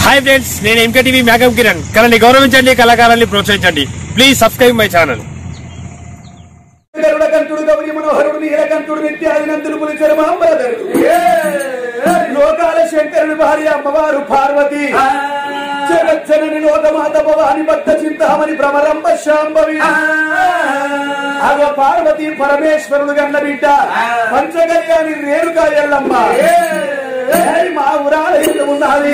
Hi friends నేను MK TV మేకం కిరణ్ కళని గౌరవించండి కళాకారాన్ని ప్రోత్సహించండి ప్లీజ్ సబ్స్క్రైబ్ మై ఛానల్ గరుడకంఠుడు గౌరి మనోహరుడు నీలకంఠుడు నిత్యాదినందులు పులిచెరు మహమ్మదరుడు లోకాల శంకరుని భార్య అమ్మవారు పార్వతి జగజ్జనని లోకమాత భవాని భక్త చింతామణి భ్రమరంబ శాంభవి అగ పార్వతి పరమేశ్వరుడు గన్న బిడ్డ పంచగల్యాని రేణుకా ఎల్లమ్మ ఏయ్ మా ఊరాల ఇల్లు ఉన్నది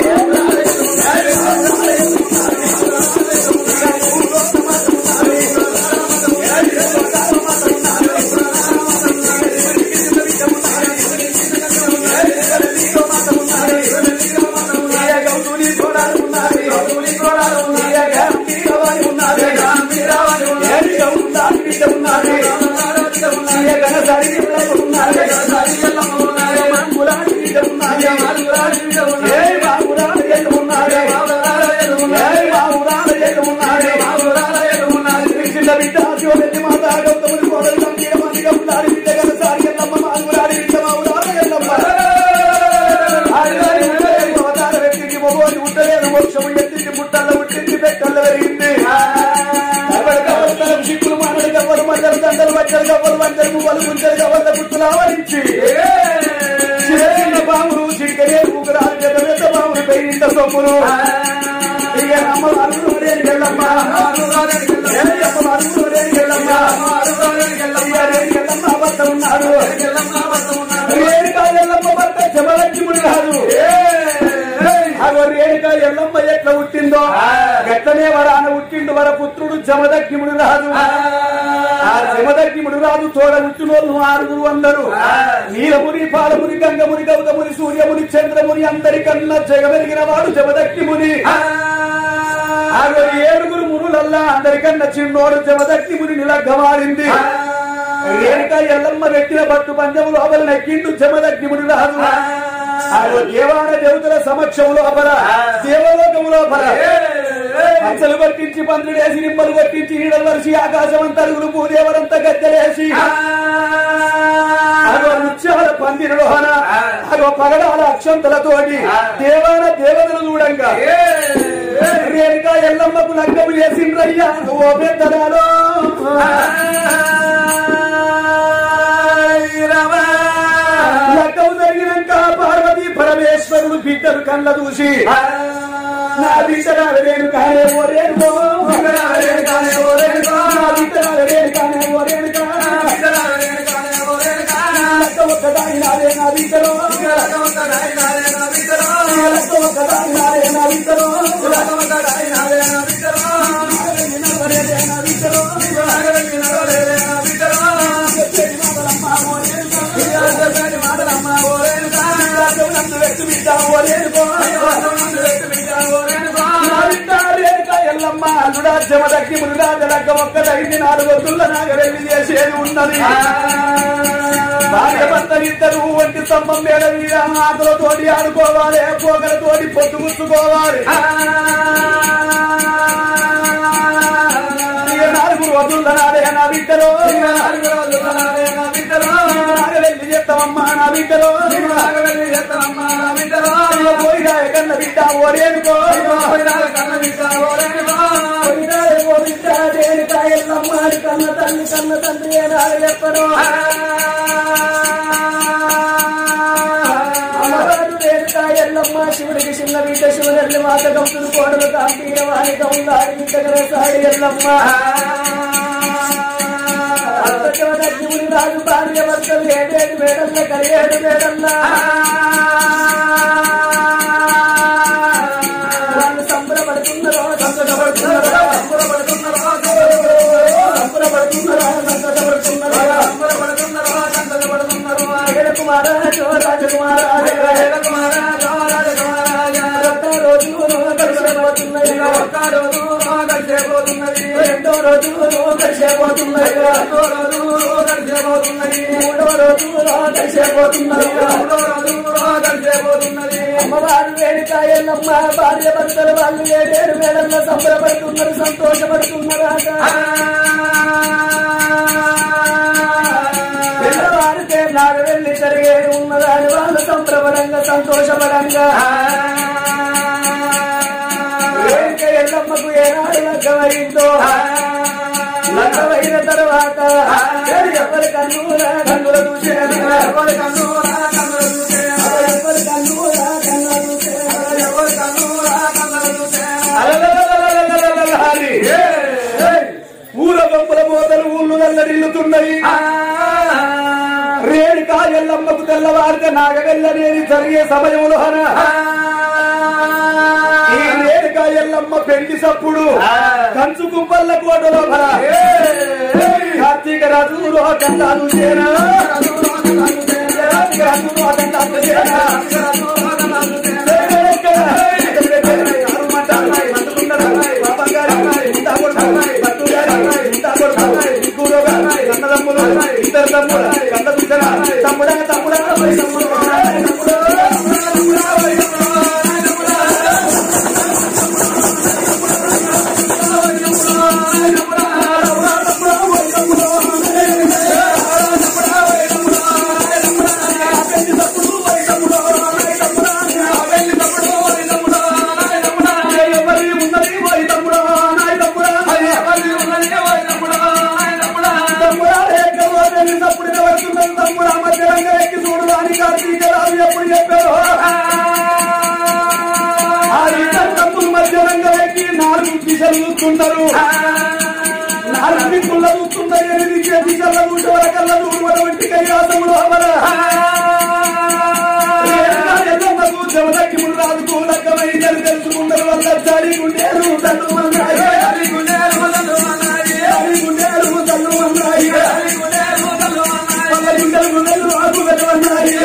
గౌతుని కోడాలు ఉన్నది గౌతుని కోడాలు ఉన్నది గంభీరవాణి ఉన్నది గంభీరవాణి ఉన్నది గౌతాని బిడ్డ ఉన్నది గణసారి ఉన్నది గణసారి మంగులాని బిడ్డ ఉన్నది మంగులాని బిడ్డ ఉన్నది ఏ బాబురాల ఎల్లు ఉన్నది ఏ బాబురాల ఎల్లు ఉన్నది బాబురాల ఎల్లు ఉన్నది కృష్ణ బిడ్డ శివరెడ్డి మాత గౌతముని కోడలు గంభీరవాణి గౌతాని బిడ్డ గణసారి ఎల్లమ్మ మంగులాని బిడ్డ బాబురాల ఎల్లమ్మ ఆడివారి ఉండలేదు అవతార వ్యక్తికి మొగోని ఉండలేదు మోక్షము ఎత్తికి ముట్టల్లో ఉట్టించి పెట్టల్లో పెరిగింది ఎవరి కవర్తలం సిక్కులు మానడు కవ్వలు మధ్యలు దండలు మధ్యలు కవ్వలు మధ్యలు మువ్వలు గుంజలు కవ్వల గుర్తులు ఆవరించి చిన్న పాములు చిరికనే ఊగురాలు పెద్ద పెద్ద పాములు పెరిగింత సొమ్ములు ఇక అమ్మ అరుగు వెళ్ళమ్మ ఏ అమ్మ అరుగు వెళ్ళమ్మ ఇక రేణుకెళ్ళమ్మ అబద్ధం ఉన్నాడు రేణుకా ఎల్లమ్మ భర్త జమలక్ష్ముడు కాదు అగో రేణుకా ఎల్లమ్మ ఎట్లా పుట్టిందో గట్లనే వరాన పుట్టిండు వర పుత్రుడు జమదగ్నిముడు రాదు ఆ జమదగ్నిముడు రాదు తోడ పుట్టినోళ్ళు ఆరుగురు అందరు నీలముని పాలముని గంగముని గౌతముని సూర్యముని చంద్రముని అందరికన్నా జగమెరిగిన వాడు జమదగ్నిముని ఆగో ఏడుగురు మునులల్లా అందరికన్నా చిన్నోడు జమదగ్నిముని నిలగ్గమారింది రేణుక ఎల్లమ్మ పెట్టిన పట్టు పంచము లోపల నెక్కిండు జమదగ్నిముడు రాదు ఆగో దేవాన దేవతల సమక్షం లోపల దేవలోకము లోపల పంచలు పట్టించి పందుడేసి నిమ్మలు పట్టించి నీడలు వరిసి ఆకాశం అంతా అరుగులు భూదేవరంతా గద్దెలేసి అగో నృత్యాల పందిరులోన అగో పగడాల అక్షంతలతోటి దేవాన దేవతలు చూడంగా రేణుక ఎల్లమ్మకు లగ్గము చేసిండ్రయ్యా ఓ పెద్దలాలో లగ్గము జరిగినాక పార్వతి పరమేశ్వరుడు బిడ్డలు కళ్ళ చూసి నా బిడ్డ రేణు కానే ఓ రేణుకో రేణు కానే ఓ రేణుకో నా బిడ్డ రేణు కానే ఓ రేణుకా లక్క ఒక్కదాని నాదే నా బిడ్డలో లక్క ఒక్కదాని నాదే నా బిడ్డలో లక్క ఒక్కదాని నాదే నా బిడ్డలో లక్క ఒక్కదాని నాదే నా బిడ్డలో నాగవేణి నడవలేదే నా బిడ్డలో నాగవేణి నడవలేదే నా బిడ్డలో చెప్పేది మాటలమ్మ ఓ రేణుకా చెప్పేది మాటలమ్మ ఓ రేణుకా రాజవునందు వ్యక్తి బిడ్డ ఓ రేణుకో రాజవునందు వ్యక్తి బిడ్డ ఓ రేణుకో నా బిడ్డ రేణుకా ఎల్లమ్మ అల్లుడా జమదగ్గి మునుడా జలక్క ఒక్కదైంది నాలుగు వద్దుల నాగవెల్లి చేసేది ఉన్నది భార్య భర్తలిద్దరు వంటి స్తంభం మీద మీద ఆకులతోటి ఆడుకోవాలి పోకలతోటి పొద్దు ముచ్చుకోవాలి ఇక నాలుగు రోజుల నాడే నా బిడ్డలో నాగవెల్లి చేస్తామమ్మా నా బిడ్డలో నాగవెల్లి చేస్తామమ్మా నా బిడ్డలో పోయిరా కన్న బిడ్డ ఓరేనుకో కన్న బిడ్డ ఓరేనుకో ఓ బిడ్డ దేనికా ఎల్లమ్మ కన్న తల్లి కన్న తండ్రి ఏనాడు చెప్పను అమ్మవారు రేణుకా ఎల్లమ్మ శివుడికి చిన్న బిడ్డ శివుని మాట గంతులు కోడలు కాంతీయ వాణి గౌందారి బిడ్డ సాడి ఎల్లమ్మ శివుని రాజు భార్య భర్తలు ఏడేడు మేడల్ల కలిగేడు మేడల్ల వాళ్ళు సంబరపడుతున్నారో సంతోషపడుతున్నారో సంబరపడుతున్నారో సంబరపడుతున్నారో సంతోషపడుతున్నారో సంబరపడుతున్నారో సంతోషపడుతున్నారో ఏడకుమార రాజకుమార ఏడకుమార రాజకుమార ఒక్క రోజు కలిసిపోతున్నది ఒక్క రోజు కలిసిపోతున్నది రెండో రోజు కలిసిపోతున్నది రెండో రోజు కలిసిపోతున్నది మూడో రోజు కలిసిపోతున్నది మూడో రోజు కలిసిపోతున్నది అమ్మవారు వేడికాయలమ్మ భార్య భర్తలు వాళ్ళు ఏడేడు వేళల్లో సంబరపడుతున్నారు సంతోషపడుతున్నారు తెల్లవారితే నాడు వెళ్ళి జరిగేది ఉన్నదాని వాళ్ళు సంప్రభరంగా సంతోషపడంగా లగ్గమైందో లగ్గమైన తర్వాత ఎవరి కన్నురా కన్నుల చూసేది ఎవరి కన్నురా కన్నుల చూసేది ఎవరి కన్నురా కన్నుల చూసేది ఎవరి కన్నురా కన్నుల చూసేది ఊర బొమ్మల మోతలు ఊళ్ళు నల్లడిల్లుతున్నాయి రేణుకా ఎల్లమ్మకు తెల్లవారితే నాగవెల్లనేది జరిగే సమయంలో ఈ రేణుకా ఎల్లమ్మ పెళ్లి సప్పుడు కంచు కుంపల్ల కోట లోపల కార్తీక రాజు రోహకండాలు చేరా కార్తీక రాజు రోహకండాలు చేరా ఇద్దరు తమ్ముడు కళ్ళ చూసారా తమ్ముడా తమ్ముడా ఎవరి ఉన్నది ఓయ్ తమ్ముడా నాయ్ తమ్ముడా తమ్ముడా ఏకమో తెలిసినప్పుడు ఎవరుతున్నది తమ్ముడా మధ్యరంగా ఎక్కి చూడు అని కార్తీక రాజు ఎప్పుడు చెప్పారు ఆ ఇద్దరు తమ్ముడు మధ్యరంగా ఎక్కి నాలుగు దిశలు చూస్తుంటారు నాలుగు దిక్కుల్లో చూస్తుంటారు ఎనిమిది దిశల్లో చూసే వరకల్లా చూడు వంటి కైలాసములు అమర ఎల్లమ్మకు చెవలకి మురాదుకు లగ్గమైందని తెలుసుకుంటారు వల్ల చడి గుండేరు తల్లు అన్నాయి చడి గుండేరు తల్లు అన్నాయి చడి గుండేరు తల్లు అన్నాయి వాళ్ళ గుండెలు గుండెలు ఆకు వెళ్ళమన్నాయి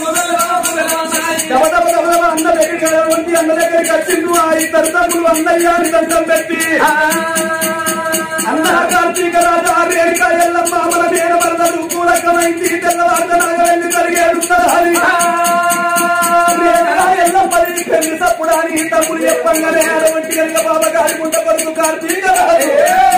దవ దవ దవ దవ అన్న దగ్గర వంటి అన్న దగ్గరికి వచ్చిండు ఆ ఇద్దరు తమ్ముడు అన్నయ్య అని దండం పెట్టి అన్న కార్తీక రాజు ఆ రేణుక ఎల్లమ్మ మన నేల వరదలు కూలకమైంది తెల్లవార్త నాగవెల్లి కలిగేడున్నది ఎల్లప్పటి పెళ్లి తప్పుడాని తమ్ముడు చెప్పంగానే అటువంటి కనుక బాబా గారి గుంట కొడుకు కార్తీక రాజు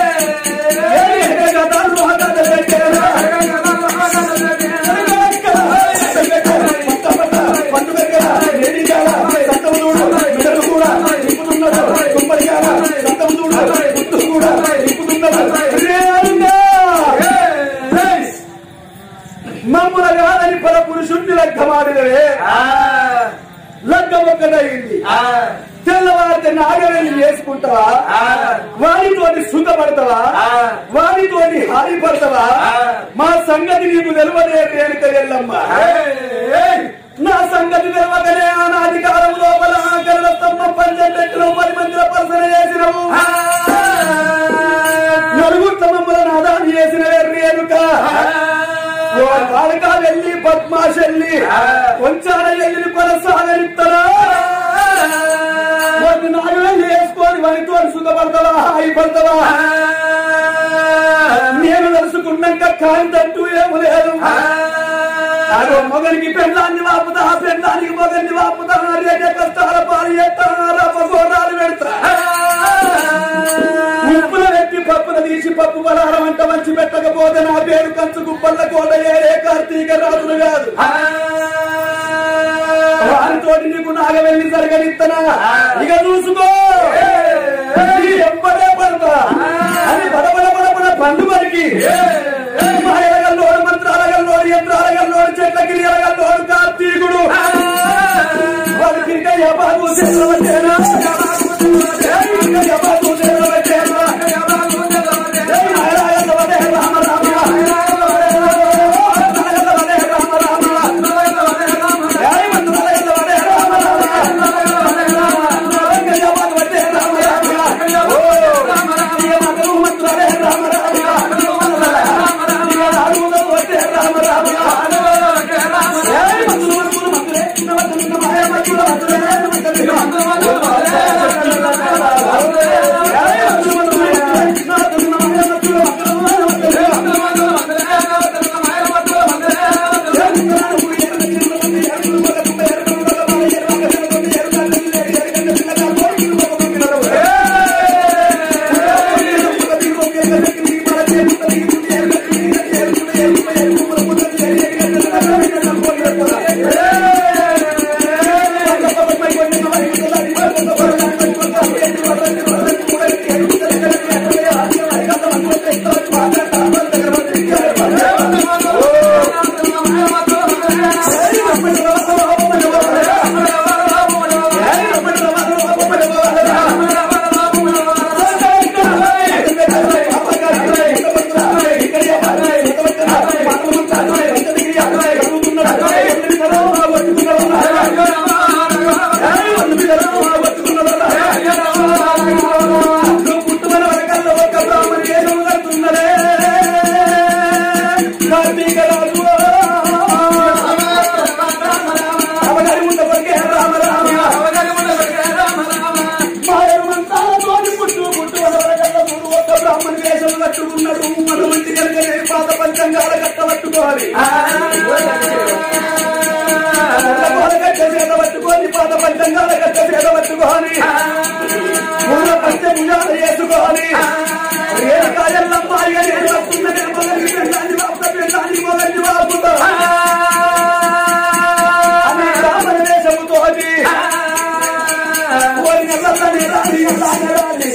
మమ్ముల కాదని పల పురుషుణ్ణి లగ్గమాడినవే లగ్గం ఒక్కటయింది తెల్లవారితే నాగవేలి వేసుకుంటావా వారితోటి సుఖపడతావా వారితోటి హాని పడతావా మా సంగతి నీకు తెలియదే రేణుక ఎల్లమ్మ నా సంగతి తెలియకనే ఆనాది కాలం లోపల ఆకరణ స్తంభం పంచెట్లో పది మందిల పర్సన చేసినవు నలుగుట్ల మమ్మల్ని నాదాన్ని చేసిన రేణుక ఓ కాళికా వెళ్ళి పద్మాశల్లి కొంచాల వెళ్ళి కొనసాగనిస్తారా వాటిని నాగవేలి వేసుకొని వారితో సుఖపడతావా హాయి పడతావా నేను తెలుసుకున్నాక కాంతంటూ ఏమి లేదు అదో మొగనికి పెళ్ళాన్ని వాపుతా పెళ్ళానికి మొగన్ని వాపుతా రేట కష్టాల పాలు చేస్తానా రప్పగోడాలు పెడతా ఉప్పుల పెట్టి పప్పున తీసి పప్పు పలారం అంట మంచి పెట్టకపోతే నా పేరు కంచు కుప్పల్ల కోట ఏరే కార్తీక రాజులు కాదు వారితోటి నీకు నాగవెల్లి జరగనిత్తనా ఇక చూసుకో నీ ఎంబడే పడతా అని బడబడ బడబడ పండు మరికి మాయలగల్లోడు మంత్రాలగల్లోడు యంత్రాలగల్లోడు చెట్లకి ఎలగల్లోడు కార్తీకుడు వాడికి ఇంకా యబాదు చేతవచ్చేనా ఇంకా యబాదు చేతవచ్చేనా జై నారాయణ వదే రామ రామ నారాయణ వదే రామ రామ జై మంత్రాలగల్ల వదే రామ రామ ఇంకా యబాదు వదే రామ రామ ఓ రామ రామ ఇక మగలు మంత్రాలే రామ రామ ఇక నాలుగు వదే రామ రామ జై మంత్రులు మంత్రులు మంత్రులే చిన్న మంత్రులు మాయ మంత్రులు మంత్రులే మంత్రులు భుజాలు వేసుకొని రేణుకా ఎల్లమ్మ ఇక నేను వస్తున్న నేను మొదలు పెళ్ళాన్ని బాపుతా పెళ్ళాన్ని మొదలు బాపుతా అని రామణ వేషముతోటి ఓరి నల్లని రాణి నల్లని రాణి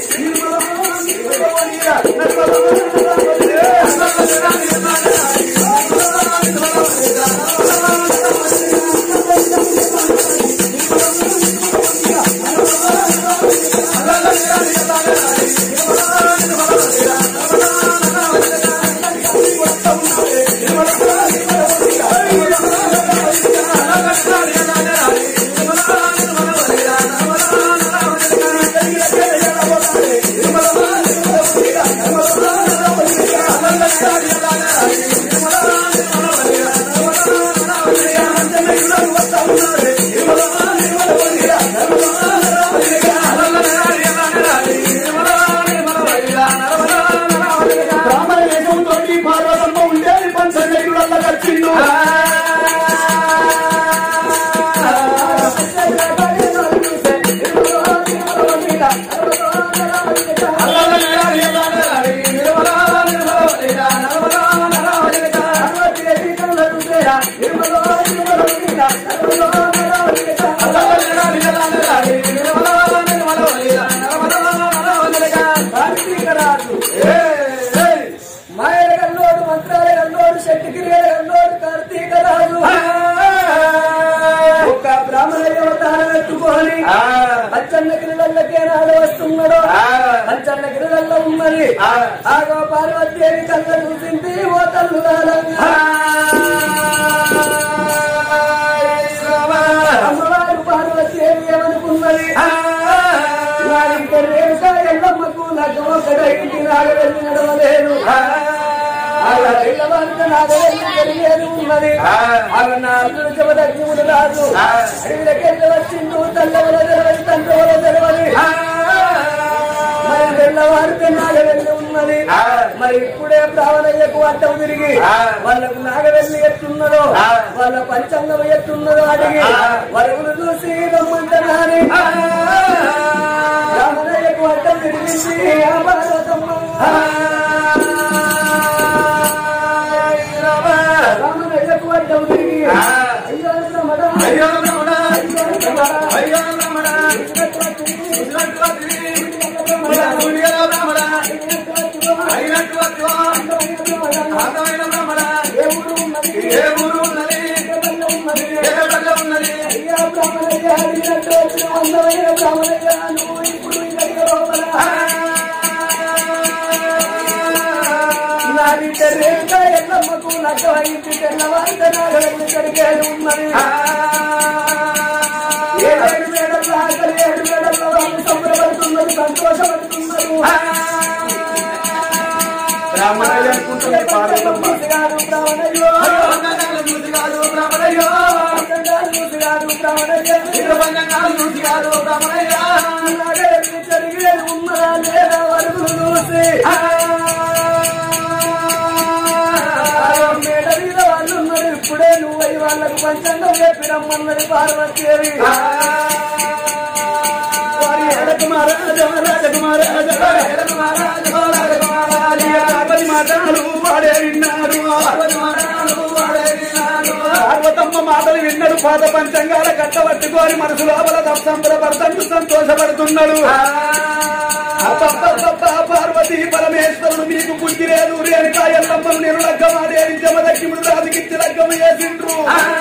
బ్రాహ్మణ వేషంతో పార్వతమ్మ ఉండేది పంచగైరులల్ల కలిసిండు మాయగల్లోడు మంత్రాలయంలోడు శక్తిగిరియలోడు కార్తీక రాజు ఒక బ్రాహ్మణ దేవతాన్ని ఎత్తుకొని పచ్చన్న గిరిలల్లకే నాడు వస్తున్నాడు పచ్చన్న గిరిలల్లో ఉన్నది ఆగో పార్వతీదేవి కళ్ళ చూసింది ఓ తల్లు అమ్మవారు పార్వతీదేవి ఏమనుకున్నది వారికి రేణుక ఎల్లమ్మకు నాకు ఒకటి నాడు వెళ్ళి నడవలేను అలా వెళ్ళవారితో నాడు వెళ్ళి జరిగేది ఉన్నది అలా నా అర్జును చెవదగ్నిముడు రాజు అడవిలకెళ్ళి వచ్చిండు తల్లవల తెలవని తండ్రి తెలవని మరి వెళ్ళవారితో నాడు వెళ్ళి ఉన్నది మరి ఇప్పుడే ప్రావణయ్యకు అడ్డం తిరిగి వాళ్ళకు నాగవెల్లి ఎత్తున్నదో వాళ్ళ పంచంగం ఎత్తున్నదో అడిగి వరుగులు చూసి రమ్మంటున్నాని రామయ్యకు అడ్డం తిరిగింది ఆ పార్వతమ్మ రామయ్యకు అడ్డం తిరిగి అయ్యో రమణ అయ్యో రమణ అయ్యో రమణ గుడిగల రమణ అయినట్టు అత్వా అందమైన రమణ ఏ ఊరు ఉన్నది ఏ పల్లె ఉన్నది అయ్యా బ్రాహ్మణయ్య అడిగినట్టు వచ్చిన అందమైన బ్రాహ్మణయ్య నువ్వు ఇప్పుడు ఇక్కడికి లోపల నా బిడ్డ రేఖ ఎల్లమ్మకు నగ్గమైంది తెల్లవారిత నాగలకి ఇక్కడికి ఉన్నది ఏడు మేడల ఆకలి ఏడు మేడల వాళ్ళు సంబరపడుతున్నారు సంతోషపడుతున్నారు బ్రాహ్మణయ్య అనుకుంటుంది పార్వతమ్మ గారు బ్రాహ్మణయ్యో పంచంగాలు చూసి కాదు బ్రాహ్మణయ్య పంచంగాలు గారు బ్రాహ్మణయ్య ఇరు పంచంగాలు చూసి కాదు బ్రాహ్మణయ్య నాగలకి జరిగేది ఉన్నదా లేదా వరకు చూసి మేడ మీద వాళ్ళు ఉన్నారు ఇప్పుడే నువ్వు అయి వాళ్ళకు పంచంగం చెప్పి రమ్మన్నది పార్వతీదేవి వారి రాజకుమారాజ రాజకుమారాజ రాజకుమారాజ రాజకుమారాజ పార్వతి మాటలు వాడే విన్నారు పార్వతమ్మ మాటలు విన్నాడు పాత పంచంగాల కట్టబట్టుకొని మనసు లోపల సంబరపడుతూ సంతోషపడుతున్నాడు అబ్బబ్బబ్బబ్బ, పార్వతీ పరమేశ్వరుడు మీకు బుద్ధి లేదు రేణుకా ఎల్లమ్మను నేను లగ్గమాదేవి జమదక్కిముడు రాజుకిచ్చి లగ్గమ చేసిండ్రు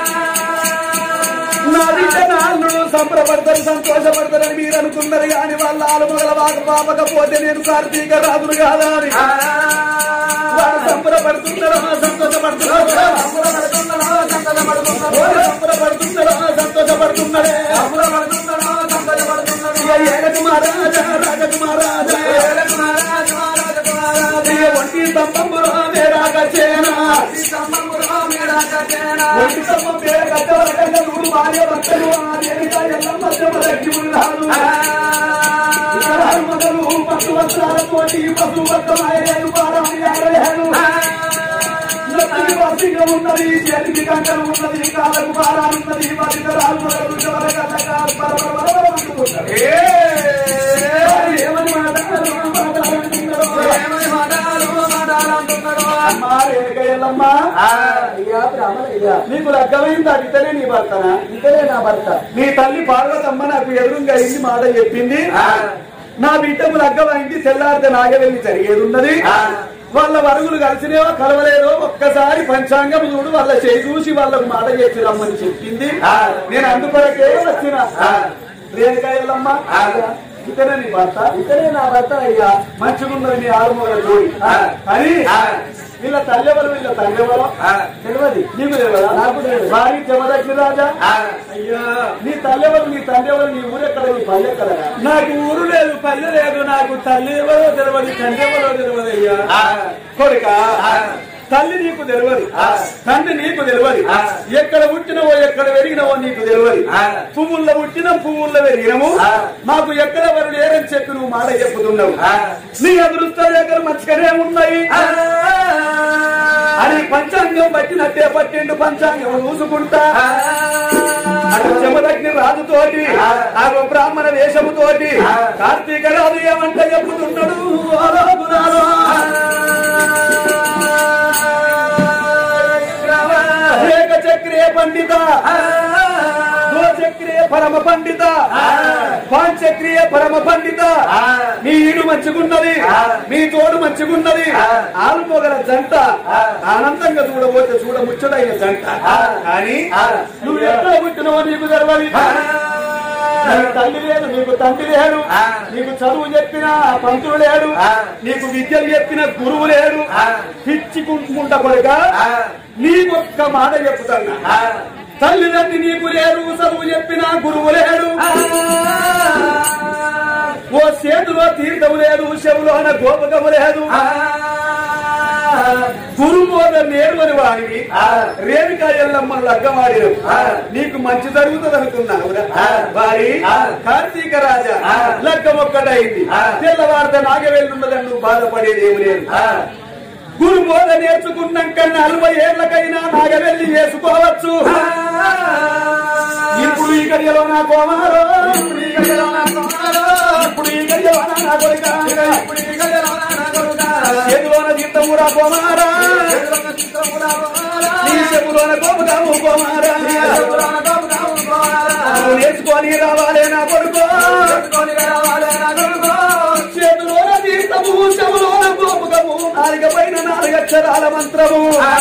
నా బిడ్డ నాన్నుడు సంబరపడతారు సంతోషపడతారని మీరు అనుకున్నారు కానీ వాళ్ళ ఆలుమగల వాక పాపకపోతే నేను కార్తీక రాజును కాదా అని వాడు సంబరపడుతున్నారో సంతోషపడుతున్నారో సంబరపడుతున్నారో సంతోషపడుతున్నారో సంబరపడుతున్నారో సంతోషపడుతున్నాడే సంబరపడుతున్నారో సంతోషపడుతున్నాడు ఏకకుమారాజా రాజకుమారాజా ఏకకుమారాజా రాజకుమారాజా ఒంటి స్తంభములో మేరాకచేనా స్తంభములో మేరాకచేనా ఒంటి స్తంభం పేరు కట్టవరకంగా నూరు భార్య భర్తలు ఆ దేవిగా ఎల్లమ్మ మధ్య ఉన్నారు ఇక్కడ మొదలు పశు వస్త్రాలతోటి పశు వస్త్రమాయలేను పారమయ్యారలేను నొత్తికి వస్తిగా ఉన్నది చేతికి గంటలు ఉన్నది కాలకు పారాలున్నది బాధిత రాజు ఏమని మాట రామయ్య నీకు లగ్గమైంది అడిగితేనే నీ భర్తనా ఇతనే నా భర్త నీ తల్లి పార్వతమ్మ నాకు ఎదురుగా అయింది మాట చెప్పింది నా బిడ్డకు లగ్గమైంది తెల్లారితే నాగవెళ్ళి జరిగేది ఉన్నది వాళ్ళ వరుగులు కలిసినేవో కలవలేదో ఒక్కసారి పంచాంగం చూడు వాళ్ళ చేయి చూసి వాళ్ళకు మాట చేసి రమ్మని చెప్పింది నేను అందుకొరకే వచ్చిన రేణుకాయలమ్మ ఇతనే నీ భర్త ఇతనే నా భర్త అయ్యా మంచిగున్నది నీ ఆరుమూల జోడి కానీ వీళ్ళ తల్లెవరు వీళ్ళ తండ్రెవరు తెలియదు నీకు తెలియదా నాకు తెలియదు. వారి జమదగ్ని రాజా అయ్యా నీ తల్లెవరు నీ తండ్రి ఎవరు నీ ఊరెక్కడ నీ పల్లె ఎక్కడ నాకు ఊరు లేదు పల్లె లేదు నాకు తల్లి ఎవరో తెలియదు తండ్రి ఎవరో తెలియదు అయ్యా కొడుక తల్లి నీకు తెలియదు తండ్రి నీకు తెలియదు ఎక్కడ పుట్టినవో ఎక్కడ పెరిగినవో నీకు తెలియదు పువ్వుల్లో పుట్టిన పువ్వుల్లో పెరిగినము మాకు ఎక్కడ ఎవరు లేరని చెప్పి నువ్వు మాట చెప్పుతున్నావు నీ అదృష్ట రేఖలు మంచిగానే ఉన్నాయి అని పంచాంగం పట్టినట్టే పట్టిండు పంచాంగం చూసుకుంటా అటు చెమదగ్ని రాజుతోటి ఆ బ్రాహ్మణ వేషముతోటి కార్తీక రాజు ఏమంటే చెప్పుతున్నాడు ఆలోపునాలో. ఏక చక్రే పండిత చక్రియ పరమ పండిత పాంచక్రియ పరమ పండిత నీ ఈడు మంచిగున్నది మీ తోడు మంచిగున్నది ఆలుమొగల జంట ఆనందంగా చూడబోతే చూడ ముచ్చటైన జంట కానీ నువ్వు ఎక్కడ పుట్టినవో నీకు తెలవాలి నీకు తల్లి లేదు నీకు తండ్రి లేడు నీకు చదువు చెప్పిన పంతులు లేడు నీకు విద్యలు చెప్పిన గురువు లేడు పిచ్చికుంటుకుంట కొడుక నీకొక్క మాట చెప్తున్నా తల్లిదండ్రి నీకు లేరు చదువు చెప్పిన గురువు లేడు ఓ చేతిలో తీర్థము లేదు చెవులోన గోపకము లేదు గురుబోధ నేరు అని వాడివి రేణుకా ఎల్లమ్మ లగ్గమాడిరు నీకు మంచి జరుగుతుంది అనుకున్నావు వారి కార్తీక రాజా లగ్గం ఒక్కటైంది తెల్లవారితే నాగవెళ్ళున్నదని నువ్వు బాధపడేది ఏమి లేదు గురు బోధ నేర్చుకున్నాక నలభై ఏళ్లకైనా నాగవెళ్ళి వేసుకోవచ్చు ఇప్పుడు ఈ గడియలో నా కోమారో ఇప్పుడు ఈ గడియలో నా కోమారో ఇప్పుడు ఈ గడియలో నా కొడుకా ఇప్పుడు ఈ గడియలో నా కొడుకా చేతిలోన తీర్థమురా కోమారా నీ చెప్పులోన కోపగాము కోమారా నువ్వు నేర్చుకొని రావాలే నా కొడుకో చేతిలోన తీర్థము చెవులోన కోపగము నాలుగ పైన నాలుగక్షరాల మంత్రము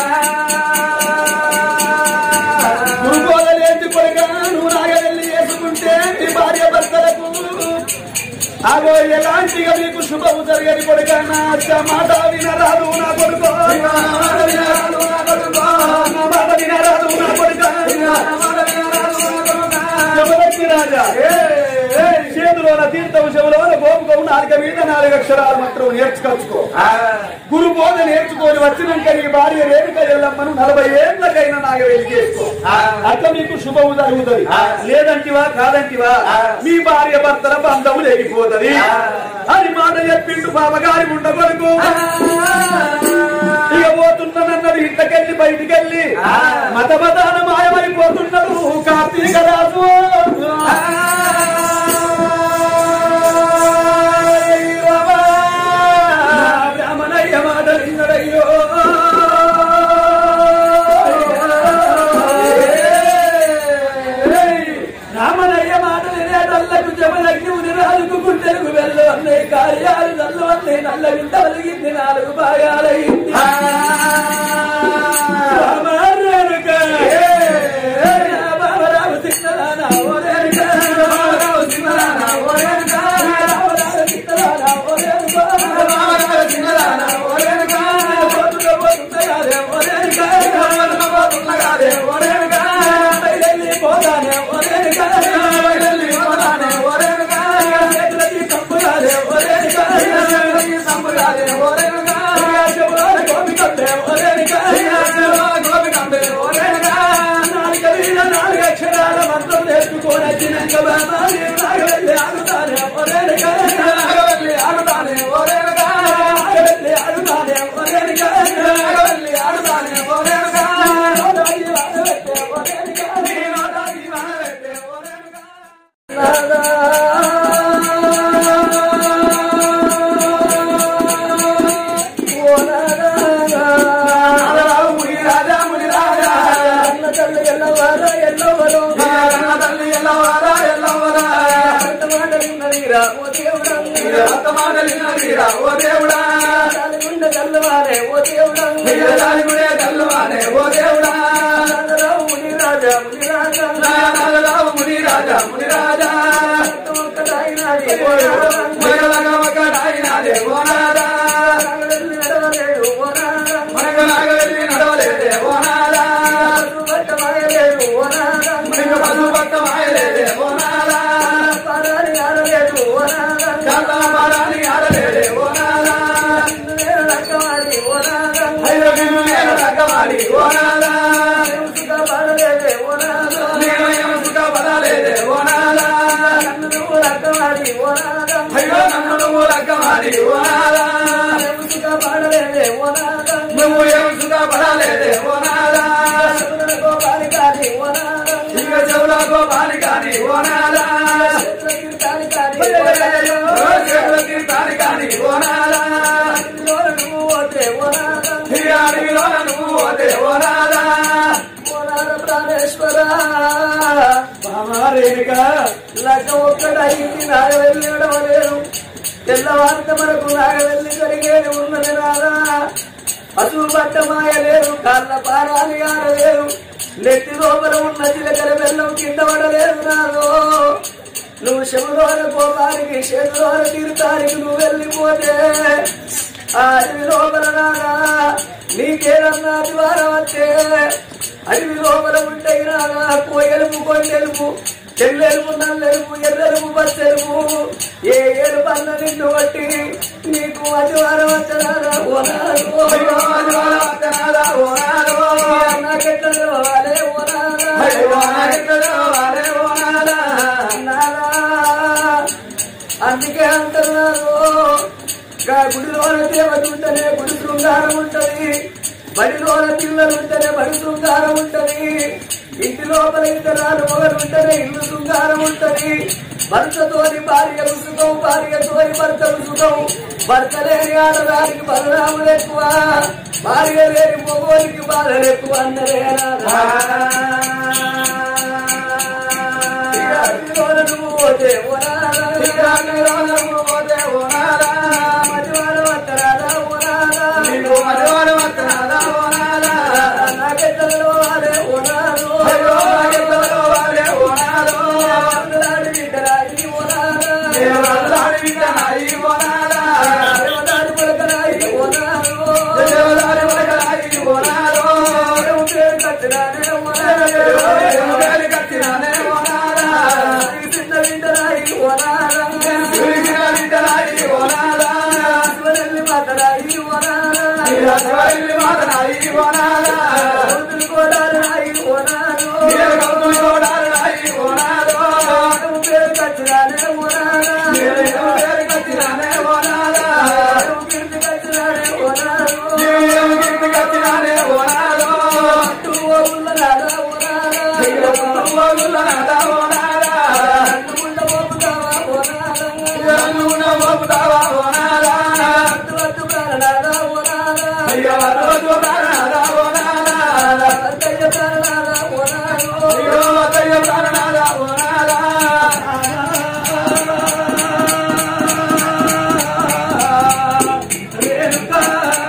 గురుగోదలేంటి కొడుక నువ్వు నాగవెళ్ళి వేసుకుంటే నీ భార్య భర్తలకు అగో ఎలాంటిగా నీకు శుభము జరగని కొడుక నా అచ్చ మాట వినరాదు నా కొడుకో నా మాట వినరాదు నా కొడుకో నా మాట వినరాదు నా కొడుక శుభలక్ష్మి రాజా చేతిలోన తీర్థము చెవులోన గోపుకము నాలుక మీద నాలుగు అక్షరాలు మాత్రం నేర్చుకొచ్చుకో గురు బోధ నేర్చుకొని వచ్చినాక నీ భార్య రేణుక ఎల్లమ్మను నలభై ఏళ్ళకైనా నాగవేలి చేసుకో అట్లా మీకు శుభము జరుగుతుంది లేదంటివా కాదంటివా మీ భార్య భర్తల బంధము లేకపోతుంది అని మాట చెప్పిండు బాబగారి ఉండగొడుకు ఇక పోతున్నానన్నాడు ఇంట్లోకెళ్ళి బయటికెళ్ళి మత మతాన మాయమైపోతున్నాడు కార్తీక రాజు నా బ్రాహ్మణయ్య మాట విన్నడయ్యో రామనయ్య మాట వినేటల్లకు జమలగ్ని ఉని రాజుకు గుండెలకు వెళ్ళు అన్నయ్య కార్యాలు నల్లు అన్నయ్య నల్ల వింట వెలిగింది నాలుగు భాగాలయ్యింది రామారేణుక. రామరావు తిన్నరానా ఓ రేణుక. రామరావు తిన్నరానా ఓ రేణుక. రామరావు తిన్నరానా ఓ రేణుక. రామరావు తిన్నరానా ఓ రేణుక. పోతున్న పోతున్నగానే ఓ రేణుక. పోతున్న పోతున్నగానే ఓ రేణుక. బయలెల్లి పోతానే ఓ రేణుక. బయలెల్లి పోతానే ఓ రేణుక. చేతులకి తప్పుగానే ఓ రేణుక. చేతులకి తప్పుగానే ఓ రేణుక. చెవులోన గోపికంటే ఓ రేణుక. చెవులోన గోపికంటే ఓ రేణుక. నాలుక మీద నాలుగు అక్షరాల మంత్రం నేర్చుకొని వచ్చినాక బాబా నేను నాగవెళ్ళి ఆడుతానే ఓ రేణుక. నాగవెళ్ళి ఆడుతానే ఓ రేణుక. నాగవెళ్ళి ఆడుతానే ఓ రేణుక. నాగవెళ్ళి ఆడుతానే ఓ రేణుక. నోటాగి వాడబెట్టే ఓ రేణుక. నీ నోటాగి వాడబెట్టే ఓ రేణుక. రాజా ముని రాజా ముని రాజా నీరా ఓ దేవుడా రక్తమాడలినీరా ఓ దేవుడా గుండె చల్లవారే ఓ దేవుడా జాలిగుడే కల్లువానే ఓ దేవుడా ముని రాజా ముని రాజా నారాయణరావు ముని రాజా ముని రాజా ఒక్కడాయినాది ఓ రాజా మనగలగా ఒకడాయినాదే ఓ నాదా నడవలేడు ఓ రాజా మనగలాగా వెళ్ళి నడవలేదే ఓ నాదా పట్టమాయలేడు ఓ రాజా మనగ పశు పట్టమాయలేదే ఓ నాదా పారాని ఆడలేడు ఓ రాజా శాంతమ పారాని ఆడలేదే ఓ నాదా నేను రక్కవాడి ఓ రాజా అయ్యో నిన్ను నేను తగ్గవాలి ఓ నాదా సుఖ పడలేదే ఓ రాజా నేను ఏమి సుఖ పడలేదే ఓ నాదా నన్ను నువ్వు రక్కవాడి ఓ రాజా అయ్యో నన్ను నువ్వు తగ్గవాలి ఓ నాదా సుఖ పడలేదే ఓ రాజా నువ్వు ఏమి సుఖ పడలేదే ఓ నాదా గోపాలి కాది ఓ రాజా ఇక చెవులకు బాలి కాని ఓ నాదా కాని కాని ఓ రాజా ఓ చెవులకి తాని కాని ఓ నాదా నువ్వు పోతే ఓ రాజా ఈ అడవిలో నువ్వు పోతే ఓ నాదా ఓ రాజా ప్రాణేశ్వర బామారేనిక లక్క ఒక్కడైంది నాగవెల్లి విడవలేరు తెల్లవారిత మనకు నాగవెల్లి జరిగేది ఉన్నది రాదా అసలు బట్టమాయ లేరు కాళ్ళ పారాలి ఆడలేరు నెత్తి లోపల ఉన్న చిలకల బెల్లం కింద పడలేదు నాదో నువ్వు శివులోన కోపానికి చేతులోన తీర్థానికి నువ్వు వెళ్ళిపోతే ఆ అడవి లోపల రాగా నీకేనన్నా అధివారం వచ్చే అడవి లోపల ఉంటే రాగా కోయలుపు కొండెలుపు చెల్లెలుపు నల్లెలుపు ఎర్రెలుపు పచ్చలుపు ఏ ఏడు పన్న నిన్ను బట్టి నీకు అధివారం వచ్చరాదా అయ్యో అదివారం వద్దనాదా ఓ నాదో నాకెట్టదో అలే అయ్యో ఓ నాకెక్కడో వాడే ఓ నాదా నాదా అందుకే అంటున్నారు గా గుడిలోన దేవత ఉంటేనే గుడి శృంగారం ఉంటది బడిలోన పిల్లలు ఉంటేనే బడి శృంగారం ఉంటది ఇంటి లోపల ఇతరాలు మొగలు ఉంటేనే ఇల్లు శృంగారం ఉంటది భర్తతోని భార్యలు సుఖం భార్యతోని భర్తలు సుఖం భర్త లేని ఆడదానికి బలరాములు ఎక్కువ భార్య లేని మొగోనికి బాధలు ఎక్కువ అందరే రాదా నువ్వు పోతే ఓ రాదా ఈ అడవిలో నువ్వు పోతే ఓ నాదా మధ్యవాడ వత్తరాదా ఓ రాదా నీకు అదివారం వద్దనాదా ఓ నాదా నాకెట్టలో వాడే ఓ రాదు అయ్యో నాకెక్కడో వాడే ఓ నాదో అందరాడి బిడ్డరాయి ఓ రాదా నేను అల్లాడి వింటనాయి ఓ నాదా దేవదారి పులకరాయి ఓ రాదు దేవదారి వరకరాయి ఓ నాదో దేవుడు పేరు కట్టినాడే ఓ దేవుని రాదు వేలి కట్టినానే ఓ నాదా చిన్న బిడ్డరాయి ఓ రాదా సూర్యుని వింటనాయి ఓ నాదా శివనల్లి మాతరాయి ఓ రాదా నీల శివల్లి మాతనాయి ఓ నాదా కొడుకులు కోడారాయి ఓ రాదు నీల కౌతులు కోడారాయి ఓ నాదో దేవుడు పేరు కట్టినాడే ఓ రాదా నీల దేవుని వేలి కట్టినానే ఓ నాదా దేవుడు కీర్తి కట్టినాడే ఓ రాదు నీవు కీర్తి కట్టినానే ఓ నాదో ఓ ఉల్ల రాదా ఓ రాదా నీల పువ్వుల నాదా ఓ నాదా అడ్డుకుంట పోపుతావా ఓ రాదా నన్ను నవ్వుతావా ఓ నాదా అడ్డు అడ్డు ప్రాణనాదా ఓ రాదా అయ్యో రోజు ప్రాణనాదా ఓ నాదా అత్తయ్య ప్రాణనాదా ఓ రాదు అయ్యో అత్తయ్య ప్రాణనాదా ఓ నాదా రేణుకా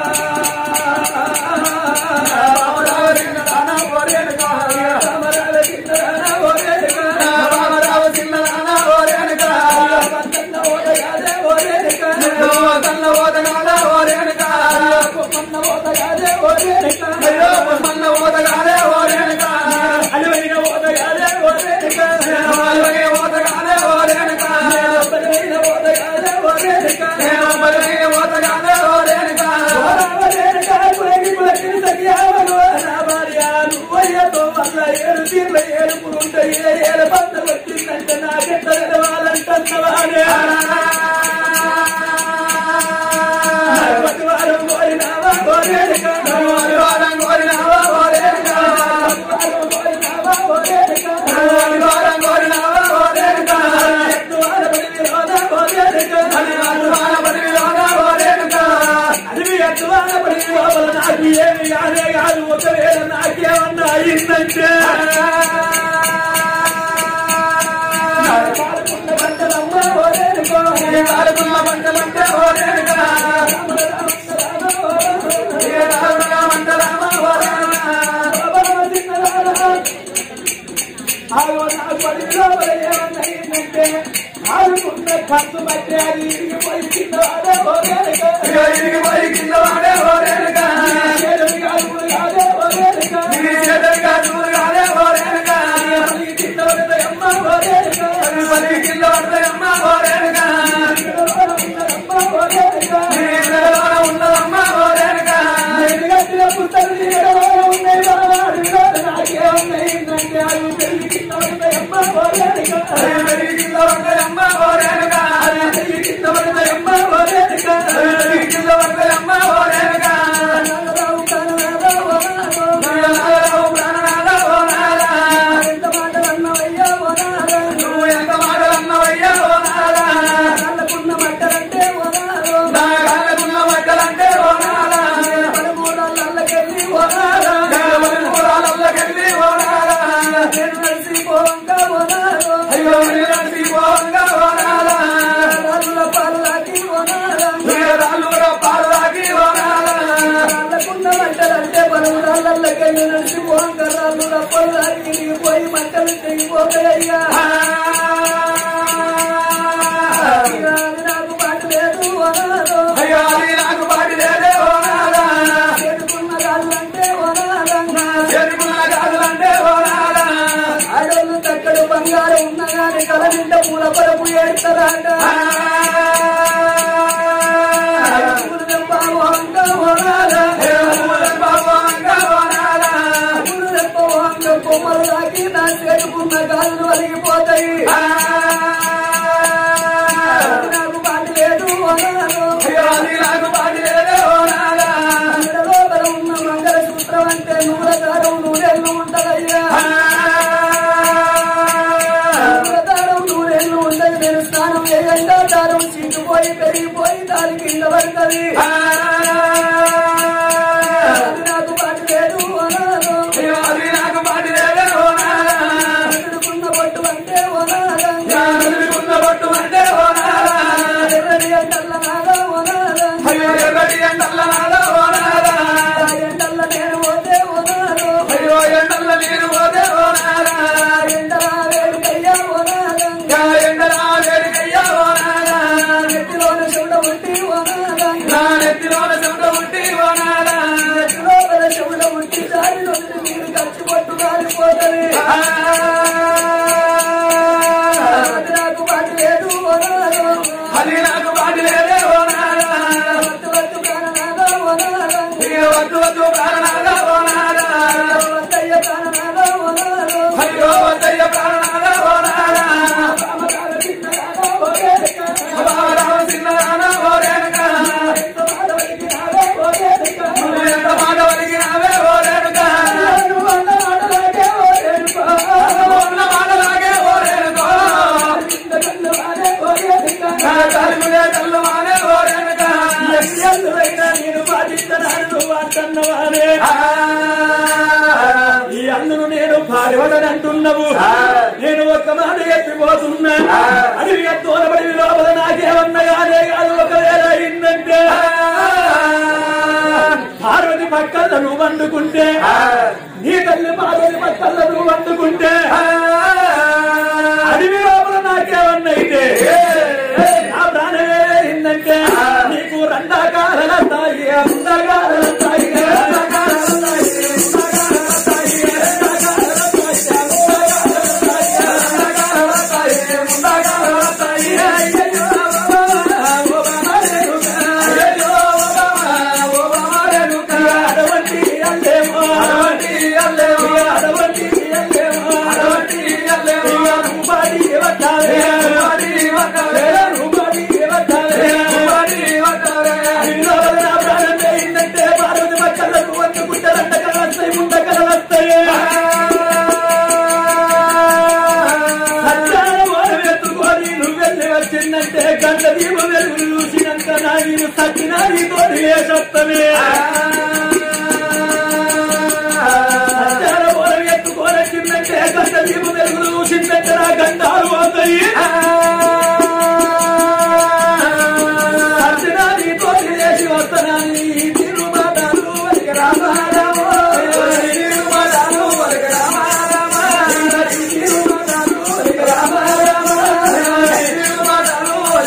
రామరావ చిన్నదాన ఓ రేణుకా రామరావ చిన్నదాన ఓ రేణుకా రామరావ చిన్నదాన ఓ రేణుకా పచ్చన్న ఓదగాదే ఓ రేణుకా పచ్చన్న ఓదగాదే ఓ రేణుకా పచ్చన్న ఓదగాదే ఓ రేణుకా అయ్యో పచ్చన్న ఓదగాదే ఓ రేణుకా అలవైన ఓదగాదే ఓ రేణుకా అలవైన ఓదగాదే ఓ రేణుకా బలమైన ఓదగాదే ఓ రేణుకా బలమైన ఓదగాదే ఓ రేణుకా రామ రేణుకా కులకి కులకి సఖ్యావను నా భార్య నువ్వయ్యతో వల్ల ఏడు తీర్ల ఏడుపులుంటాయి ఏడు పంట వచ్చిందంటే నాకెట్ట తెలవాలంటున్నవాడే ప్రతివారం కోరినావా కోరేడుక ప్రతివారం కోరినావా కోరేడుక ప్రతివారం కోరినావా కోరేడుక ప్రతివారం కోరినావా కోరేడుక ఎత్తువార పడివిలోన కోరేడుక ఎత్తువార పడివిలోన కోరేడుక అడవి ఎత్తువార పడివి లోపల నాకు ఏమి కాదే కాదు ఒకవేళ నాకేమన్నా అయిందంటే పాలకున్న పంటలమ్మ కోరేడుకో ఖర్చు బట్టి అది ఇరిగిపోయి కింద వాడే పోలేక ఇక ఇంటికి పోయి కింద వాడే ఓరేనుక చేతులు కాదు కాదే పోలేక నీ చేతులుగా చూడగానే ఓరేనుక పలికి కింద పడితే అమ్మ పోలేక పలికి కింద పడతాయమ్మ ఓరేనుక అమ్మ పోలేక నీ ఇళ్ళలోన ఉన్నదమ్మ ఓరేనుక ఎదుగట్టిన పుస్తకం తీయడం ఉన్నాయి బాబా నాకే ఉన్నాయి అంటే అవి పెళ్లి కింద పడితే అమ్మ పోలేక అది పలికి కింద పడతాయమ్మ ఓరేనుక పెళ్లి కింద పడితే అమ్మ పోలేక అది పలికి కింద పడతాయమ్మ ఓరేనుక నాగరావు కనరావు నాగరావు ప్రాణనాథ ఓనాథ. ఎంత మాటలన్నవయ్యా వనారా నువ్వు ఎంత మాటలన్నవయ్యా ఓనాథ. కళ్ళకున్న మట్టలంటే వనారు నా కాళ్ళకున్న బట్టలంటే ఓనాథ. పదమూడల్లకెళ్ళి వనారా గడవలి కూరాలల్లకెళ్ళి ఓనాథ. నేను నడిచి పోవంక వనారు అయ్యో మీరు నడిచి పోవంగా ఓనాథ. రాళ్ళ పాలకి వనారా మీరు రాళ్ళూర పాలరాకి ఓనాథ. కళ్ళకున్న మట్టలంటే పదమూడల్లకెళ్ళి నడిచి పోవంక రాళ్ళు రప్పలకి పోయి మట్టలు తెగిపోతాయ్యా అది నాకు పాటు లేదు వనారు అయ్యో అది నాకు పాటి లేదే ఓనాథ. చేతుకున్న రాళ్ళంటే వనారంగా చెరుకున్న గాజులంటే ఓనాథ. ఆడోళ్ళు తక్కడు బంగారం ఉన్నగాని కల నింట పూల పరపు ఏడుతారాట కొమ్మలు తాకి నా చేతుకున్న గాజులు వలిగిపోతాయి అది నాకు పాటి లేదు వనాలు లోపల ఉన్న మంగళసూత్రం అంటే నూనె దారం నూనెళ్ళు ఉంటదయ్యా నూనె దారం నూనెళ్ళు ఉండదు నేను స్నానం చేయంగా దారం చీకిపోయి పెరిగిపోయి దాని కింద పడుతుంది అది నాకు పాటి లేదు వనాలు ఎదురుకున్న బొట్టు అంటే వనాలంగా ఎర్రని ఎండల్ల నాగా వనాలంగా ఎండల్ల నేను పోతే వనాలు ఎండల వేడుకయ్యా వనాలంగా నెత్తిలోన చెవుడ ఉంటి వనాలంగా నెత్తిలోపల చెవుడ ఉంటి దారి నుండి మీరు ఖర్చు పట్టు కాలిపోతుంది అది నాకు పాటి లేదు వనాలు అది నాకు పాటి లేదే ఓనాడా వద్దు వద్దు కారణాగా వనాలంగా ఇక వద్దు వద్దు ప్రాణనాథ ఓనాడా వద్దయ్య కారణాగా వనాలు అయ్యో వద్దయ్య ప్రాణనాథ ఓనాడా రామకాల చిన్నగా పోయేదిక. బావరామ చిన్నదాన ఓరేనుక ఎంత బాధ పలికినావే పోయేదిక. నువ్వు ఎంత మాట వలిగినావే ఓరేనుక నువ్వు అన్న మాటలాగే పోయేదిక. ఉన్న మాటలాగే ఓరేనుకో కింద కన్ను వాడే పోయేదిక. నా తలుపులే కళ్ళు మానే ఓరేనుక ఎన్ని అందులైనా నేను పాటిస్తున్నాను నువ్వు అంటున్నవారే ఈ అందును నేను పాడవదనంటున్నావు నేను ఒక్క మాట ఎత్తిపోతున్నా అడవి దూరపడి లోపల నాకేమన్నగానే కాదు ఒకవేళ అయిందంటే పార్వతి పక్కల నువ్వు వండుకుంటే నీ తల్లి పార్వతి పక్కల నువ్వు వండుకుంటే అడవి లోపల నాకేమన్నైతే నా ప్రాణమే అయిందంటే నీకు రెండాకాల తాయి అందగాల తాయి అడవంటి అల్లేమో అడవంటి అల్లేమో అడవంటి అల్లేమో అడవంటి అల్లేమో రూపాయి ఇవ్వటాలే రూపాయి ఇవ్వటాలే రూపాయి ఇవ్వటాలే రూపాయి ఇవ్వటాలే ఇంట్లో నా ప్రాణం ఏంటంటే పార్వతి మక్కలకు వండుకుంటే రెండు కళలు వస్తాయి ముంద కళలు వస్తాయి సత్యాన వారు ఎత్తుకొని నువ్వెళ్ళి వచ్చిందంటే గంట దీపు వెలుగులు చూసినంత నా నేను సత్యనా నీతో వేసొత్తమే సత్యాన వారు ఎత్తుకొని వచ్చిందంటే గంట దీపు వెలుగులు చూసిందంటే నా గంటాలు అవుతాయి సత్యనా నీతో చేసి వస్తానని తిరుమతాలు రామారామో తిరుమతాలు రామారామ తిరుమతాలు రామారామ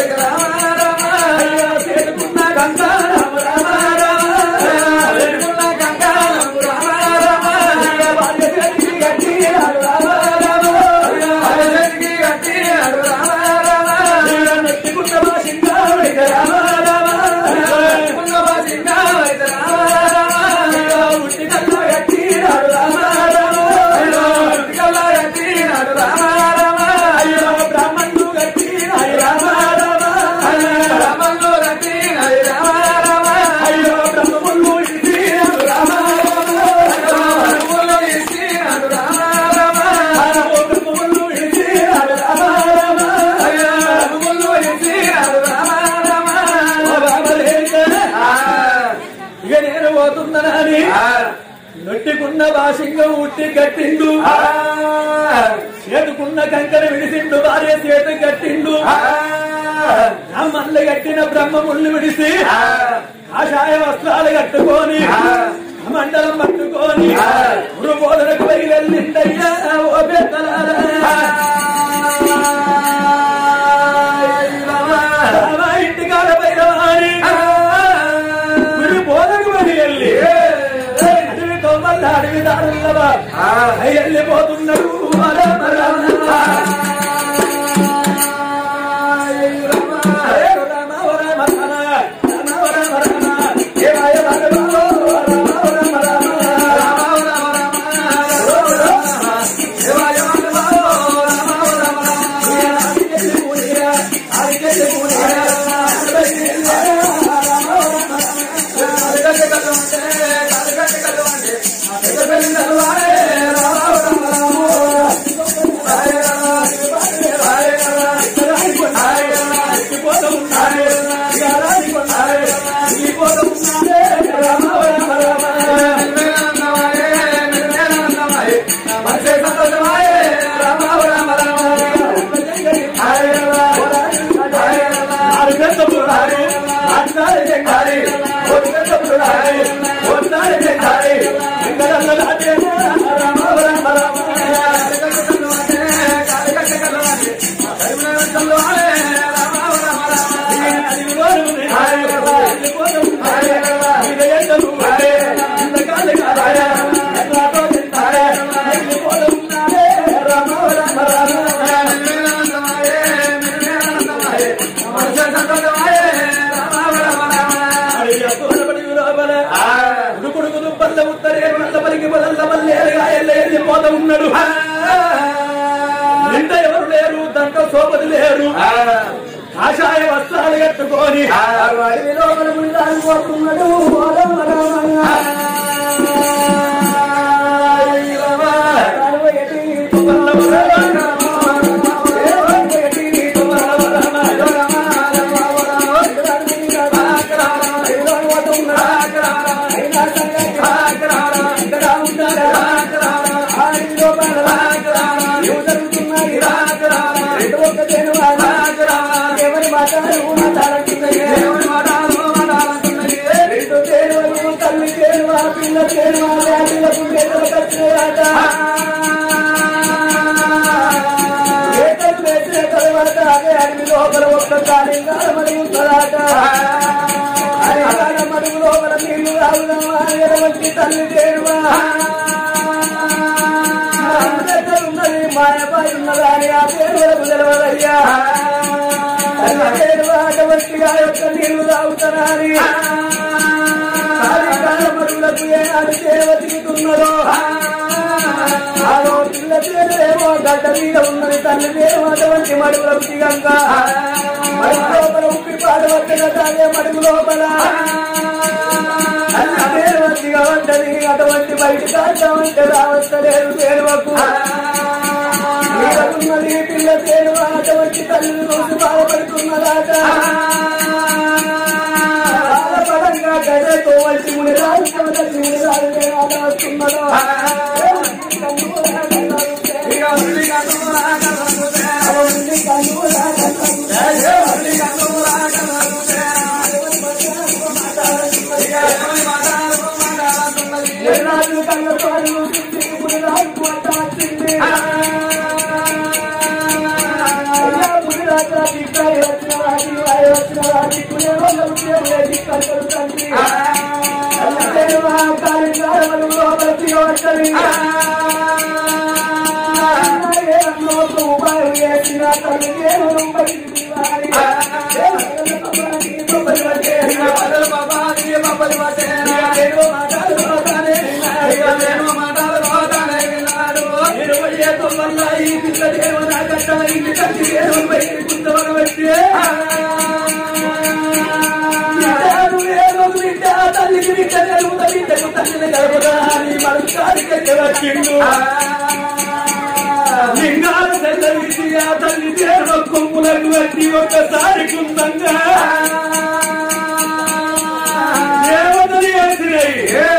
పోతుందనని నొట్టికున్న భాషంగం ఉట్టి కట్టిండు చేతుకున్న కంకర విడిసిండు భార్య చేతు కట్టిండు ఆ మల్లి కట్టిన బ్రహ్మ ముళ్ళు విడిసి కాషాయ వస్త్రాలు కట్టుకొని మండలం పట్టుకొని గురు బోధనకు బయలుదేరిండయ్యా ఓ పెద్దలారా రామ ఇంటికాడ బయలువారి గురు బోధనకు బయలుదేరి అడవి కొమ్మల్ల అడవి దారులవా వెళ్ళిపోతున్నాడు రామ రామ ఉన్నాడు నింట ఎవరు లేరు దాంట్లో సోపతి లేరు కాషాయ వస్త్రాలు కట్టుకొని అడవిలో మనముని రాలిపోతున్నాడు ఓలం రామయ్య. రాలిపోయేటి ఎవరి మాటలు మాట్లాడుతున్నాయి రెండు తేరువలు తల్లి తేరువ పిల్ల తేరువ వ్యాధులకు చేతులు కట్టినాయట ఏటలు వేసిన తర్వాత అదే అడవి లోపల ఒక్కసారి మరియు తలాట అరే మడుగు లోపల నీళ్లు రావుదమ్మా ఎడవంటి తల్లి తేరువ ఉన్నది మాయపాయి ఉన్నదా అని ఆ పేరులకు తెలవదయ్యా తల్లి తేరువ అటువంటి ఆ యొక్క నీళ్లు తాగుతారని మడుగులకు ఏనాడు సేవ తీరుతున్నదో ఆరో పిల్ల పేరేమో గడ్డ మీద ఉన్నది తల్లి పేరు అటువంటి మడుగులకు దిగంక మడుగు లోపల ఉప్పి పాడవచ్చిన తాగే మడుగు లోపల తల్లి పేరు దిగవద్దది అటువంటి బయట కాచామంటే రావచ్చలేదు పేరువకు ఉన్నది పిల్ల పేరు అటువంటి తల్లి రోజు బాధపడుతున్నదాట బాధపడంగా గజతో వచ్చి ముని రాజు తల్లి ముని రాజు వస్తున్నదో రాజు కళ్ళ పాలు ముని రాజు కోట వచ్చింది ముని రాజు అభిప్రాయ వచ్చిన రాజు వాయ వచ్చిన రాజు కునే వాళ్ళ ఉద్యోగం లేదు కట్టలు తండ్రి కార్యక్రమాలు లోపలికి వచ్చి ఉపాయం చేసిన తల్లి దేవుడు బయటికి వారి తల్లికి బిడ్డ కలుగుతా బిడ్డకు తల్లిని కలుగుతా అని మనం కాడికి వచ్చిండు లింగాలు తెల్లవిసి ఆ తల్లి దేవ కొమ్ములకు వచ్చి ఒక్కసారి కుందంగా దేవతలు వేసినాయి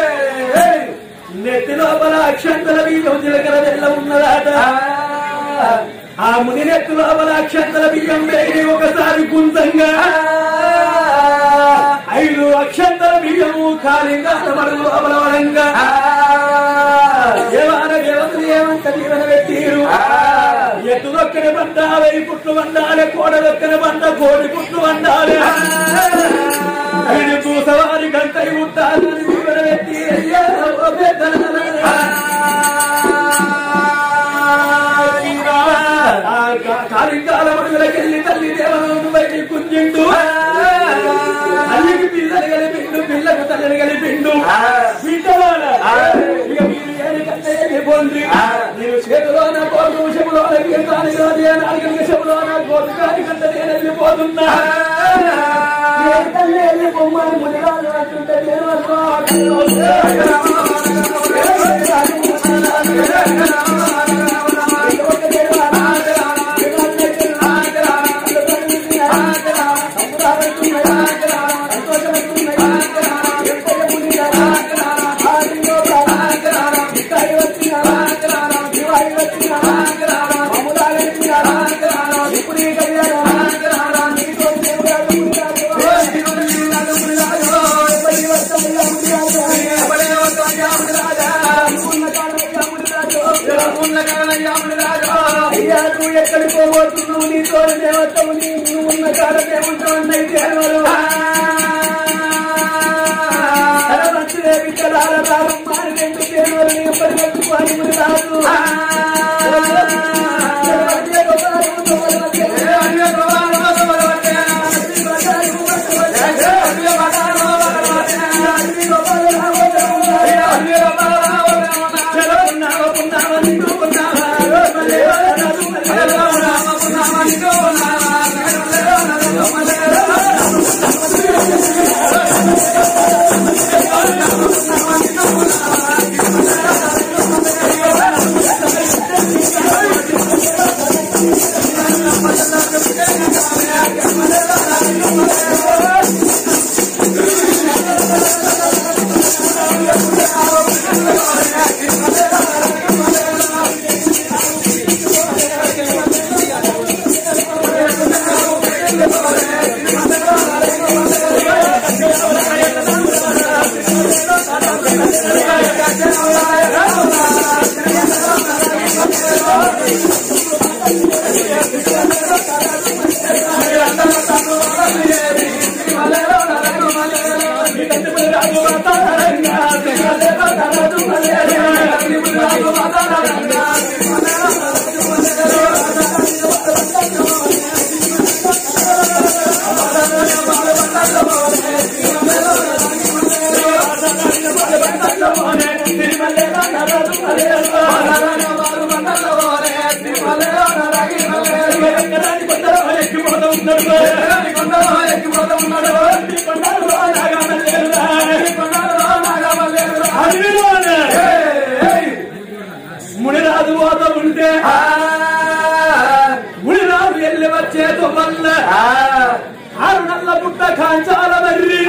అక్షంతల బియ్యం జీలకర్ర బెల్లం ఉన్నదాట ఆ ముని నెత్తు లోపల అక్షంతల బియ్యం వేయి ఒకసారి గుంతంగా ఐదు అక్షంతల బియ్యము ఖాళీగా మడుగు లోపల వడంగా దేవాన దేవతలు ఏమంత దీవెన పెట్టిరు ఎత్తు దొక్కన బండ వెయ్యి పుట్లు వండాలి కోడ దొక్కన బండ కోడి పుట్లు వండాలి ఐదు చూసవారి గంట ఉంటాలని దీవెన పెట్టి అయ్యా ఓ కాలింగాల మడుగులకెళ్ళి తల్లి దేవను బయటి కుంజిండు తల్లికి పిల్లలు కలిపిండు పిల్లకు తల్లిని కలిపిండు బిడ్డలారా, ఇక మీరు ఏమి కంటే ఏమి పోండి మీరు చేతిలోన కోరు విషయంలోన కీర్తానికి రాజే నాలుగు విషయంలోన కోరు కాని కంటే నేను వెళ్ళిపోతున్నా ఏ తల్లి వెళ్ళి బొమ్మని మునిరాజు అంటుంటే నేను అయ్యా నువ్వు ఎక్కడికి పోబోతున్నావు నీతో దేవతవు నీ నువ్వు ఉన్న కాడ దేవతవు అన్నైతే అనరు మంచిదే విత్తలాల రాగం మారినట్టు దేవరు నీ పరిగెత్తుకొని ముని రాదు మునిరాజు పోత ఉంటే మునిరాజు వెళ్ళి వచ్చేతో వల్ల ఆరు నల్ల పుట్ట కాంచాల మర్రి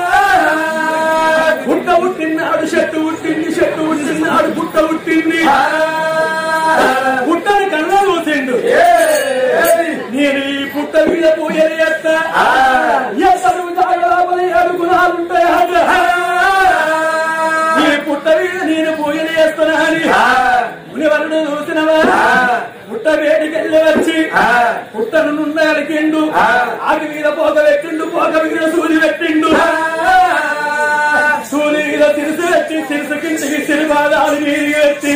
పుట్ట పుట్టినాడు చెట్టు పుట్టింది చెట్టు పుట్టినాడు పుట్ట పుట్టింది పుట్టని కళ్ళ చూసిండు నేను ఈ పుట్ట మీద పూయలు ఎత్తా ఎత్తడు జాగలోపల ఏడు గుణాలుంటాయి ఈ పుట్ట మీద నేను పూయలు చేస్తున్నా అని మునివరుడు చూసినవా పుట్ట వేడికెళ్ళి వచ్చి పుట్టను నుండగలికిండు ఆగి మీద పోక పెట్టిండు పోక మీద సూది పెట్టిండు సూది మీద తిరుసు పెట్టి తిరుసు కిందికి సిరిపాదాలు నీరు పెట్టి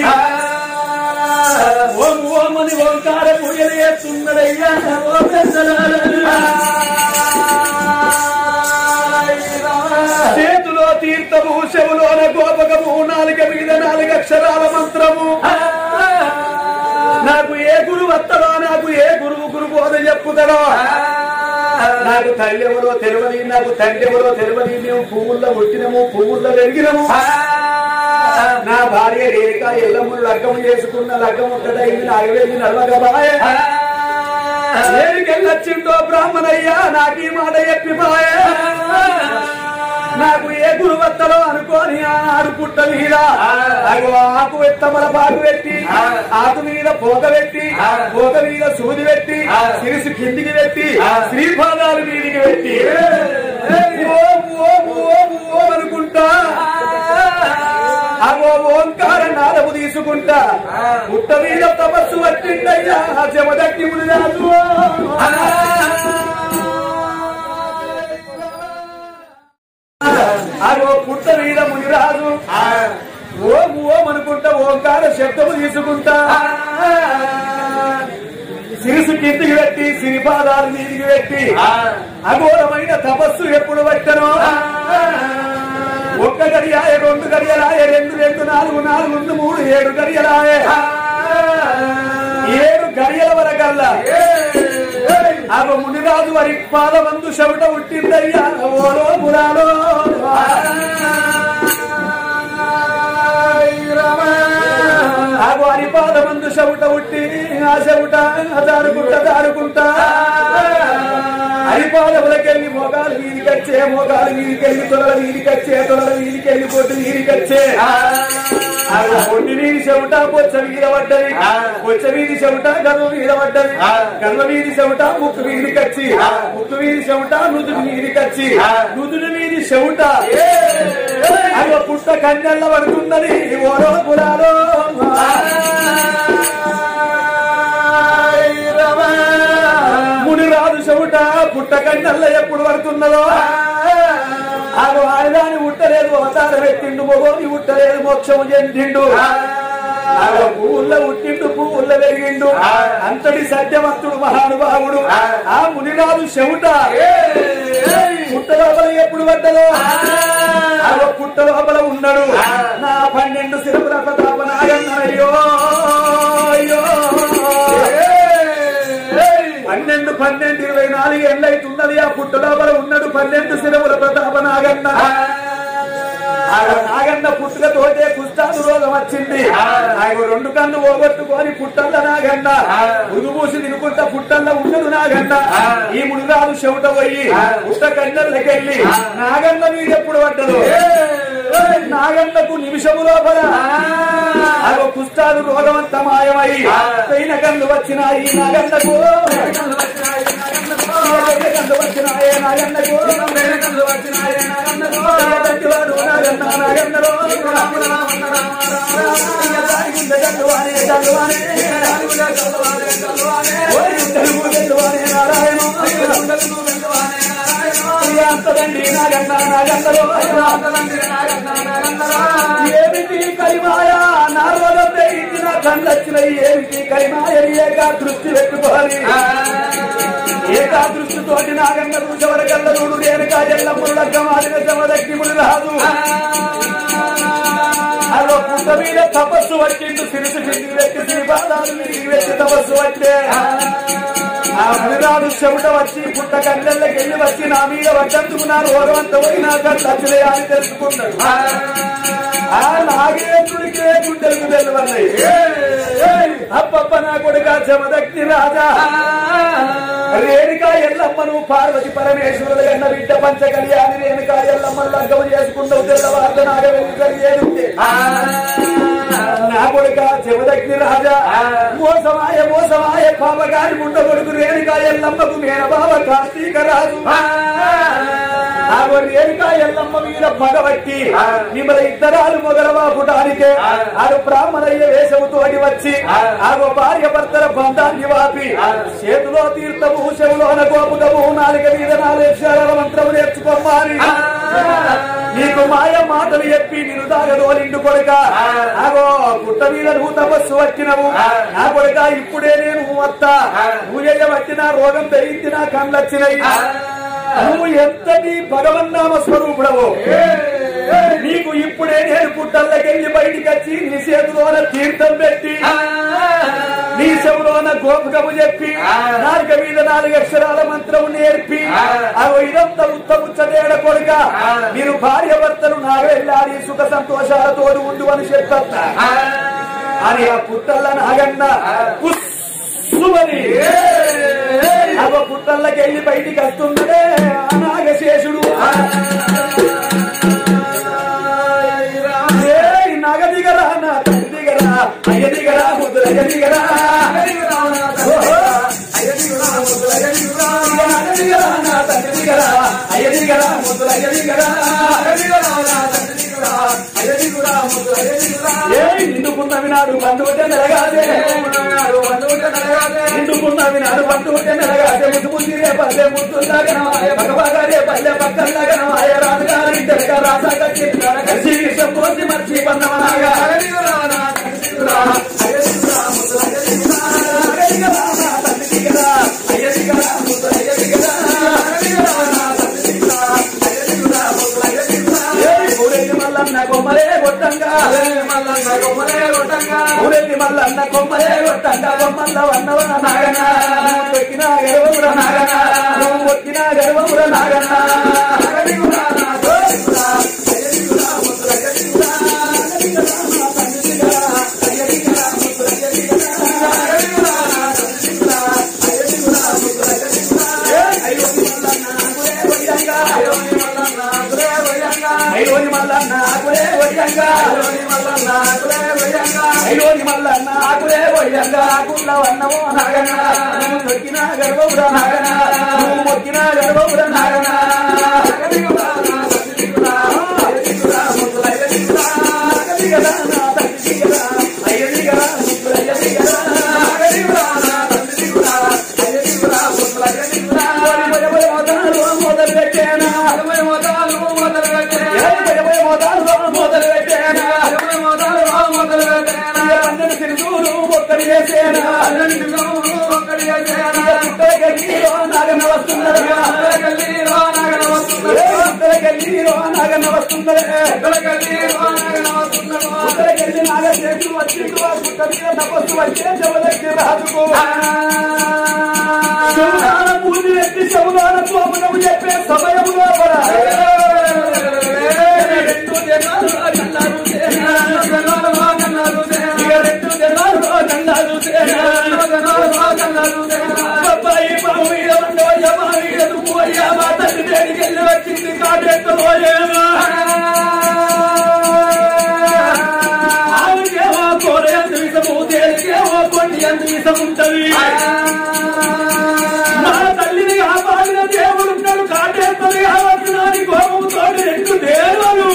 ఓం ఓం అని ఓంకార పూజలు చేస్తున్నాడయ్యా ఓ చేతిలో తీర్థము చెవులోన గోపకము నాలుక మీద నాలుగు అక్షరాల మంత్రము నాకు ఏ గురువు వస్తాడో నాకు ఏ గురువు గురు బోధ చెప్పుతాడో నాకు తల్లి ఎవరో తెలియని నాకు తండ్రి ఎవరో తెలియని మేము పువ్వుల్లో పుట్టినము పువ్వుల్లో పెరిగినము నా భార్య రేఖ ఎల్లమ్ములు లగ్గం చేసుకున్న లగ్గం ఒక్కటైంది నాగవేది నడవగబాయే ఏడికెళ్ళొచ్చిండో బ్రాహ్మణయ్యా నాకు ఈ మాట చెప్పిపోయే నాకు ఏ గురువత్తలో అనుకోని ఆడు పుట్ట మీద అగో ఆకు ఎత్తమల పాకు పెట్టి ఆకు మీద పోక పెట్టి పోక మీద సూది పెట్టి సిరిసి కిందికి పెట్టి శ్రీపాదాలు మీదికి పెట్టి ఓం ఓం ఓం ఓం అనుకుంటా అగో ఓంకార నాదము తీసుకుంటా పుట్ట మీద తపస్సు పట్టిందయ్యా చెమదక్కి మునిరాజు అగో పుట్ట మీద మునిరాజు ఓం ఓం అనుకుంటా ఓంకార శబ్దము తీసుకుంటా సిరిసు కిందికి పెట్టి సిరిపాదాలు మీదికి పెట్టి అఘోరమైన తపస్సు ఎప్పుడు పట్టనో ఒక్క గడియాయ రెండు గడియలాయ రెండు రెండు నాలుగు నాలుగు రెండు మూడు ఏడు గడియలాయ ఏడు గడియల వరకల్లా అవ మునిరాజు వారి పాదమందు చెవిట ఉట్టిందయ్యా ఓలో పురాలో ఆగు అని పాదమందు చెవిట ఉట్టి ఆ చెవిట దాడుకుంటా దాడుకుంటా అరిపాదములకెళ్ళి మోకాలు వీరికచ్చే మోకాలు వీరికెళ్ళి తొలల వీరికచ్చే తొలల వీరికెళ్ళి పొట్టు వీరికచ్చే పొట్టి వీధి చెవిట పొచ్చ వీధ పడ్డది పొచ్చ వీధి చెవిట గర్వ వీధ పడ్డది గర్వ వీధి చెవిట ముక్కు వీధికచ్చి ముక్కు వీధి చెవిట నుదుటి వీధికచ్చి నుదుటి వీధి చెవిట అయ్యో పుట్ట కన్నెల్ల పడుతున్నది ఓరో పురాలో మునిరాజు చెవుట పుట్ట కన్నెల్ల ఎప్పుడు పడుతున్నదో ఆడు ఆడదాని ఉట్టలేదు అవతారం ఎత్తిండు మొగోని ఉట్టలేదు మోక్షము చెందిండు ఆడ పువ్వుల్లో ఉట్టిండు పువ్వుల్లో పెరిగిండు అంతటి సత్యవంతుడు మహానుభావుడు ఆ మునిరాజు చెవుట పుట్ట లోపల ఎప్పుడు పడ్డదో ఆడ పుట్ట లోపల ఉన్నాడు నా పన్నెండు సిరపుల ప్రతాప నాగన్నయ్యో అయ్యో పన్నెండు పన్నెండు ఇరవై నాలుగు ఎండ్లైతున్నది ఆ పుట్ట లోపల ఉన్నాడు పన్నెండు సిరముల ప్రతాప నాగన్న ఆ నాగన్న పుట్టుకతోటే కుష్టాను రోగం వచ్చింది ఆయన రెండు కన్ను పోగొట్టుకొని పుట్టల్ల నాగన్న ఉదుబూసి తినుకుంటా పుట్టల్ల ఉండదు నాగన్న ఈ మునిరాజు చెవుట పోయి పుట్ట కన్నెళ్ళకెళ్ళి నాగన్న మీదెప్పుడు పడ్డదు నాగన్నకు నిమిషము లోపల అగో కుష్టాలు రోగమంత మాయమై పైన కళ్ళు వచ్చినాయి నాగన్నకు కళ్ళు వచ్చినాయే నాగన్నకు నాగన్నకు నాగన్న నాగన్నలో జల్లువానే జల్లువానే తెలుగు జల్లువానే నారాయణ అంతదండి నాగన్న నాగన్నలో ఏమిటి కలిమాయ నా రోగం పెరిగింది నా కళ్ళొచ్చిన ఏమిటి కలిమాయ ఏకా దృష్టి పెట్టుకోవాలి ఏకా దృష్టితోటి నాగన్న రుచవరకల్ల చూడు రేణుకా జల్లమ్ముడు లగ్గమాడిన శవదగ్నిముడు రాదు అదో పుట్ట మీద తపస్సు వచ్చిండు సిరిసి కిందికి పెట్టి శ్రీపాదాలు మీదికి పెట్టి తపస్సు వచ్చే ఆ మునిరాడు చెమట వచ్చి పుట్ట కళ్ళకి వెళ్ళి వచ్చి నా మీద వచ్చేందుకు నా రోగమంత పోయి నా కళ్ళు వచ్చినాయి అని తెలుసుకున్నాడు ఆ నాగేంద్రుడికే గుండెలకు తెల్లవన్నాయి అప్పప్ప నా కొడుక చెమదగ్ని రాజా రేణుకా ఎల్లమ్మను పార్వతి పరమేశ్వరుడు ఎన్న బిడ్డ పంచ కళ్యాణి రేణుకా ఎల్లమ్మను లగ్గము చేసుకుంటూ తెల్లవారు నాగ వెళ్ళి జరిగేది నా కొడుక చెమదగ్ని రాజా మోసమాయ మోసమాయ పాపగారి ముండ కొడుకు రేణుకా ఎల్లమ్మకు మేనబావ కార్తీక రాజు ఆగో రేణుకా ఎల్లమ్మ మీద పగబట్టి మిమ్మల్ని ఇద్దరాలు మొదలవాపుటానికే ఆడు బ్రాహ్మణయ్య వేషముతోటి వచ్చి ఆగో భార్య భర్తల బంధాన్ని వాపి చేతిలో తీర్థము చెవులోన గోపుకము నాలుక మీద నాలుగు అక్షరాల మంత్రము నేర్చుకోమారి నీకు మాయ మాటలు చెప్పి నిన్ను దాగదోలిండు కొడుక ఆగో పుట్ట మీద నువ్వు తపస్సు వచ్చినవు నా కొడుక ఇప్పుడే నేను వస్తా నువ్వు చేయబట్టిన రోగం పెరిగింది నా కళ్ళొచ్చినాయి నువ్వు ఎంతటి భగవన్నామ స్వరూపుడవు నీకు ఇప్పుడే నేను పుట్టల్లకెళ్ళి బయటికి వచ్చి నీ చేతిలోన తీర్థం పెట్టి నీ చెవులోన గోపుకము చెప్పి నాలుక మీద నాలుగు అక్షరాల మంత్రం నేర్పి అవి ఇదంతా ఉత్తముచ్చటేడ కొడుక మీరు భార్య భర్తలు నా వెళ్ళాలి సుఖ సంతోషాలతో ఉండు అని చెప్పత్తా అని ఆ పుట్టల్ల నాగన్న పుస్సుమని అవ పుట్టల్లకి వెళ్ళి బయటికి వస్తుందే ఆ నాగశేషుడు దిగరా ముద్దుల అయ్య దిగరా ఏ నిండుకున్నవి నాడు బంధువుతే నెలగాదే నిండుకున్నవి నాడు బంధువుతే నెలగాదే ముద్దు ముద్దిరే పల్లె ముద్దులాగనమాయ భగవాగారే పల్లె పక్కలాగనమాయ రాజుగారి తెలగ రాసా కట్టి కలిసి విషం పోసి మర్చి పన్నమనాగా మల్లన్న కొమ్మలే కొట్టంగా ఊరెల్లి మల్లన్న కొమ్మలే కొట్టంగా బొమ్మల్ల వన్నవన నాగన్న నువ్వు తొక్కిన గర్వముర నాగన్న నువ్వు మొక్కిన గర్వముర నాగన్న ఐరోని మల్లన్న ఆకులే వయ్యంగా ఐరోని మల్లన్న ఆకులే వయ్యంగా ఆకుల వన్నమో నాగన్న నువ్వు మొక్కిన గర్వముర నాగన్న నువ్వు మొక్కిన గర్వముర నాగన్న మొదలు పెట్టేనా మొదలు పెట్టేనా అందరి తిరుగులు ఒక్కడి వేసేనా గల్లీలో నాగన్న వస్తున్నదా గల్లీలో నాగన్న వస్తున్నదే ఉత్తరకెళ్ళి నాగ చేతులు వచ్చిండు ఆ గుట్ట మీద తపస్సు వచ్చే చెవులకి రాజుకు శివదాన పూజ ఎత్తి శివదాన కోపనము చెప్పే సమయము లోపల రెండు జనాలు కన్నారు ఇక రెండు జనాలు కన్నారు అబ్బాయి మా మీద ఉండో యమా మీద పోయా మా తల్లి దేనికి వెళ్ళి వచ్చింది కాటెత్తబోయేమా ఆమెకేమో కూర ఎంత విషము తేలికేమో కొండి ఎంత విషముంటది మా తల్లిని కాపాడిన దేవుడున్నాడు కాటేస్తుంది కావచ్చు నాని కోపంతో రెండు దేవులు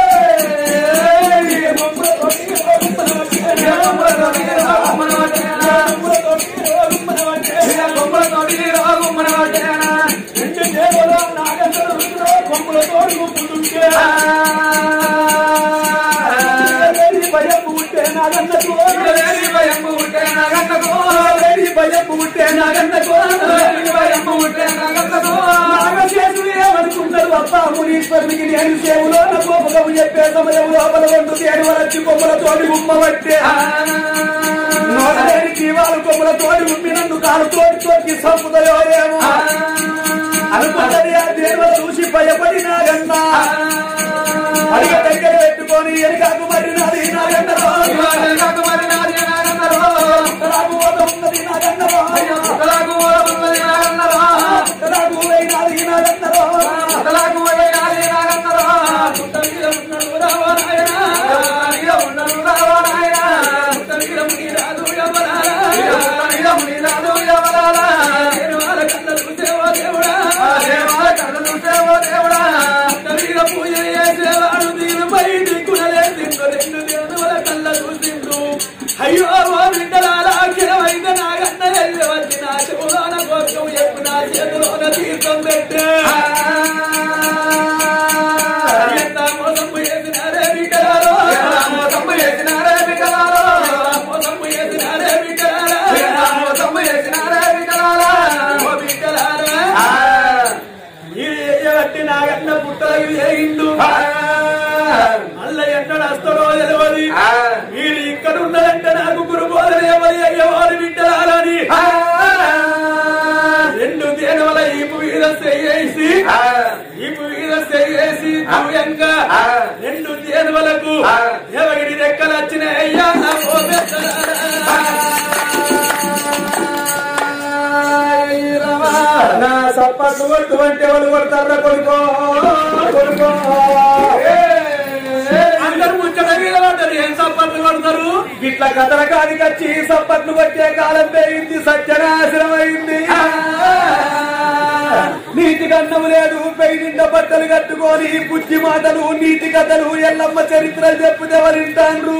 రెండు దేవులు నాగేశ్వర కొమ్ములతో గుంపుతుంటే భయం ఉంటే నాగన్నకు భయం ఉంటే నాగన్నకు నాగశేషుడు ఏమనుకుంటారు అప్ప మునీశ్వరునికి నేను సేవులో నా కోపకము చెప్పే సమయం లోపల రెండు తేడు వరచి కొమ్మలతోటి ఉమ్మబట్టే నోడలేని జీవాలు కొమ్మలతోటి ఉమ్మి నన్ను కాలుతోటి తోటి సంపుదయో ఏమో అనుకుంటది ఆ దేవ చూసి భయపడి నాగన్న అడిగ దగ్గర పెట్టుకొని ఎనకాకు మరి నాది నాగన్నరో రాగు ఉన్నది నాగన్నరో రాగు నాది నాగన్నరో అయ్యో ఓ బిడ్డలారా అఖిలమైన నాగన్న వెళ్ళి వచ్చి నా చెవులోన కోసం ఎప్పుడు నా చేతిలోన తీర్థం పెట్టే ఎంత మోసము చేసినారే బిడ్డలారో మోసము చేసినారే బిడ్డలారో మోసము చేసినారే బిడ్డలారా మోసము చేసినారే బిడ్డలారా ఓ బిడ్డలారా ఇది ఎయ్యబట్టి నాగన్న పుట్టలకు చేయిండు మళ్ళీ ఎక్కడ వస్తాడో తెలియదు వీళ్ళు ఇక్కడ ఉన్నదంటే నాకు గురుబోధన ఎవరి అయ్యవారు వింటారని రెండు దేనవల ఈపు మీద చేసి ఈపు మీద చేసి దూయంగా రెండు దేనవలకు దేవగిరి రెక్కలు వచ్చినాయి అయ్యా నా నా సప్పట్లు కొట్టుకుంటే వాళ్ళు కొడతారా కొడుకో కొడుకో అందరూ ముచ్చట మీద పడ్డారు ఏం సప్పట్లు కొడతారు ఇట్లా కథల కాడికి వచ్చి సప్పట్లు కొట్టే కాలం పెరిగింది సత్యనాశనం అయింది నీ నీతి కన్నము లేదు పెయి నిండా బట్టలు కట్టుకొని బుద్ధి మాటలు నీతి కథలు ఎల్లమ్మ చరిత్ర చెప్పుతే వింటాండ్రు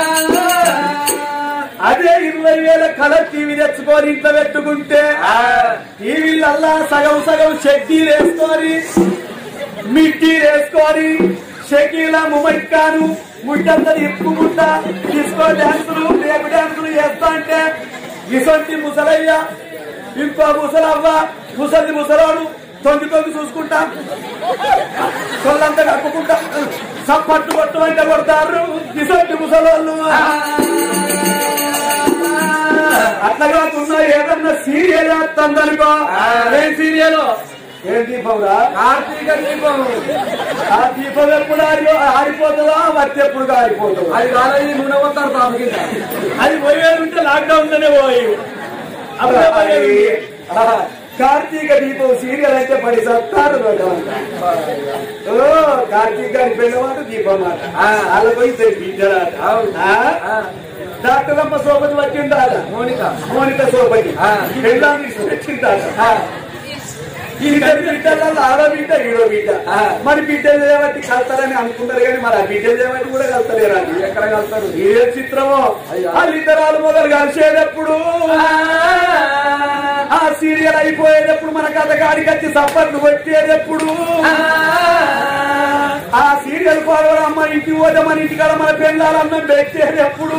అదే ఇరవై వేల కలర్ టీవీ తెచ్చుకొని ఇంట్లో పెట్టుకుంటే టీవీలల్లా సగం సగం షెడ్డీలు వేసుకొని మిట్టీలు వేసుకొని షకీలా ముమైక్కాను ముట్టంతా ఇప్పుకుంటా డిస్కో డాన్సులు రేపు డాన్సులు చేస్తా అంటే ఇసొంటి ముసలయ్య ఇంకో ముసలవ్వ ముసలి ముసలాడు తొంగి తొంగి చూసుకుంటా సొల్లంతా కప్పుకుంటా సప్పట్టు కొట్టు అంటే కొడతారు ఇసొంటి ముసలోళ్ళు అట్లా కాకుండా ఏదన్నా సీరియల్ వేస్తుందనుకో ఏం సీరియల్ ఏం దీపంరా కార్తీక దీపం ఆ దీపం ఎప్పుడు ఆరి ఆరిపోతుందా వచ్చి ఎప్పుడు ఆరిపోతుందా అది కాలేజీ నూనె పోతారు తాము కింద అది పోయేది ఉంటే లాక్డౌన్ లోనే పోయి అప్పుడే పోయేది ఉంది. ఆ, కార్తీక దీపం సీరియల్ అయితే పడి సత్తారు ఓ కార్తీక్ గారి పెళ్ళవాడు దీపం మాట ఆ. వాళ్ళ పోయి బిడ్డరాట డాక్టర్ అమ్మ సోపతి వచ్చిందాట మోనిక మోనిక సోపతి ఆ. పెళ్ళాన్ని వచ్చిందాట ఆ, ఈ ఇద్దరు బిడ్డలలో ఆడో బిడ్డ ఈడో బిడ్డ ఆ. మరి బిడ్డలు చేయబట్టి కలుతారని అనుకుంటారు కానీ మరి ఆ బిడ్డలు చేయబట్టి కూడా కలుతలేరా ఎక్కడ కలుస్తారు ఏ చిత్రమో వాళ్ళిద్దరాలు మొదలు కలిసేటప్పుడు ఆ సీరియల్ అయిపోయేటప్పుడు మన కథ కాడికి వచ్చి సప్పట్లు కొట్టేటప్పుడు ఆ సీరియల్ పోవడం అమ్మ ఇంటి పోతే మన ఇంటికాడ మన పెళ్ళాలన్నం పెట్టేటప్పుడు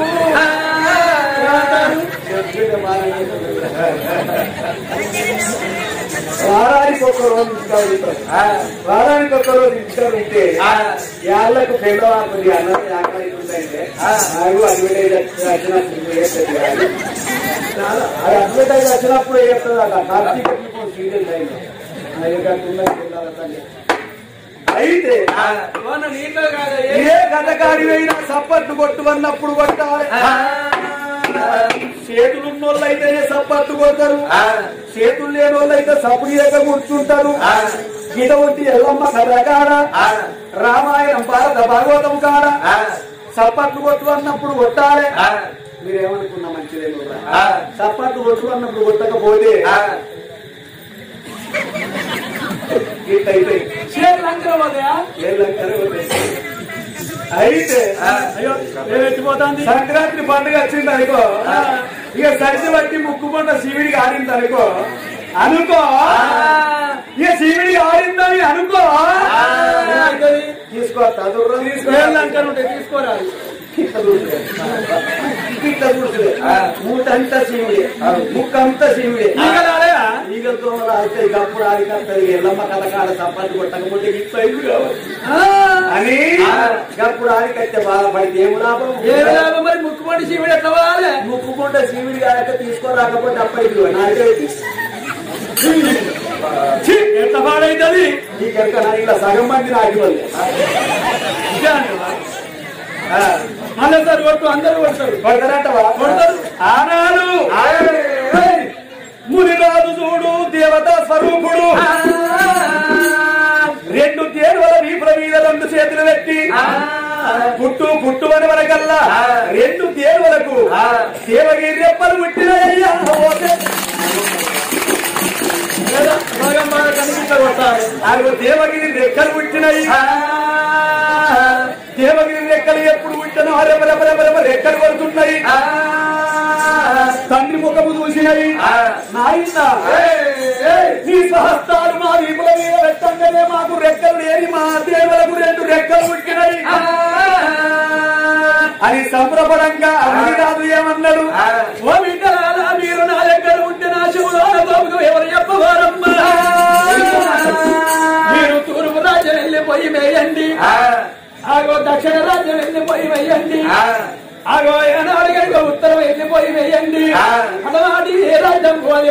వారానికి ఒక రోజు ఇంటికాడ ఉంటారు. వారానికి ఒక రోజు ఇంటికాడ ఉంటే ఏళ్లకు పెళ్ళవాళ్ళు అన్నం ఆకలి ఉందంటే నాకు అడ్వర్టైజ్ వచ్చినప్పుడు వేస్తుంది కాదు. చాలా అది అడ్వర్టైజ్ వచ్చినప్పుడు వేస్తుంది అట కార్తీక దీపం సీరియల్ టైంలో అది కాకుండా పిల్లల తల్లి. అయితే నీట్లో కాదు ఏ గతకాడి అయినా సప్పట్లు కొట్టుకున్నప్పుడు కొట్టాలి చేతులున్న వాళ్ళు అయితేనే సప్పట్లు కొడతారు చేతులు లేని వాళ్ళు అయితే సప్పుడు చేయక కూర్చుంటారు గీత వంటి ఎల్లమ్మ కథ కాడ రామాయణం భారత భాగవతం కాడ సప్పట్లు కొట్టు అన్నప్పుడు కొట్టాలి మీరేమనుకున్నా మంచిదే నువ్వురా. సప్పట్లు కొట్టు అన్నప్పుడు కొట్టకపోతే గీత అయిపోయి ఏళ్ళంటారు వదిలేసి. అయితే అయ్యో ఏమెత్తిపోతుంది సంక్రాంతి పండుగ వచ్చింది అనుకో ఇక సరిసి బట్టి ముక్కుకుంట శివుడికి ఆడింది అనుకో అనుకో ఇక శివుడికి ఆడిందని అనుకో తీసుకో తదుర్రం తీసుకో తీసుకోరాదు ఇట్లా చూడలే మూటంతా శివుడే ముక్కంతా శివుడే ఈగలతో ఆడితే అప్పుడు ఆడికత్తది ఎల్లమ్మ కథకాడ చప్పట్లు కొట్టకపోతే ఇట్లా ఇల్లు కావాలి అని అప్పుడు ఆడికైతే బాధపడితే ఏం లాభం ఏ లాభం మరి ముక్కుపడి శివుడు ఎట్లా పోవాలి ముక్కుకుంటే శివుడి కాక తీసుకోరాకపోతే అప్పటికి నాయకుడికి ఎంత పాడైతుంది నీకెంత నా ఇలా సగం మంది నాకు వాళ్ళు మళ్ళీ సార్ కొట్టు అందరూ కొడతారు కొడతారంటవా కొడతారు. ఆనాడు మునిరాజు చూడు దేవతా స్వరూపుడు రెండు తేరువల వీపుల మీద రెండు చేతులు పెట్టి పుట్టు పుట్టు అని వరకల్లా రెండు తేరువలకు దేవగిరి రెప్పలు పుట్టినయ్యా బాగా బాగా కనిపిస్తారు కొట్టాలి నాలుగు దేవగిరి రెక్కలు పుట్టినాయి దేవగిరి రెక్కలు ఎప్పుడు పుట్టినో రెపరెపరెపరెప రెక్కలు పడుతున్నాయి తండ్రి ముఖము చూసినాయి నాయన నీ సహస్తాలు మా వీపుల మీద పెట్టంగానే మాకు రెక్కలు లేని మా దేవులకు రెండు రెక్కలు పుట్టినాయి అని సంబరపడంగా అభిరాజు ఏమన్నాడు ఓ బిడ్డలారా మీరు నా దగ్గర ఉంటే నా శివుడు బాబుకు ఎవరు చెప్పవారమ్మా మీరు తూర్పు రాజ్యం వెళ్ళిపోయి వేయండి ఆగో దక్షిణ రాజ్యం వెళ్ళిపోయి వేయండి ఆగో ఏనాడు గనుక ఉత్తరం వెళ్ళిపోయి వేయండి అలనాటి ఏ రాజ్యం పోలి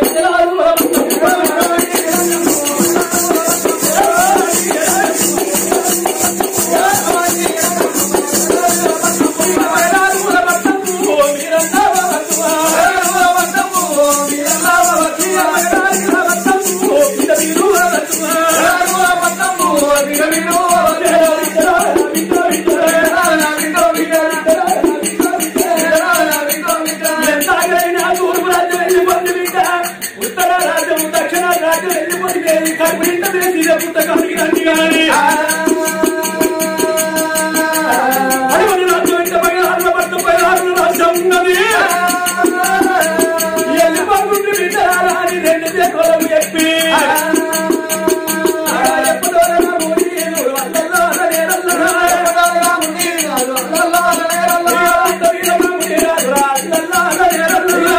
ఎంతగైనా తూర్పు రాజ్యం వెళ్ళిపోయింది బిడ్డ ఉత్తర రాజ్యం దక్షిణ కానీ అడివడి రాజ్యం వెంట బయలారుల పట్టు బయలారుల రాజ్యం ఉన్నది ఎల్లి బాగుండి విచారా అని రెండు దేశాలకు చెప్పి ఎప్పుడోనా మునీరు అల్లల్లో నేరల్లో అంత వీరమా మునీరాజు అల్లల్లో నేరల్లో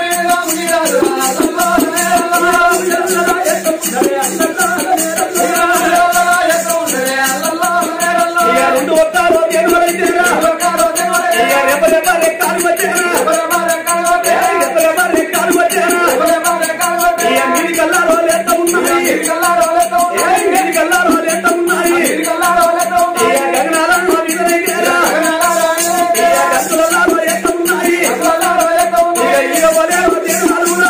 రెండు ఒక్కలో ఎరువైతేరా రెప్ప రెప్ప రెక్కాలు వచ్చేరా రెప్ప రెప్ప రెక్కాలు వచ్చేరా మీది కల్లారో లేత ఉన్నాయి మీది కల్లారో లేత ఉన్నాయి గగనాలలో విధనైతేరా గంతులలో లేత ఉన్నాయి ఇక వలేవో దేవాలురా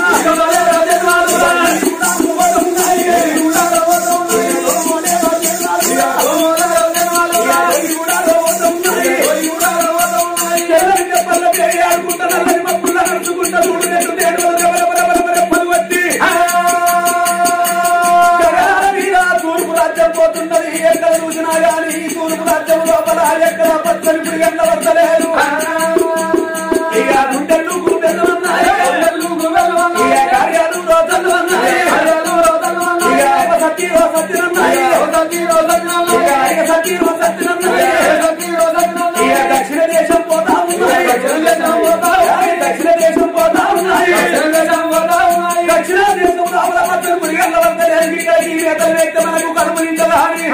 తూర్పు రాజ్యం పోతున్నది ఎక్కడ చూసినా గానీ తూర్పు రాజ్యం లోపల ఎక్కడ పచ్చని పురిగంట వస్తలేదు ఇక గుండెలు గుండెలు ఉన్నాయి ఇక కార్యాలు రోజులు ఉన్నాయి ఇక సతీ సత్యనున్నాయి ఇక ఇక సతీ సత్యనున్నాయి ఇక దక్షిణ దేశం పోతా ఉన్నాయి దక్షిణ దేశం పోతా ఉన్నాయి దక్షిణ దేశం రావల పచ్చని పురిగంట వస్తలేదు ఇక్కడ ఈ వేతలు వ్యక్తి మనకు కనుమరించదా అని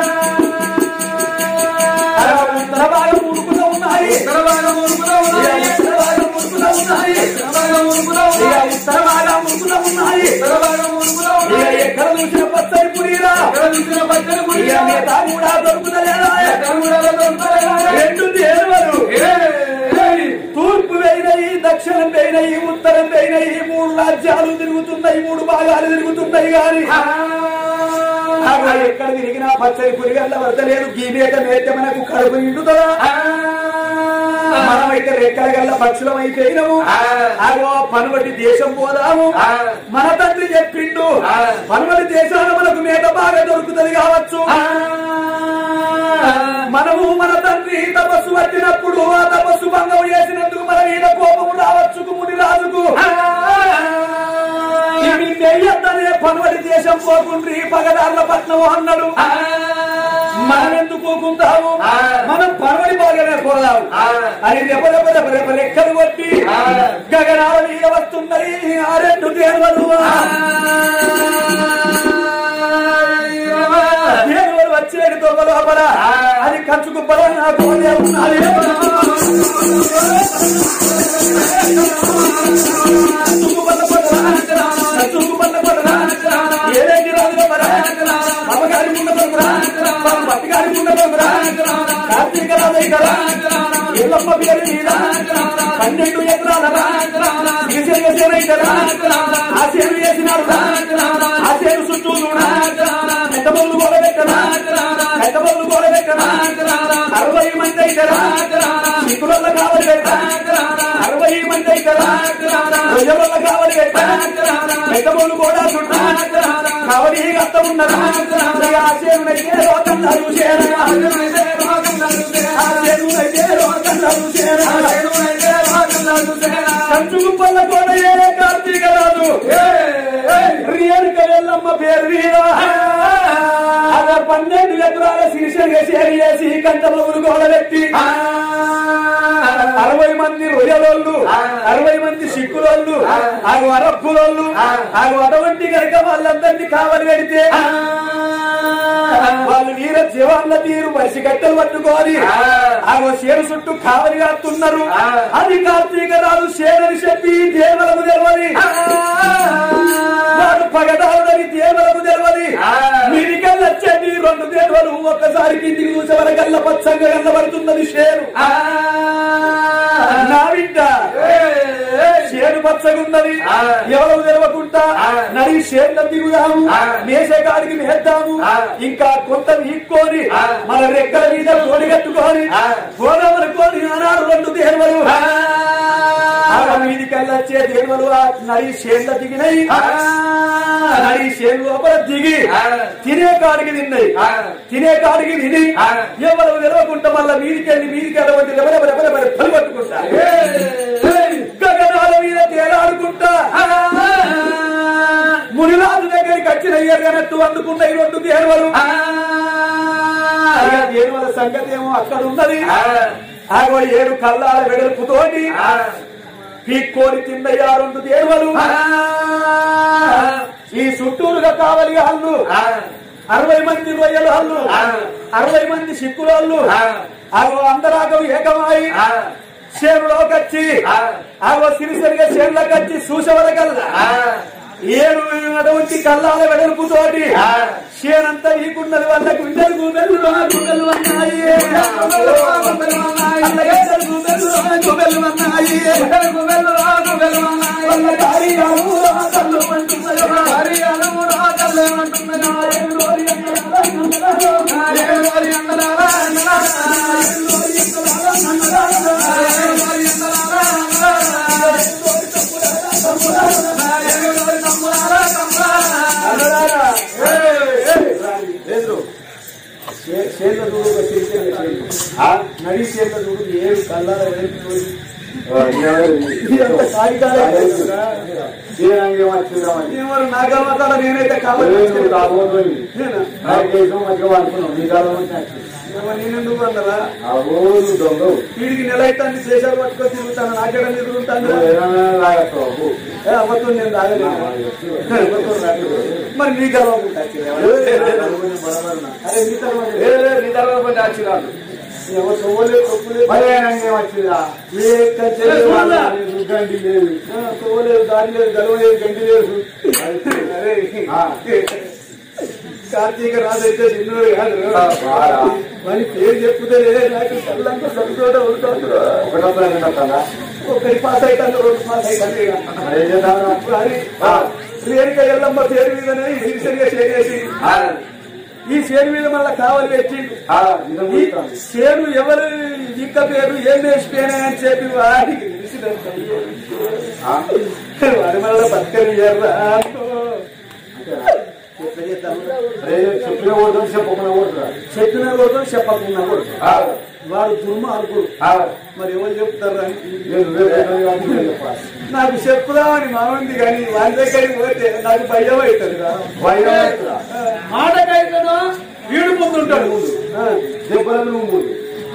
ఉత్తర భాగం ఉడుకుతూ ఉన్నాయి ఉత్తర భాగం ఉడుకుతూ ఉన్నాయి ఉత్తర భాగం ఉడుకుతూ ఉన్నాయి ఉత్తర భాగం ఉడుకుతూ ఉన్నాయి ఇక ఎక్కడ చూసిన పచ్చని పురిరా ఇక మిగతా కూడా దొరుకుతలేదా రెండు దేవరు తూర్పు వేయినయి దక్షిణం వేయినయి ఉత్తరం వేయినయి మూడు రాజ్యాలు తిరుగుతున్నాయి మూడు భాగాలు తిరుగుతున్నాయి గాని అలా ఎక్కడ తిరిగినా పచ్చని పురిగల్ల వరదలేదు గీనేక నేత మనకు కడుపు నిండుతుందా మనమైతే రెక్కల గల్ల పక్షులం అయిపోయినము అగో పనుబట్టి దేశం పోదాము మన తండ్రి చెప్పిండు పనుబడి దేశాన మనకు మేత బాగా దొరుకుతుంది కావచ్చు మనము మన తండ్రి తపస్సు పట్టినప్పుడు ఆ తపస్సు భంగం చేసినందుకు మన మీద కోపము రావచ్చు ముని రాజుకు ఇవి నెయ్యద్దనే పనుబడి దేశం పోకుండ్రి పగదార్ల పట్నం అన్నాడు మనం ఎందుకు పోకుంటాము మనం పనుబడి బాగానే పోదాము అని రెప రెప రెప రెప రెక్కలు కొట్టి గగనాల మీద వస్తున్నాయి ఆ రెండు దేవలు దేవలు వచ్చేది దొంగ లోపల అది కంచుకు బల నాకు ఉన్నది కంచుకు బల్ల పడరా కంచుకు బల్ల పడరా ఏదేంటి రాజుల పరా అమ్మగారి ముండ పడుకురా పట్టిగారి ముండ పడుకురా కార్తీక రాజయ్యరా ఎల్లమ్మ పేరు మీద పన్నెండు ఎకరాలరా గిరిజన సేనైతరా ఆ సేను చేసినాడు ఆ సేను చుట్టూ చూడా పెద్ద బొల్లు గోడ పెట్టరా పెద్ద బొల్లు గోడ పెట్టరా అరవై మంది అయితరా శికుల కావాలి పెట్టరా అరవై మంది అయితరా ప్రజల కావాలి పెట్టరా పెద్ద బొల్లు కూడా చుట్టూ కావలి అత్త ఉన్నదా ఆ సేనునైతే రోకన్నారు చేరా ఆ సేనునైతే రోకన్నారు చేరా కంచుకు పల్ల కోట ఏ కార్తీక రాజు రియల్ కళ్ళమ్మ పేరు మీద అలా పన్నెండు ఎకరాల శీర్షంగా చేరి చేసి కంటమూరు గోడ పెట్టి అరవై మంది రొయ్యలోళ్ళు అరవై మంది సిక్కులోళ్ళు ఆగు అరప్పులోళ్ళు ఆగు అటువంటి కనుక వాళ్ళందరినీ కావలి పెడితే వాళ్ళు వీర జీవాన్ల తీరు మనిషి గట్టలు పట్టుకోని ఆగో చేరు చుట్టూ కావలి కాస్తున్నారు అది కార్తీక రాజు చేరని చెప్పి దేవలకు తెలవని వాడు పగడాలని దేవలకు తెలవని మీరికల్లా వచ్చేది రెండు దేవలు ఒక్కసారి కిందికి చూసే వరకల్లా పచ్చంగా కనబడుతున్నది షేరు నా బిడ్డ షేరు పచ్చగున్నది ఎవరు తెలవకుండా నడి షేర్ల దిగుదాము ఆ. మేసే కాడికి మేద్దాము ఆ. ఇంకా కొంత వీక్కొని ఆ. మన రెక్కల మీద కోడి కట్టుకొని ఆ. గోదావరి కోడి ఆనాడు రెండు దేవలు మీది కల్లా వచ్చే దేవలు ఆ నడి షేర్ల దిగినాయి ఆ. నడి షేర్ లోపల దిగి ఆ. తినే కాడికి తిన్నాయి ఆ. తినే కాడికి తిని ఆ. ఎవరు నిలవకుండా మళ్ళా మీదికి వెళ్ళి మీదికి వెళ్ళబట్టి ఎవరెవరెవరెవరు పలుపట్టుకుంటా గగనాల మీద తేలాడుకుంటా మునిరాజు దగ్గరికి వచ్చిన ఎర్రనట్టు అందుకున్న ఈ రెండు దేవలు ఇక దేవల సంగతి ఏమో అక్కడ ఉన్నది ఆగో ఏడు కల్లాల వెడల్పుతోటి పీక్కోని తిన్నయ్యా రెండు దేవలు ఈ చుట్టూరుగా కావలి హల్లు అరవై మంది రొయ్యలు హల్లు అరవై మంది సిక్కులు అగో అందరాగం ఏకమాయి చేరులోకి వచ్చి ఆగో సిరిసరిగా చేరులోకి వచ్చి చూసేవరకల్లా ఏడు అటువంటి కల్లాల వెడల్పుతోటి చేనంతా ఈకున్నది వాళ్ళ గుండెలు గుండెలు గుండెలు అన్నాయి అల్లగడ్డలు గుండెలు గుండెలు అన్నాయి వాళ్ళ కార్యాలు రాతలు అంటున్నాయి కార్యాలు రాతలు చేతుల దూడు నడి చేతుల దూడు ఏడు కల్లాల నాగమతాల నేనైతే కావాలి నేనెందుకు అన్నదా వీడికి నెల అయితే చేశారు పట్టుకొని తిరుగుతాను నాకెడ తిరుగుతాను అవ్వతో నేను తాగలేదు అవ్వతో రాలేదు. మరి నీ గర్వకుంటా అరే నీ తర్వాత ఎవరు తొవ్వలేదు తొప్పులేదు ఏ కచ్చేది ఆ, తొవ్వలేదు దారి లేదు గలవ లేదు గంటి లేదు అరే కార్తీక రాజు అయితే చిన్నోడు కాదు మరి పేరు చెప్పుతే నాకు కళ్ళంతా సరిచోట ఉంటాడు ఒకటి పాస్ అవుతాను రెండు పాస్ అవుతాను కానీ రేణుక ఎల్లమ్మ పేరు మీదనే హింసరిగా చేసి ఈ చేను మీద మళ్ళా కావాలి పెట్టిండు ఈ చేను ఎవరు ఇంక పేరు ఏం వేసిపోయినా అని చెప్పి వాడికి తెలిసినంత వాడి మళ్ళా బతకని చెప్పిన ఓడుతుంది చెప్పకుండా ఓడుతురా చెప్పిన కూడా చెప్పకుండా కూడా వాడు దుర్మార్గుడు మరి ఎవరు చెప్తారా నాకు చెప్పుదామని మామంది కానీ వాడి దగ్గరికి పోతే నాకు భయం అవుతుంది రా మాటకైతేనో వీడు ముందుంటాడు ముందు ఆ, చెప్పలేదు నువ్వు ముందు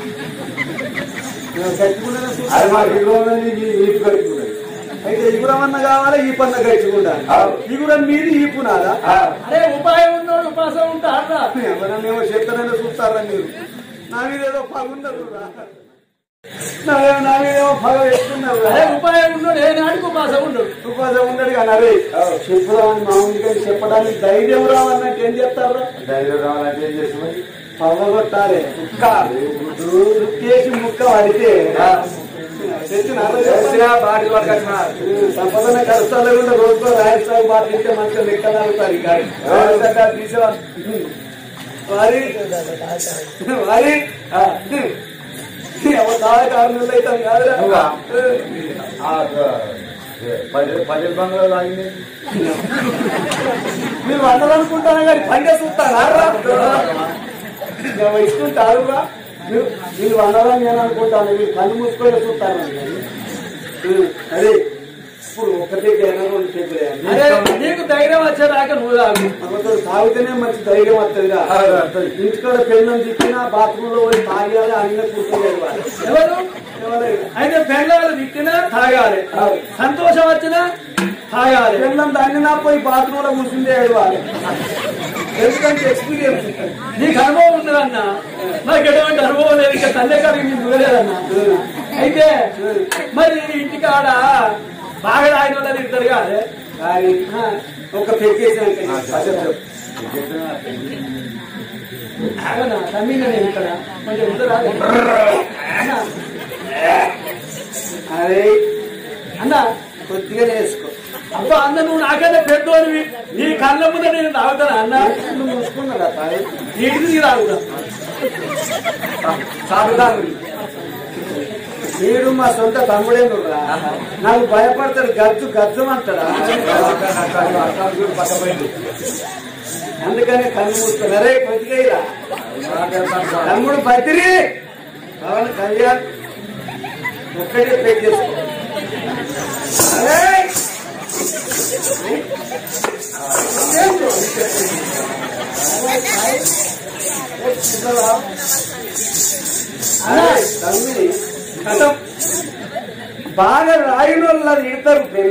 గట్టిగుండనే చూస్తా. అది మా ఇరవై నీకు కడుపుతున్నాయి అయితే ఇగురమన్న కావాలి ఈ పన్న గట్టిగుండాలి ఇగురం మీది ఈ పునాదా అరే ఉపాయం ఉన్నోడు ఉపాసం ఉంటారా ఎవరన్నేమో చెప్తానని చూస్తారా మీరు నా మీద ఏదో పగున్నారు నా- నా మీద ఏమో పగ వేస్తున్నారు అరే ఉపాయం ఉన్నోడు ఏ నాటికి ఉపాసం ఉండడు ఉపవాసం ఉండడు కానీ అరే చెప్పుదామని మామూలు కానీ చెప్పడానికి ధైర్యం రావన్నట్టు ఏం చెప్తారా ధైర్యం రావాలంటే ఏం చేస్తున్నాయి పగగొట్టాలి ముక్క కేసి ముక్క పడితే బాటి పట్టుకొచ్చిన సంపదన కష్టాలు కూడా రోజుకో రాజస్థాన్ బాట తింటే మంచిగా లెక్క నడుగుతారు ఈ గాడి వారి వారి ఎవరు చాలా కారణాలు అవుతాం కాదురా పది పది బంగారు లాగింది మీరు వందలనుకుంటారా కానీ పండే చూస్తారా ఇస్తుంటారు మీరు మీరు వందలని నేను అనుకుంటాను మీరు కళ్ళు మూసుకొని చూస్తాను అదే ఇప్పుడు ఒకటే జనం రెండు చేతులే అరే నీకు ధైర్యం వచ్చేదాకా నువ్వు తాగు మనతో తాగితేనే మంచి ధైర్యం వస్తుందిగా ఇంటికాడ పెళ్ళని తిప్పినా బాత్రూమ్ లో పోయి తాగాలి అన్న కూర్చోలేదు వాళ్ళు. ఎవరు ఎవరైనా అయితే పెళ్ళాలు తిట్టినా తాగాలి సంతోషం వచ్చినా తాగాలి పెళ్ళం దాన్ని నా పోయి బాత్రూమ్ లో కూర్చుండే ఏడవాలి ఎందుకంటే ఎక్స్పీరియన్స్ నీకు అనుభవం ఉన్నదన్న నాకు ఎటువంటి అనుభవం లేదు ఇక తల్లి కాడికి నీకు చూడలేదన్న అయితే మరి ఇంటికాడ బాగా ఆయన వల్ల తిడతారు కాదే కానీ ఒక పెగ్గేసాక అవునా తమ్మింగా నేను ఇక్కడ కొంచెం ముందు రాదు అన్న అరే అన్న కొద్దిగా వేసుకో అబ్బా అన్న నువ్వు నాకైనా పెద్దోడివి నీ కళ్ళ ముందు నేను తాగుతాను అన్న నువ్వు మూసుకున్నాడా తాయి నీటికి తాగుతా సాగుదాను వీడు మా సొంత తమ్ముడే నువ్వురా నాకు భయపడతాడు గజ్జు గజ్జు అంటాడా అందుకని కన్ను మూసుకున్నా రే బతికేయరా తమ్ముడు బతిరి అవును కళ్యాణ్ ఒక్కటే పే చేసుకో అరే! ఏంటో? ఏ చిన్నరా? అరే, తమ్మి, కథం. బాగా రాయినోళ్ళ ఇడతారు పిల్ల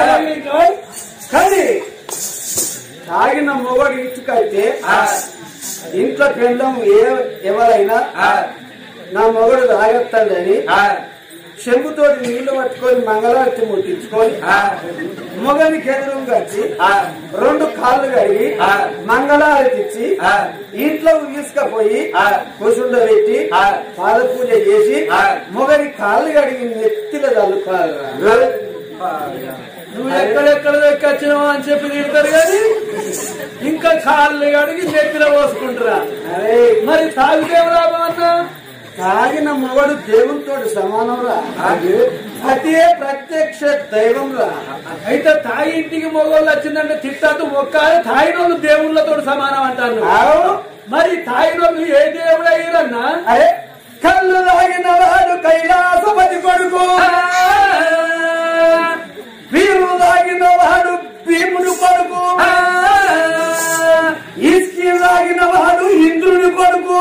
కానీ తాగిన మొగడు ఇచ్చుకైతే ఇంట్లో పెళ్ళం ఏ ఎవరైనా నా మొగడు తాగొస్తాడని చెంబుతో నీళ్లు పట్టుకొని మంగళారతి ముట్టించుకొని మొగనికి ఎదురు కట్టి రెండు కాళ్ళు కడిగి మంగళారతి ఇచ్చి ఇంట్లో తీసుకపోయి కూసుండబెట్టి పాద పూజ చేసి మొగని కాళ్ళు కడిగి నెత్తిల చల్లుకోవాలి నువ్వు ఎక్కడెక్కడ ఎక్కొచ్చినావు అని చెప్పి తిడతారు కానీ ఇంకా కాళ్ళు అడిగి నెత్తిన పోసుకుంటారా అరే మరి తాగితే ఏం లాభం అన్నా తాగిన మొగడు దేవునితో సమానం రా అదే ప్రత్యక్ష దైవం రా అయితే తాగి ఇంటికి మొగోళ్ళు వచ్చిందంటే తిట్టద్దు మొక్కాలి తాగినోళ్ళు దేవుళ్ళతో సమానం అంటాను ఆవు. మరి తాగినోళ్ళు ఏ దేవుడు అయ్యారన్నా అరే కళ్ళు తాగిన వాడు కైలాసపతి కొడుకు వీరు తాగిన వాడు భీముడు కొడుకు ఇస్కి తాగిన వాడు ఇంద్రుని కొడుకు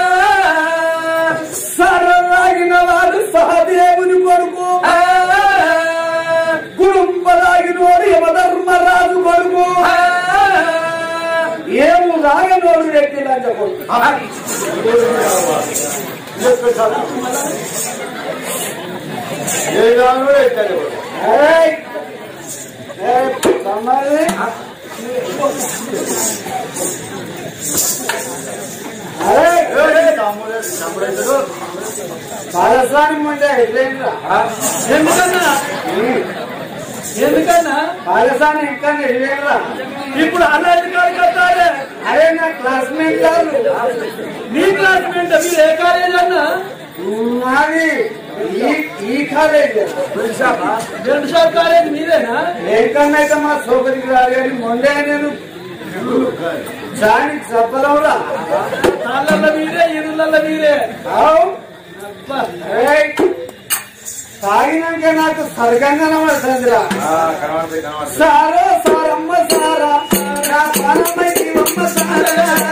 సర తాగిన వాడు సహదేవుని కొడుకు కుటుంబ తాగిన వాడు యమధర్మరాజు కొడుకు ఏము తాగినోడు రెడ్డి లంచ కొడుకు ఏయ్! ఏయ్, తమ్మాయి. అరే, పాలస్వామి ముందే ఎట్లయిందిరా? ఎందుకన్నా ఎందుకన్నా పాలస్వామి ఇంకా ఎట్లయిందిరా? ఇప్పుడు అలాంటి కాదు కట్టాలి అరే నా క్లాస్మేట్ కాదు నీ క్లాస్మేట్ మీరు ఏ కాలేజ్ అన్నా నాది ఈ ఈ కాలేజ్ రెండు షాప్ కాలేజ్ మీదేనా ఏకన్నా అయితే మా సోపతికి రాదు కానీ మొండే నేను దానికి చెప్పలేవురా తాళ్ళ మీరే ఇరుళ్ళ మీరే అవు అబ్బా. ఏయ్! తాగినాక నాకు సరిగంగా నమ్మస్తుందిరా సారా సారమ్మ సారా నా పానమ్మ జీవమ్మ సారా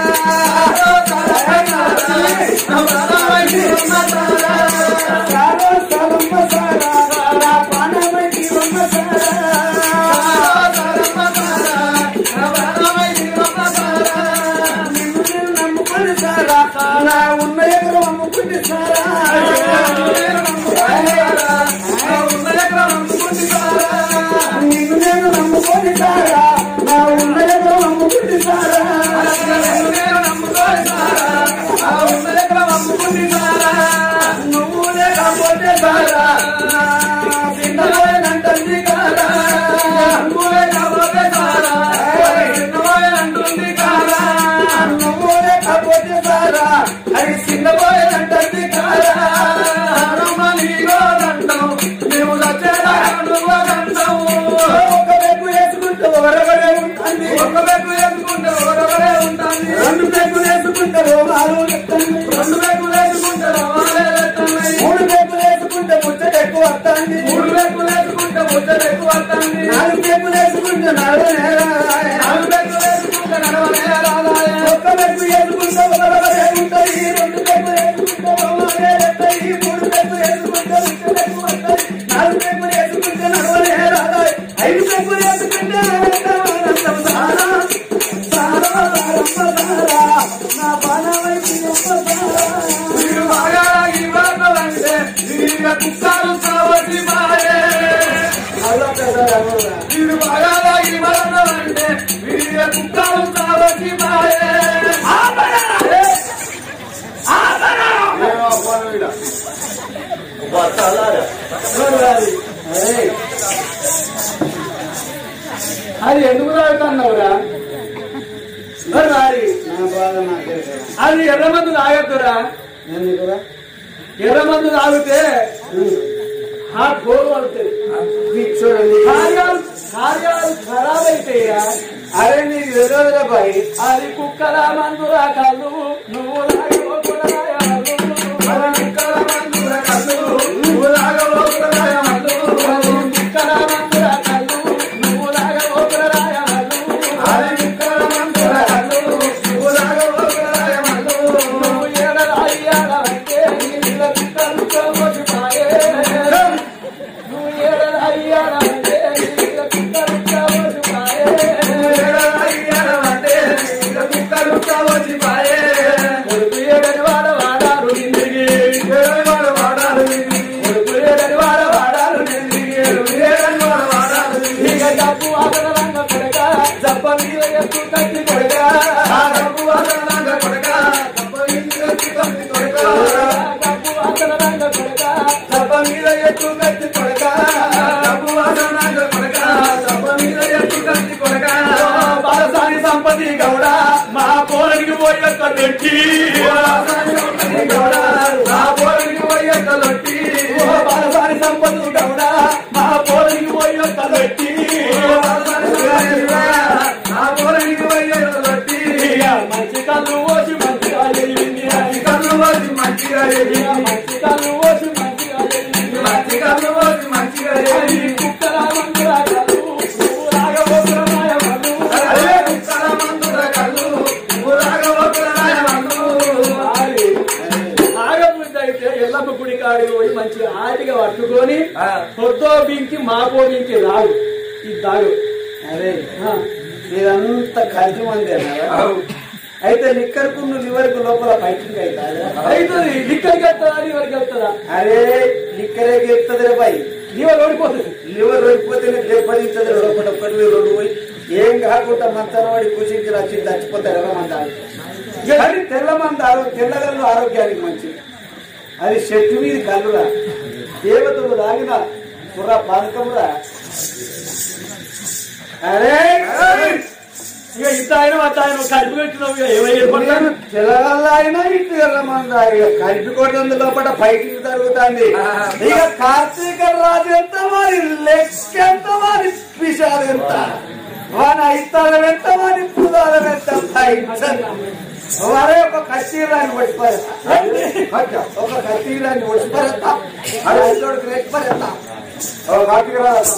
సారా సారమ్మ సారా నా పానమ్మ జీవమ్మ నిన్ను నేను నమ్ముకుని సారా నా ఉన్న ఎదురు అమ్ముకుంటే సారా నిన్ను నేను నమ్ముకొని సారా నా ఉన్న ఎదురు అమ్ముకుంటే సారా నువ్వు లేకపోతే సారా నా పిండలేనంటుంది కారా నువ్వు లేకపోతే సారా అంటుంది కారా నువ్వు లేకపోతే సారా అది చిన్నపోయేనంటుంది కారా ఒక బెగ్గు వేసుకుంటే ఒరగడే ఉంటుంది ఒక బెగ్గు వేసుకుంటే ఒరగడే ఉంటుంది రెండు బెగ్గులు వేసుకుంటే రోగాలు ఎత్తండి రెండు బెగ్గులు వేసుకుంటే రోగాలే ఎత్తండి మూడు బెగ్గులు వేసుకుంటే ముచ్చట ఎక్కువ వస్తుంది మూడు బెగ్గులు వేసుకుంటే ముచ్చట ఎక్కువ వస్తుంది నాలుగు బెగ్గులు వేసుకుంటే నడవనే నాలుగు బెగ్గులు వేసుకుంటే నడవనే ఒక్క బెగ్గు వేసుకుంటే ఒరగడే ఉంటుంది రెండు బెగ్గులు వేసుకుంటే రోగాలే ఎత్తాయి మూడు బెగ్గులు వేసుకుంటే ముచ్చట ఎక్కువ వస్తుంది నాలుగు బెగ్గులు వేసుకుంటే నడవనే రాదాయి ఐదు బెగ్గులు వేసుకుంటే ఆనందం సారా సారా సారమ్మ సారా నా బాణమైతే ఎందుకు తాగుతున్నావురా మరి మరి నా బాధ నాకే కదా. అది ఎర్రమందు తాగద్దురా ఎందుకురా ఎర్రమందు తాగితే హార్ట్ గోల్ పడుతుంది పిచ్చోడండి కార్యాలు కార్యాలు ఖరాబ్ అయితాయిరా అరే నీకు తెలియదురా బాయ్ అది కుక్కల మందురా కళ్ళు నువ్వు తాగబోకురాయ మల్లు. అది కుక్కల మందురా కళ్ళు నువ్వు తాగబోకురాయ మల్లు. అది కుక్కల మందురా కళ్ళు నువ్వు తాగబోకురాయ మల్లు. అది కుక్కల మందురా కళ్ళు నువ్వు తాగబోకురాయ మల్లు. నువ్వు ఏడరాయి ఏడవంటే నీళ్ళ కుక్కలు కోసిపాయే. నువ్వు ఏడరాయి ఏడవంటే నీళ్ళ కుక్కలు కోసిపాయే. కొడుకు ఏడని వాడ వాడారు నిందిగి. కొడుకు ఏడని వాడ వాడారు నిందిగి. ఇక డబ్బు వాసన రంగ కొడక, జబ్బ మీద ఎత్తు కట్టి కొడక. డబ్బు వాసన రంగ కొడక, జబ్బ మీద ఎత్తు కట్టి కొడక. డబ్బు వాసన రంగ కొడక, జబ్బ మీద ఎత్తు కట్టి కొడక. డబ్బు వాసన రంగ కొడక, జబ్బ మీద ఎత్తు కట్టి కొడక. బాలసాని సంపతి గౌడ మా పోరడికి పోయి యొక్క లొట్టి బాలసాని సంపతి గౌడ మా పోరడికి పోయి యొక్క లొట్టి ఓ బాలసాని సంపతి గౌడ మా పోరడికి పోయి యొక్క లొట్టి బాలసాని సంపతి గౌడ, మా పోరడికి పోయి యొక్క లొట్టి మంచి కళ్ళు ఓసి మంచిగా ఎదిగింది మంచి కళ్ళు ఓసి మంచిగా ఎదిగింది మంచి కళ్ళు ఓసి మంచిగా ఎదిగింది మంచి కళ్ళు ఓసి మంచిగా ఎదిగింది కుక్కల మందురా కళ్ళు నువ్వు రాగబోతున్న మల్లు అదే కుక్కల మందురా కళ్ళు నువ్వు రాగబోతున్న మల్లు ఆగబుద్ధి అయితే ఎల్లమ్మ గుడి కాడికి పోయి మంచి ఆటిగా పట్టుకొని పొద్దో బింకి మాపో బింకి రాగు ఇది దాగు అరే ఆ. ఇదంతా కలిసి మంది అన్నారా అయితే లిక్కర్కు నువ్వు లివర్కు లోపల ఫైటింగ్ అవుతారా అవుతుంది ఇక్కడికి వెళ్తారా ఇవరికి వెళ్తారా అరే లిక్కరే గెలుస్తుంది రే బాయ్ ఇవాళ ఓడిపోతుంది లివర్ రోగిపోతే దెబ్బతింటుంది లోపల ఒక్కటి వేలు రెండు పోయి ఏం కాకుండా మంచాల వాడి కూర్చుంచి వచ్చి చచ్చిపోతారు ఎలా మంది ఆడు కానీ తెల్ల మంది ఆరో తెల్లగల్లు ఆరోగ్యానికి మంచిది అది చెట్టు మీద కల్లురా దేవతలు తాగిన కుర్ర పానకమురా అరే ఇక ఇంత ఆయన అంత ఆయన కలిపి పెట్టినావు ఇక ఏమై ఏర్పడతాను తెల్లగల్ల అయినా ఇటు ఎర్ర మంది ఇక కలిపి కొట్టినందు లోపల ఫైటింగ్ జరుగుతుంది ఇక కార్తీక రాజు ఎంత మరి లెక్క ఎంత మరి విషయాలు ఎంత వాని ఐతాలం ఎంత మరి పుదాలం ఎంత వారే ఒక కస్తీరాన్ని పడిపోయేస్తా ఒక కస్తీరాన్ని పడిపోయేస్తా అది ఐదోడికి రెచ్చిపోయేస్తా ఒక కార్తీక రాజు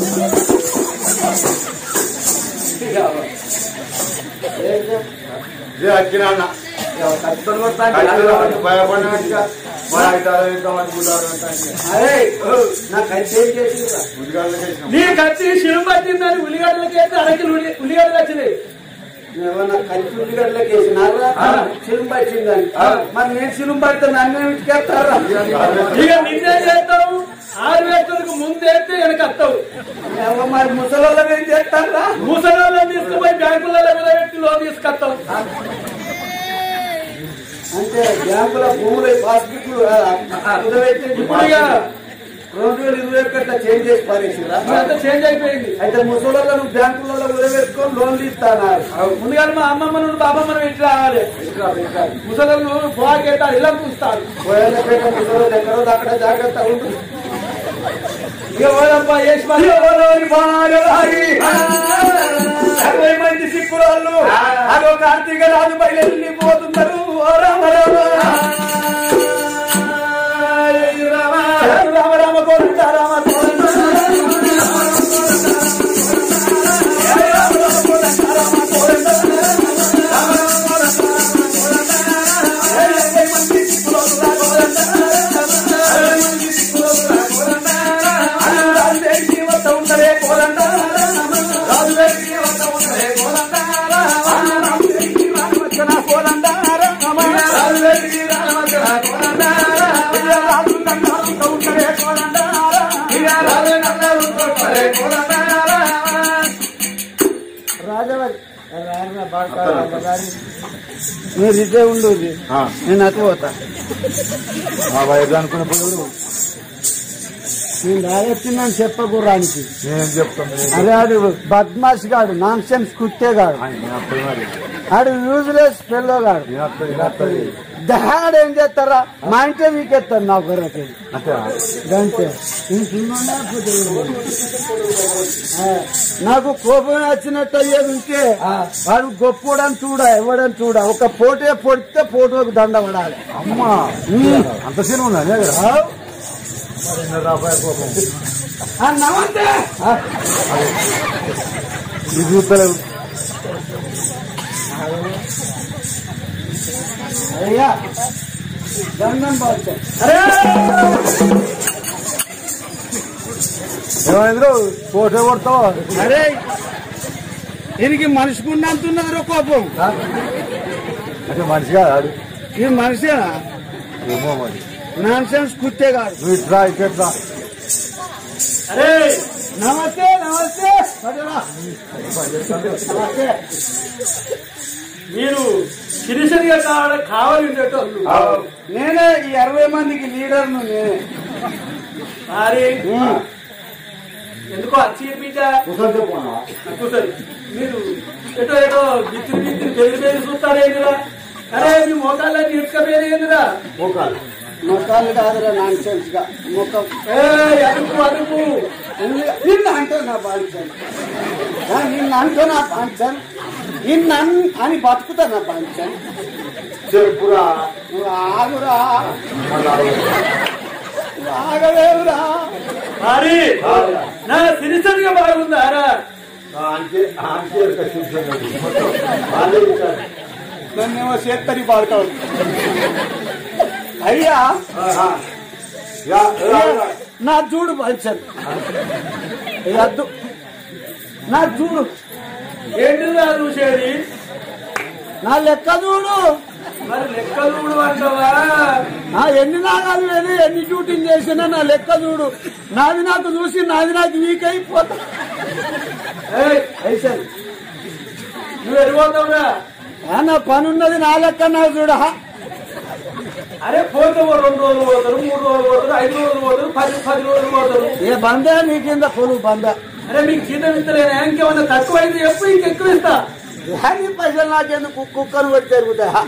ఇదే అక్కినాన్న కత్తుకొని కొడతా భయపడినట్టుగా మన ఇతర ఇంతమంది గుడారు అంటే అరే నాకు అయితే ఏం చేసిందిరా ఉద్యోగాలకు వేసినాం నీ కత్తి శివం పట్టిందని ఉల్లిగడ్డలకి అయితే అరకిలు ఉల్లి ఉల్లిగడ్డలు వచ్చినాయి ఏమన్నా కలిసి ఉల్లిగడ్డలకి వేసినారా సిలుం పట్టిందని మరి నేను సిలుం పడితే నన్ను ఇటుకెళ్తారా ఇక నిన్నే చేస్తావు ఆరు వేస్తలకు ముందు వేస్తే వెనక వస్తావు ఏమో మరి ముసలోళ్ళ ఏం చేస్తారా ముసలి తీసుకుపోయి బ్యాంకులలో మీద పెట్టి లోన్ తీసుకొస్తావు అంటే బ్యాంకుల భూములు పాస్బుక్లు కుదబెట్టి ఇప్పుడు ఇక రెండు వేలు ఇరవై ఒకటి చేంజ్ చేసి పారేసిరా ఇదంతా చేంజ్ అయిపోయింది అయితే ముసలోళ్ళ నువ్వు బ్యాంకులలో కుదబెట్టుకొని లోన్లు ఇస్తాన్నారు ముందుగా మా అమ్మమ్మ నుండి బాబమ్మ ఇంటి రావాలి ముసలు పోగేటారు ఇలా చూస్తారు పోయేపేట ముసలోళ్ళు ఎక్కడో అక్కడ జాగ్రత్త ఉంటుంది ఎవరబ్బా యశ్వరి ఎవరోని బాగలాగి అరవై మంది సిక్కురాళ్ళు అదో కార్తీక రాజు బయలు వెళ్ళిపోతున్నారు ఓ రామ రామ రామ రామ కోరుంట రామ మీరు ఇదే ఉండు నేను అటు పోతా మా వైద్య అనుకున్నప్పుడు నేను రాయొచ్చిందని చెప్పకూరానికి నేను చెప్తాను అరే ఆడు బద్మాష్ గాడు నాన్ సెన్స్ కుత్తేగాడు నేను అత్తది మరి ఆడు యూజ్లెస్ పిల్లగాడు నేను అత్తది నేను అత్తది దహాడు ఏం చేస్తారా మా ఇంటే వీకెత్తారు నా కొరకు అంతే అంతే నాకు కోపం వచ్చినట్టు అయ్యేది ఉంటే వాడు గొప్పోడని చూడ ఎవడని చూడ ఒక పోటే పొడితే ఫోటోకి దండ పడాలి అమ్మా అంత సీన్ ఉందా అదే కదా మరి రాబాయ్ కోపం ఆ, నమస్తే ఆ, ఇది చూస్తలేవు అయ్యా దండం బాగుంది ఏమైందో ఫోటో కొడతావా అరే దీనికి మనిషికి ఉన్నంత ఉన్నది కోపం అంటే మనిషిగా ఆడు ఈ మనిషేనా ఏమో మరి నాన్ సెన్స్ కుత్తే కాదు నువ్వు ఇట్లా ఇట్లా అరే నమస్తే నమస్తే పదరా. నమస్తే మీరు సిరిసరిగా కావాల కావాలి ఉండేటోళ్ళు నేనే ఈ అరవై మందికి లీడర్ను నేనే మరి ఎందుకో వచ్చి బిడ్డ కూర్చోండి మీరు ఎటో ఎటో బిత్తిరి బిత్తిరి బెదిరి బెదిరి చూస్తారేందిరా అరే మీ మోకాళ్ళని ఇటుకపోయేదిరా మొక్కలు కాదురా నాన్ సెన్స్ గా మొక్క ఏ అదుపు అదుపు నిన్న అంటే నా బాంచన్ నిన్న అంటే నా బాంచన్ నిన్న అన్- అని బతుకుతా నా బాంచన్ చెప్పురా నువ్వు ఆగురా నువ్వు ఆగలేవురా మరి నా సిరిసరిగా బాగుందారా అంతే అంతే వాళ్ళే ఇచ్చారు నన్నేమో చేత్తని పాడుతావు అయ్యా యా, యా, యా. నా చూడు బాంచన్ అద్దు నా చూడు ఏంటిరా చూసేది నా లెక్క చూడు మరి లెక్కలు అంటావా నా ఎన్ని నాగాలు వేలు ఎన్ని షూటింగ్ చేసినా నా లెక్క చూడు నాది నాకు చూసి నాది నాకు వీక్ అయిపోతా ఏయ్, అయితే నువ్వు ఎడిపోతావురా నా పని ఉన్నది నా లెక్క నాకు చూడ అరే పోతే ఓ రెండు రోజులు పోతారు మూడు రోజులు పోతారు ఐదు రోజులు పోతారు పది పది రోజులు పోతారు ఏ బందే నీ కింద కొలు బంద అరే మీకు జీతం ఇస్తలేనా ఇంకేమన్నా తక్కువ అయితే చెప్పు ఇంకెక్కువ ఇస్తా నీ పైసలు నాకెందుకు కుక్కను పెట్టి జరుగుతాయా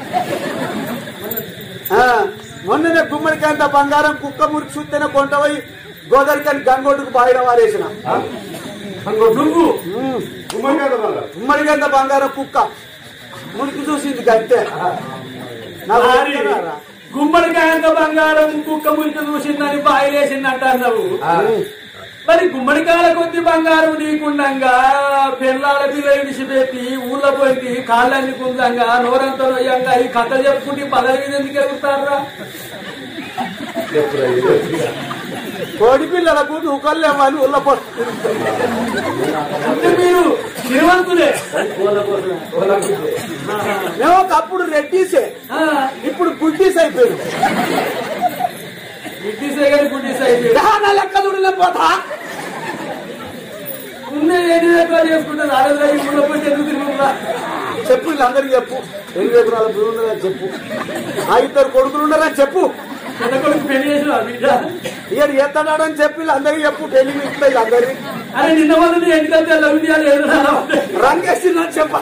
ఆ, మొన్ననే గుమ్మడికాంత బంగారం కుక్క మురికి చూస్తేనే కొంట పోయి గోదరికని గంగోటుకు బాయిలో వారేసిన నువ్వు గుమ్మడికాయ మళ్ళా. గుమ్మడికాంత బంగారం కుక్క మురికి చూసింది గంతే నాకు మరి చెప్తున్నారా? గుమ్మడికాయంత బంగారం కుక్క మురికి చూసిందని బాయిలేసిందంట నువ్వు మరి గుమ్మడికాయల కొద్ది బంగారం నీకుండంగా పిల్లల పిల్ల విడిచిపెట్టి ఊళ్ళో పోయి కాళ్ళన్ని కుందంగా నోరంతా నొయ్యంగా ఈ కథ చెప్పుకుంటే పదవి మీద ఎందుకు ఎగురుతారా చెప్పురా, ఇది చెప్పురా. కోడి పిల్లలకు నూకల్లేమని ఉల్లపో అంటే మీరు తిరువంతులే కోళ్ళ కోసం కోళ్ళ కోసం. మేము ఒకప్పుడు రెడ్డీసే ఆ, ఇప్పుడు గుడ్డీస్ అయిపోయారు గుడ్డిసే కానీ గుడ్డిసే అయిపోయాడు. దహన లెక్క చూడలే పోతా ఉన్నే ఎన్ని రకాలు చేసుకుంటారు ఆడదా ఈ ఊళ్ళో పోయి ఎందుకు తిరుగుతుందా చెప్పు వీళ్ళందరికీ చెప్పు ఎన్ని ఎకరాల భూమి ఉన్నదని చెప్పు ఆ ఇద్దరు కొడుకులు ఉన్నారని చెప్పు పెద్ద కొడుకు పెళ్లి చేసిన బిడ్డ ఇక ఎత్తడాడని చెప్పి వీళ్ళందరికీ చెప్పు పెళ్లి ఇట్లా వీళ్ళందరికీ అరే నిన్న మొదటి ఎందుకంటే లవ్ చేయాలి ఏదో రంగేసిందని చెప్ప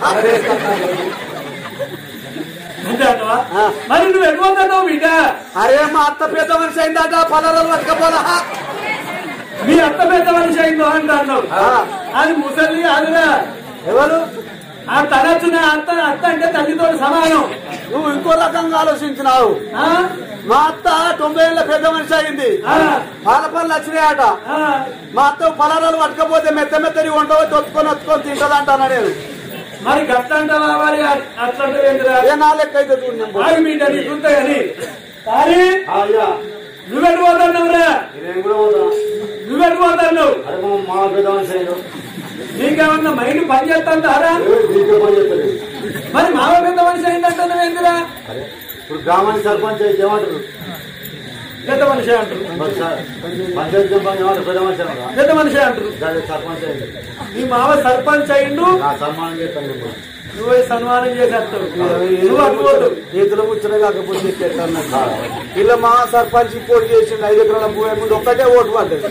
అంతే అంటవా ఆ. మరి నువ్వు ఎటువన్నావు బిడ్డ అరే మా అత్త పెద్ద మనిషి అయిందట పలారాలు పట్టుకపోదా మీ అత్త పెద్ద మనిషి అయిందో అంట అన్నావు ఆ. అది ముసలి అదిరా ఎవరు ఆ తనచ్చిన అత్త అత్త అంటే తల్లితో సమానం నువ్వు ఇంకో రకంగా ఆలోచించినావు ఆ? మా అత్త తొంభై ఏళ్ళ పెద్ద మనిషి అయింది ఆ. పాల పనులు వచ్చినాయట ఆ. మా అత్త పలారాలు పట్టుకపోతే మెత్త మెత్తని వంట తొత్తుకొని వచ్చుకొని తింటదంటానా నేను మరి గట్ల అంటావా మరి అట్లంటే ఏంటిరా ఏ నా లెక్క అయితే చూడు నేను పోతా. ఆగి బిడ్డ నీకుంటే కానీ కానీ ఆ, అయ్యా నువ్వెటు పోతున్నావురా నేను కూడా పోతా నువ్వెటు పోతున్నావు అరే మా మా పెద్ద మనిషి అయ్యాడు. నీకేమన్నా మైండ్ పని చేస్తాంటారా ఏ, నీకే పని చేస్తాడు మరి మావ పెద్ద మనిషి అయిందంటున్నావు ఏందిరా అరే ఇప్పుడు గ్రామానికి సర్పంచ్ అయితే ఏమంటారు పెద్ద మనిషి అంటారు మరి సార్, పంచాయతీ సర్పంచ్ ఏమంటారు పెద్ద మనిషి అనరా? పెద్ద మనిషి అంటారు దానికి సర్పంచ్ అయింది మీ మావ సర్పంచ్ అయిండు నా సన్మానం చేస్తాను నేను. నువ్వు పోయి సన్మానం చేసేస్తావు నువ్వు అట్టుకోదు చేతుల ముచ్చట కాకపోతే ఎట్లా అన్నట్టు. ఇలా మా సర్పంచ్ పోటీ చేసిండు ఐదు ఎకరాల భూమి ముందు ఒక్కటే ఓటు పడ్డది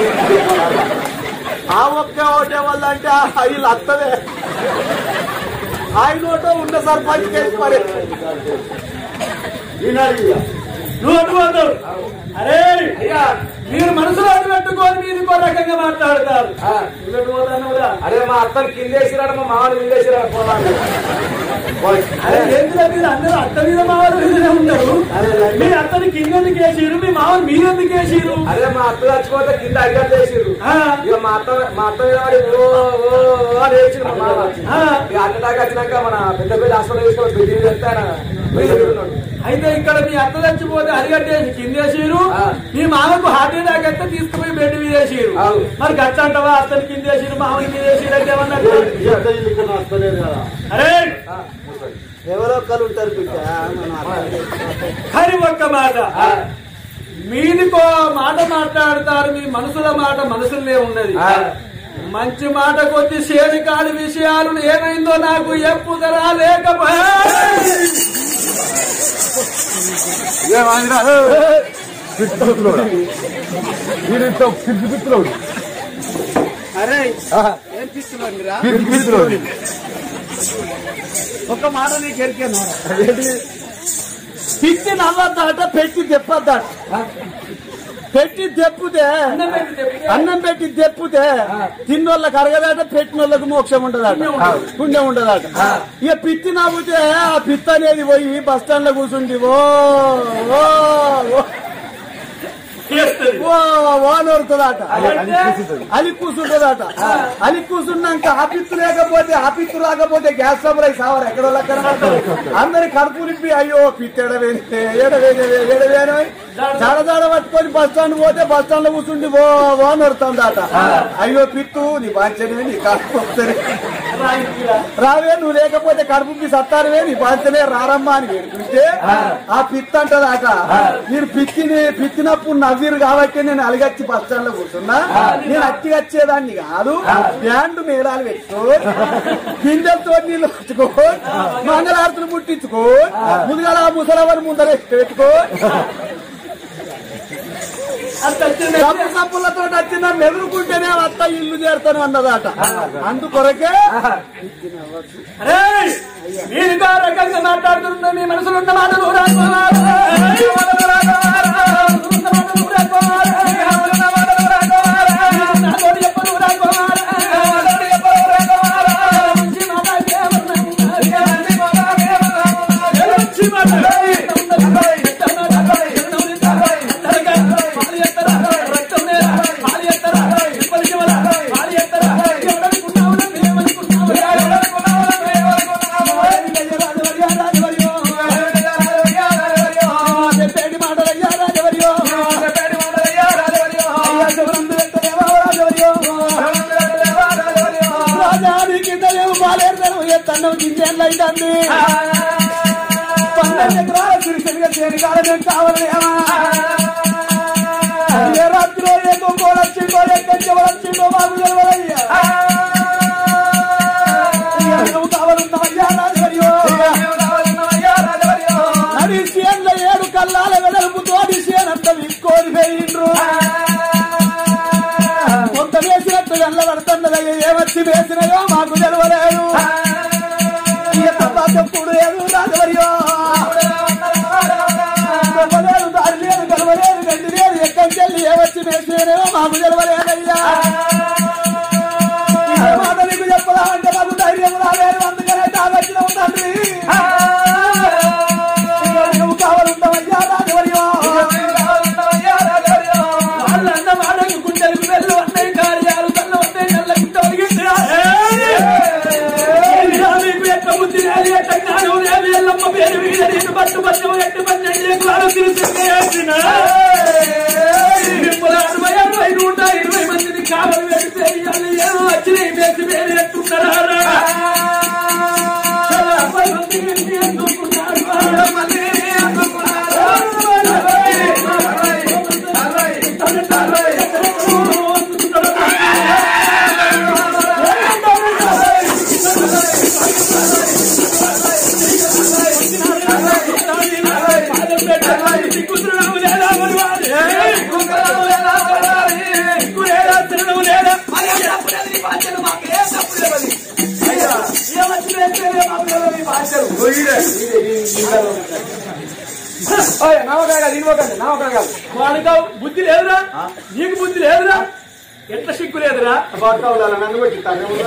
ఆ ఒక్క ఓటే వల్ల అంటే ఆ వీళ్ళు అత్తదే ఆయన ఓటో ఉన్న సర్పంచ్ కేసు పడే నువ్వు అట్టుకోదు అరే అయ్యా మీరు మనసులో అడ్డు పెట్టుకొని మీరు ఇంకో రకంగా మాట్లాడతారు నువ్వు అట్టుకోదన్నావురా అరే మా అత్తను కిందేసిరాడు మా మామని కిందేసిరాడు పోవాలి అరే ఎందులో మీరు అందరూ అత్త మీద మావాళ్ళు మీదనే ఉన్నారు మీ అత్తని కిందెందుకు వేసిరు మీ మామని మీరెందుకు వేసిరు అరే మా అత్త చచ్చిపోతే కింద అడిగారు చేసిర్రు ఆ, ఇక మా అత్త మా అత్త మీద వాడి ఓ ఓ ఓ అని ఏడ్చిండు మా మామ ఆ. ఇక అట్ట దాకా వచ్చినాక మన పెద్ద పెద్ద హాస్పిటల్ తీసుకొని బిడ్డ చెప్తే ఆయన బయట ఉన్నాడు. అయితే ఇక్కడ మీ అత్త చచ్చిపోతే అరిగట్టేసి కిందేసిరు ఆ. మీ మామకు హార్ట్ అటాక్ అయితే తీసుకుపోయి బెడ్ మీద వేసిరు అవును. మరి గట్ట అంటావా అత్తని కిందేసిరు మామని మీద వేసిరు అంటే ఏమన్నట్టు వస్తలేదు కదా అరే ఎవరో ఒకరు ఉంటారు బిడ్డ మనం అర్థం కానీ ఒక్క మాట మీదికో మాట మాట్లాడతారు మీ మనసుల మాట మనసులనే ఉన్నది ఆ. మంచి మాట కొద్ది చేని కాని విషయాలు ఏమైందో నాకు ఎప్పుదరా లేకపోయా వీడింతో పిచ్చి పిచ్చిలోడు అరే ఏం పిస్తున్నాడు ఒక మాట నీకు ఎరికేనా పిచ్చి నవ్వద్దాట పెట్టి తెప్పద్దాట పెట్టి తెప్పుతే అన్నం పెట్టి తెప్పితే అన్నం పెట్టి తెప్పుతే తిన్నోళ్ళకి అరగదాట పెట్టినోళ్ళకి మోక్షం ఉండదట పుణ్యం ఉండదట ఇక పిత్తి నవ్వుతే ఆ పిత్త అనేది పోయి బస్ స్టాండ్ లో కూర్చుంది ఓ ఓ ఓ, చేస్తుంది ఓ ఓ నొరుతుందట అంటే అది కూర్చుంటుందట అది కూర్చున్నాక ఆ పిత్తు లేకపోతే ఆ పిత్తు రాకపోతే గ్యాస్ సబరై సావరు ఎక్కడో కనబడతారు అందరి కడుపు నింపి అయ్యో పిత్తి ఎడవేనే ఎడవేనే ఎడవేనే జాడ జాడ పట్టుకొని బస్ స్టాండ్ పోతే బస్ స్టాండ్ లో కూర్చుండి ఓ ఓ నొరుతుందట అయ్యో పిత్తు నీ బాంచనివి నీ కడుపు వస్తుంది రావే నువ్వు లేకపోతే కడుపుకి సత్తారువే నీ బాంచనే రారమ్మా అని వేడుకుంటే ఆ పిత్ అంటదాట మీరు పిత్తిని పిత్తినప్పుడు నవ్విరు కాబట్టి నేను అలిగచ్చి బస్ స్టాండ్ లో కూర్చున్నా నేను అట్టి వచ్చేదాన్ని కాదు బ్యాండ్ మేళాలు పెట్టుకో గింజలతో నీళ్ళు పెట్టుకో మంగళారతులు ముట్టించుకో ముందుగా ముసలవని ముందర పెట్టుకో డబ్బు సబ్బులతో వచ్చిన మెదురుకుంటేనే అత్త ఇల్లు చేరుతాను అన్నదాట అందుకొరకే అరే మీరు ఇంకో రకంగా మాట్లాడుతుంటే మీ మనసులో ఉన్న మాటలు రాసుకోవాలి. మనసులో ఉన్న మాటలు రాసుకోవాలి. నాతోటి చెప్పను రాసుకోవాలి. మంచి మాట కేవలం ఉన్నది. మంచి మాట పాలు ఎత్తరా, రక్తం నేరా, పాలు ఎత్తరా, ఇప్పటి చివర, పాలు ఎత్తరా, ఎవడనుకున్నావు, ఏమనుకున్నావు, చెప్పేటి మాటలయ్యా రాజవర్యో అయ్యా శివనందు ఎత్తలేవా రాజవర్యో రాజాని కింద ఏమో బాలేరు ఎత్తన్నం గింజేళ్ళు అవుతుంది పన్నెండు ఎకరాల సిరిసిరిగా చేరి కాలం కావాలేమా ఏ రాత్రిలో ఏ దొంగోడు వచ్చిందో ఎక్కడి వచ్చిందో మాకు తెలియదయ్యా నువ్వు కావాలన్నావయ్యా రాజవర్యో అది సీన్ల ఏడు కల్లాల వెడల్పుతో అది సీనంత విక్కోని పోయిండ్రు కొంత వేసినట్టు వెళ్ళ పడుతున్నదయ్య ఏమచ్చి వేసినాయో మాకు తెలవలేదు చెప్పుడు ఏదు రాజవర్యో తెలవలేదు దారి లేదు తెలవలేదు గండి లేదు ఎక్కడికి వెళ్ళి ఏమచ్చి వేసినాయో మాకు తెలవలేదయ్యా ఇదే మాట నీకు చెప్పదా అంటే మాకు ధైర్యం రాలేదు అందుకనే తాగొచ్చిన తండ్రి నువ్వు కావాలంటావయ్యా రాజవర్యో వాళ్ళ అన్న వాడకు గుండెలకు వెళ్ళు అన్నయ్య కార్యాలు కన్న వస్తాయి కళ్ళకి తొలగించరా మీకు ఎట్ల బుద్ధి లేదు ఎట్ల జ్ఞానం లేదు ఎల్లమ్మ పేరు మీద నేను పట్టు పట్టు ఎట్టు పన్నెండు వారు తెలిసిన అరవై అరవై నూట ఇరవై మందిని కావాలి పెడితే ఇవాళ ఏమో వచ్చినాయి వేసి వేరు ఎత్తున్నారా అరవై మంది ఎందుకున్నారు అరవై మంది ఎందుకున్నారు నమ్మకాయ కాదు ఇన్వకండి నమ్మకాయ కాదు వాడికి బుద్ధి లేదురా నీకు బుద్ధి లేదురా ఎట్లా సిగ్గు లేదురా నన్ను పెట్టి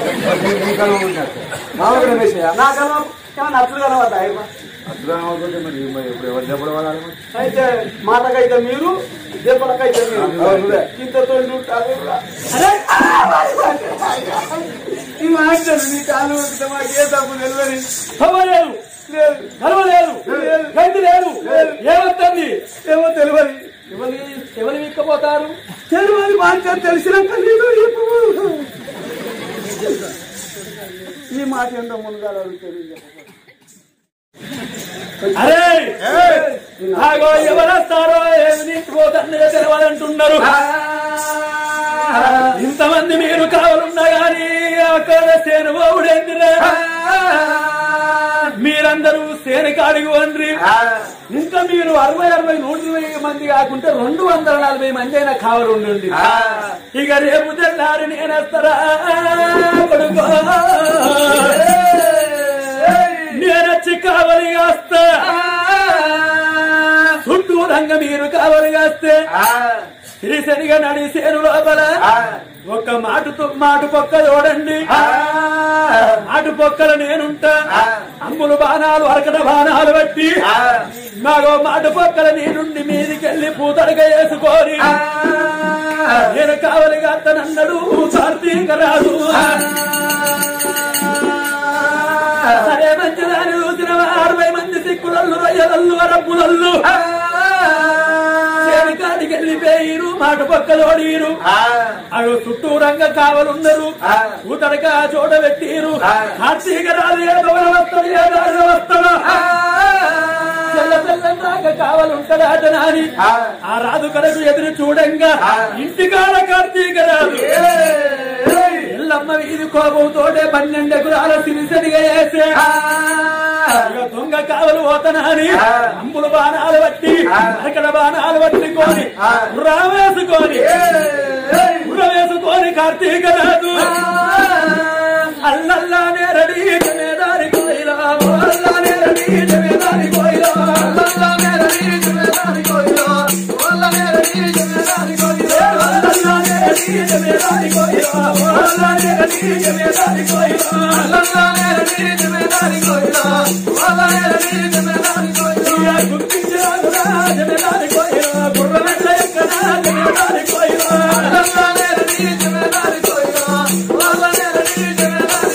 నమ్మకం వేసేయా నా కలం నచ్చులు కలవద్దా అయితే మాటకైతే మీరు దెబ్బలకైతే మీరు ఇంతతో అరే ఈ మాట్లాడు నీ కాలు పెడితే మాకు ఏ తప్పు నిలవని లేదు లేదు గర్వలేదు గంటి లేదు ఏమవుతుంది ఏమో తెలియదు ఎవరి ఎవరు విక్కపోతారు తెలియదు మాట తెలిసినాక నీకు చెప్పు. ఈ మాట ఎంత ముందుగా అడుగుతుంది అరే ఆగో ఎవరు వస్తారో ఏమి నింటిపోతారో తెలియాలంటున్నారు ఇంతమంది మీరు కావాలన్నా గాని అక్కడ సేను బావుడేందిరా మీరందరూ సేను కాడికి వండ్రి ఇంకా మీరు అరవై అరవై నూట ఇరవై మంది కాకుంటే రెండు వందల నలభై మంది అయినా కావాలి ఉండండి ఇక రేపు తెల్లారి నేనేస్తారా కొడుకో నేనొచ్చి కావలి కాస్తా చుట్టూ రంగ మీరు కావలి కాస్తే సిరిసరిగా నడిసేను లోపల ఒక మాటతో మాట పొక్క చూడండి మాటు పొక్కల నేనుంటా అమ్ములు బాణాలు అరకట బాణాలు బట్టి నాగో మాట పొక్కల నేనుండి మీదికెళ్ళి పూతడక వేసుకొని నేను కావలి కాస్తనన్నాడు కార్తీక రాదు సరే మంచిదాని చూసిన అరవై మంది సిక్కులల్లు రొయ్యలల్లు అరబ్బులల్లు కాడికి వెళ్ళిపోయిరు మాట పక్కలోడీరు అవి చుట్టూ రంగ కావలున్నారు ఊతడక చోట పెట్టిరు కార్తీక రాదు ఏ దొంగ వస్తాడు ఏ దారిలో వస్తాడు తెల్ల తెల్లం రాక కావలుంటాడట నాని ఆ రాదు కడకు ఎదురు చూడంగా ఇంటికాడ కార్తీక రాదు ఎల్లమ్మ వీధి కోపంతోటే పన్నెండు ఎకరాల సిరిసరిగా వేసే ఇక దొంగ కావలు పోతనాని అంబులు బాణాలు పట్టి అక్కడ బాణాలు పట్టుకొని బుర్రా వేసుకొని బుర్ర వేసుకొని కార్తీక రాదు అల్లల్లానే రెడీ జమేదారి కోయిలా అల్లానే రెడీ జమేదారి కోయిలా అల్లల్లానే రెడీ జమేదారి కోయిలా అల్లానే రెడీ జమేదారి కోయిలా అల్లానే రెడీ జమేదారి కోయిలా అల్లానే రెడీ జమేదారి కోయిలా అల్లానే రెడీ జమేదారి కోయిలా అల్లానే రెడీ జమేదారి కోయిలా గుర్తించారా జమేదారి కోయిలా గుర్రమెట్ల ఎక్కడా జమేదారి కోయిలా అల్లానే రెడీ జమేదారి కోయిలా అల్లానే రెడీ జమేదారి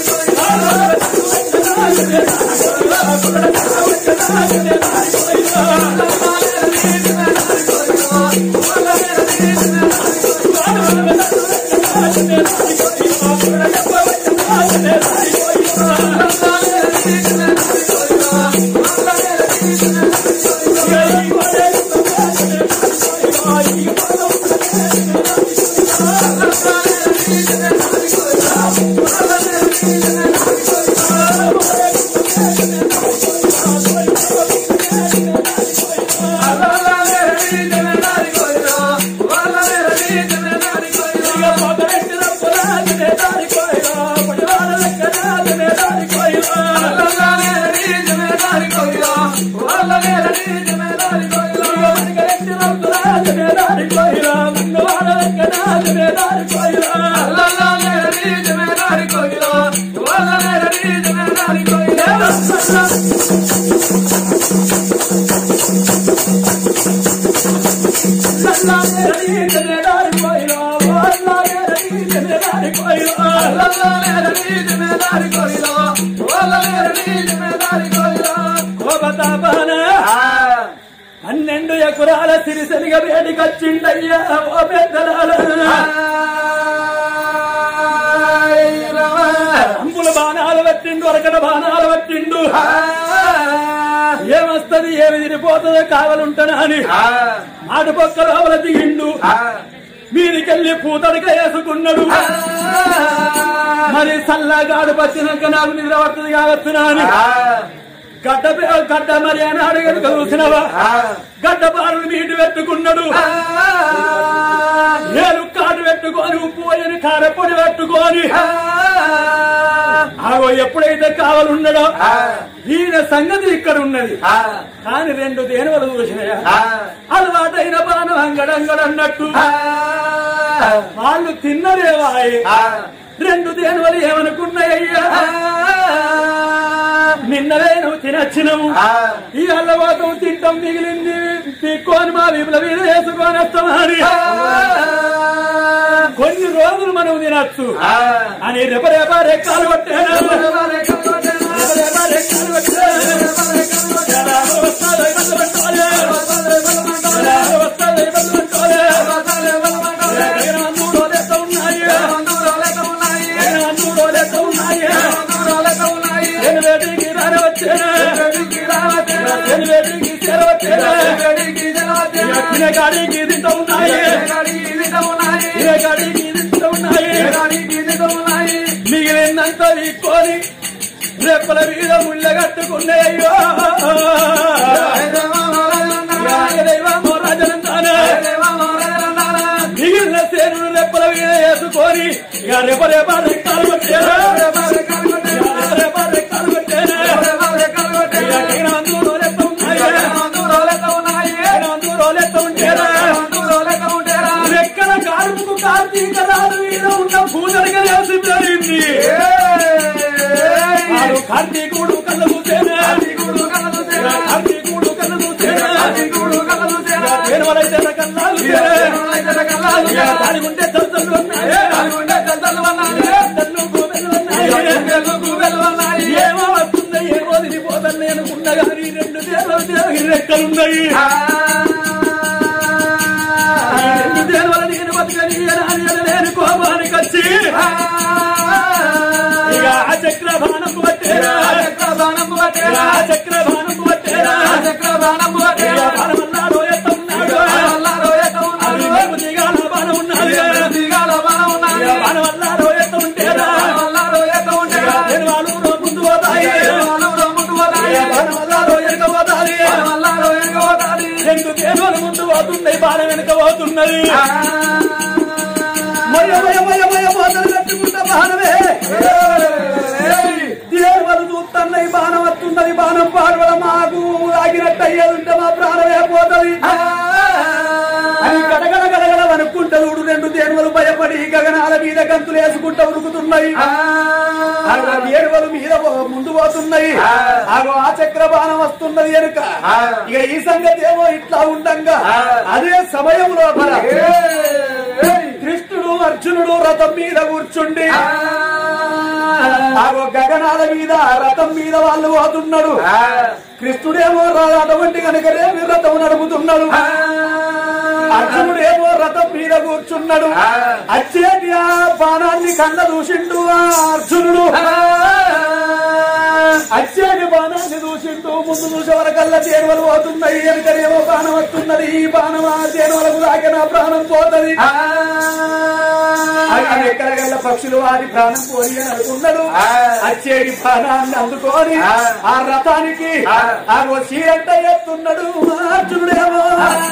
పన్నెండు ఎకరాల సిరిసరిగా వేడికొచ్చిండయ్యా ఓ పెద్దలాల అంబుల బాణాలు పట్టిండు అరకడ బాణాలు పట్టిండు ఏమొస్తది ఏమి తిరిగిపోతుందో కావాలంటానా అని మాట పక్క లోపల దిగిండు మీదికెళ్ళి పూతడిక వేసుకున్నాడు మరి సల్లగాడు పచ్చినాక నాకు నిద్ర పడుతుంది కావచ్చునా అని గడ్డ పే- గడ్డ మరి అన్నాడు కనుక చూసినవా గడ్డ బారులు మీటి పెట్టుకున్నాడు ఏలు కాటు పెట్టుకో పట్టుకొని ఉప్పు పోయని కారపొడి పట్టుకొని ఆగో ఎప్పుడైతే కావాలన్నాడో ఈయన సంగతి ఇక్కడ ఉన్నది కానీ రెండు దేనివలు చూసినాయా అలవాటైన బాణం అంగడంగడన్నట్టు వాళ్ళు తిన్నదేవాయే రెండు దేనివలు ఏమనుకున్నాయ్యా నిన్నలే నువ్వు తినచ్చినవు ఈ అల్లవాతం తింటాం మిగిలింది తిక్కోని మా విపుల మీద వేసుకొని వస్తామని కొన్ని రోజులు మనం తినచ్చు అని రెపరేప రెక్కలు కొట్టాను రెపరేప రెక్కలు కొట్టాను. ఎలా వస్తాదో ఇబ్బంది పెట్టాలి. ఎలా వస్తాదో ఇబ్బంది పెట్టాలి. ఎగిన అందూడో లెక్క ఉన్నాయి. ఎగిన అందూడో లెక్క ఉన్నాయి. నేను వేటికి రాని వచ్చాను. నేను వేటికి చేర వచ్చాను. తినే కాడికి తింటూ ఉన్నాయి. తినే కాడికి తింటూ ఉన్నాయి. మిగిలినంత వీక్కొని రెప్పల మీద ముళ్ళ కట్టుకునే అయ్యో దైవమో రాజనంతానే మిగిలిన సేనులు రెప్పల మీద వేసుకొని ఇక రెప రేప రెక్కలు కొట్టారు రెప రేప రెక్కలు కొట్టారు ఇక కింద అందరూ రెప్ప ఉన్నాయి కింద అందరూ లెక్క ఉంటారా రెక్కల కారుకు కార్తీక రాదు మీద ఉన్న పూజలుగా వేసి జరిగింది ఆడు కార్తీకుడు కళ్ళ చూసేనే కార్తీకుడు కళ్ళ చూసేనే పేరువలైతే కన్నాలు దాని ఉంటే తల్లు ఉన్నాయి తల్లు గోబెలు ఉన్నాయి ఏమో వస్తుంది ఏమో తిరిగిపోతుంది అనుకున్నా కానీ రెండు దేవతలు దేవుని రెక్కలున్నాయి ఈ రెండు దేవతలు నేను బతకని అని నేను కోపానికి వచ్చి ఇక ఆ చక్ర బాణం పట్టేరా ఇక ఆ చక్ర బాణం పట్టేరా ఇక బాణం అన్నాడు ఎత్తన్నాడు అది నీకు దిగాల బాణం ఉన్నది ఇక బాణం అన్నాడు ఎత్త ఉంటేరా ఇక నేను వాళ్ళు ముందు పోతాయి ఇక బాణం అన్నాడు వెనక పోతాది రెండు దేవాలు ముందు పోతున్నాయి బాణం వెనక పోతున్నది మయ మయ మయ మయ మోతలు కట్టుకుంటా బాణమే దేవుడు చూస్తున్నాయి బాణం వస్తున్నది బాణం పాడవల మాకు ఆగినట్టు అయ్యేదుంటే మా ప్రాణమే పోతుంది అని గడగడ గడగడ వనుక్కుంటా చూడు రెండు దేనువలు భయపడి గగనాల మీద గంతులు వేసుకుంటా ఉరుకుతున్నాయి ఆగో దేనువలు మీద పో- ముందు పోతున్నాయి ఆగో ఆ చక్ర బాణం వస్తున్నది వెనుక ఇక ఈ సంగతి ఏమో ఇట్లా ఉండంగా అదే సమయం లోపల కృష్ణుడు అర్జునుడు రథం మీద కూర్చుండి ఆగో గగనాల మీద రథం మీద వాళ్ళు పోతున్నాడు కృష్ణుడేమో రా- అటువంటి కనుకనేమి రథం నడుపుతున్నాడు అర్జునుడేమో రథం మీద కూర్చున్నాడు అచ్చేటి ఆ బాణాన్ని కన్న దూషిండు ఆ అర్జునుడు అచ్చేటి బాణాన్ని దూషిండు ముందు చూసే వరకల్లా తేనువలు పోతున్నాయి వెనుకనేమో బాణం వస్తున్నది ఈ బాణం ఆ తేనువలకు దాకా నా ప్రాణం పోతది అని ఎక్కడికెళ్ళ పక్షులు వారి ప్రాణం పోయి అని అనుకున్నాడు అచ్చేటి ప్రాణాన్ని అందుకొని ఆ రథానికి ఆ చీరంట ఎత్తున్నాడు అర్జునుడేమో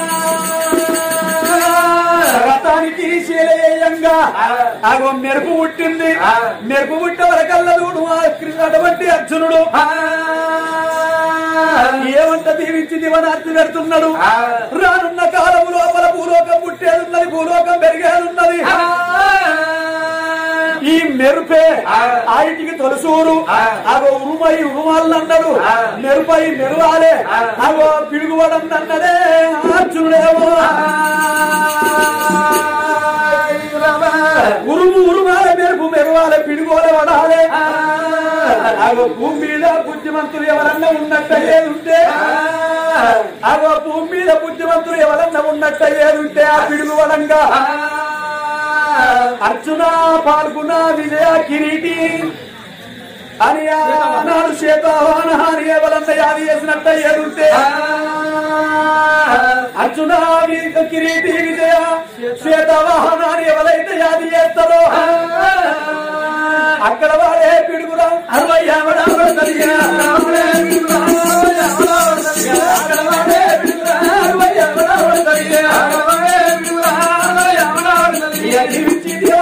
రథానికి శీలయంగా ఆగో మెరుపు పుట్టింది మెరుపు పుట్టే వరకల్లా చూడు ఆ కృ- అటువంటి అర్జునుడు ఏమంట దీవించి దివనార్తి పెడుతున్నాడు రానున్న కాలము లోపల భూలోకం పుట్టేదున్నది భూలోకం పెరిగేదున్నది ఈ మెరుపే ఆయిటికి తొలసూరు అగో ఉరుమై ఉరుమాళ్ళు అన్నాడు మెరుపై మెరువాలే అగో పిడుగువడం అన్నడే అర్జునుడేమో ఉరుము ఉరుమాలే మెరుపు మెరువాలే పిడుగోలే వడాలే అగో భూమి మీద బుద్ధిమంతులు ఎవరన్నా ఉన్నట్టు ఏదుంటే అగో భూమి మీద బుద్ధిమంతులు ఎవరన్నా ఉన్నట్టు ఏదుంటే ఆ పిడుగు వడంగా అర్జున పాల్గొన విజయ కిరీటి అని ఆనాడు శేతవాహన అని ఎవరన్న యాది చేసినట్టు ఏదుంటే అర్జున వి- కిరీటి విజయ శ్వేతవాహన అని ఎవరైతే యాది చేస్తారో అక్కడ వాడే పిడుగురా అరవై యావడాలు కలిగిన అక్కడ వాడే పిడుగురా అరవై యావడాలు కలిగిన ఇక జీవించి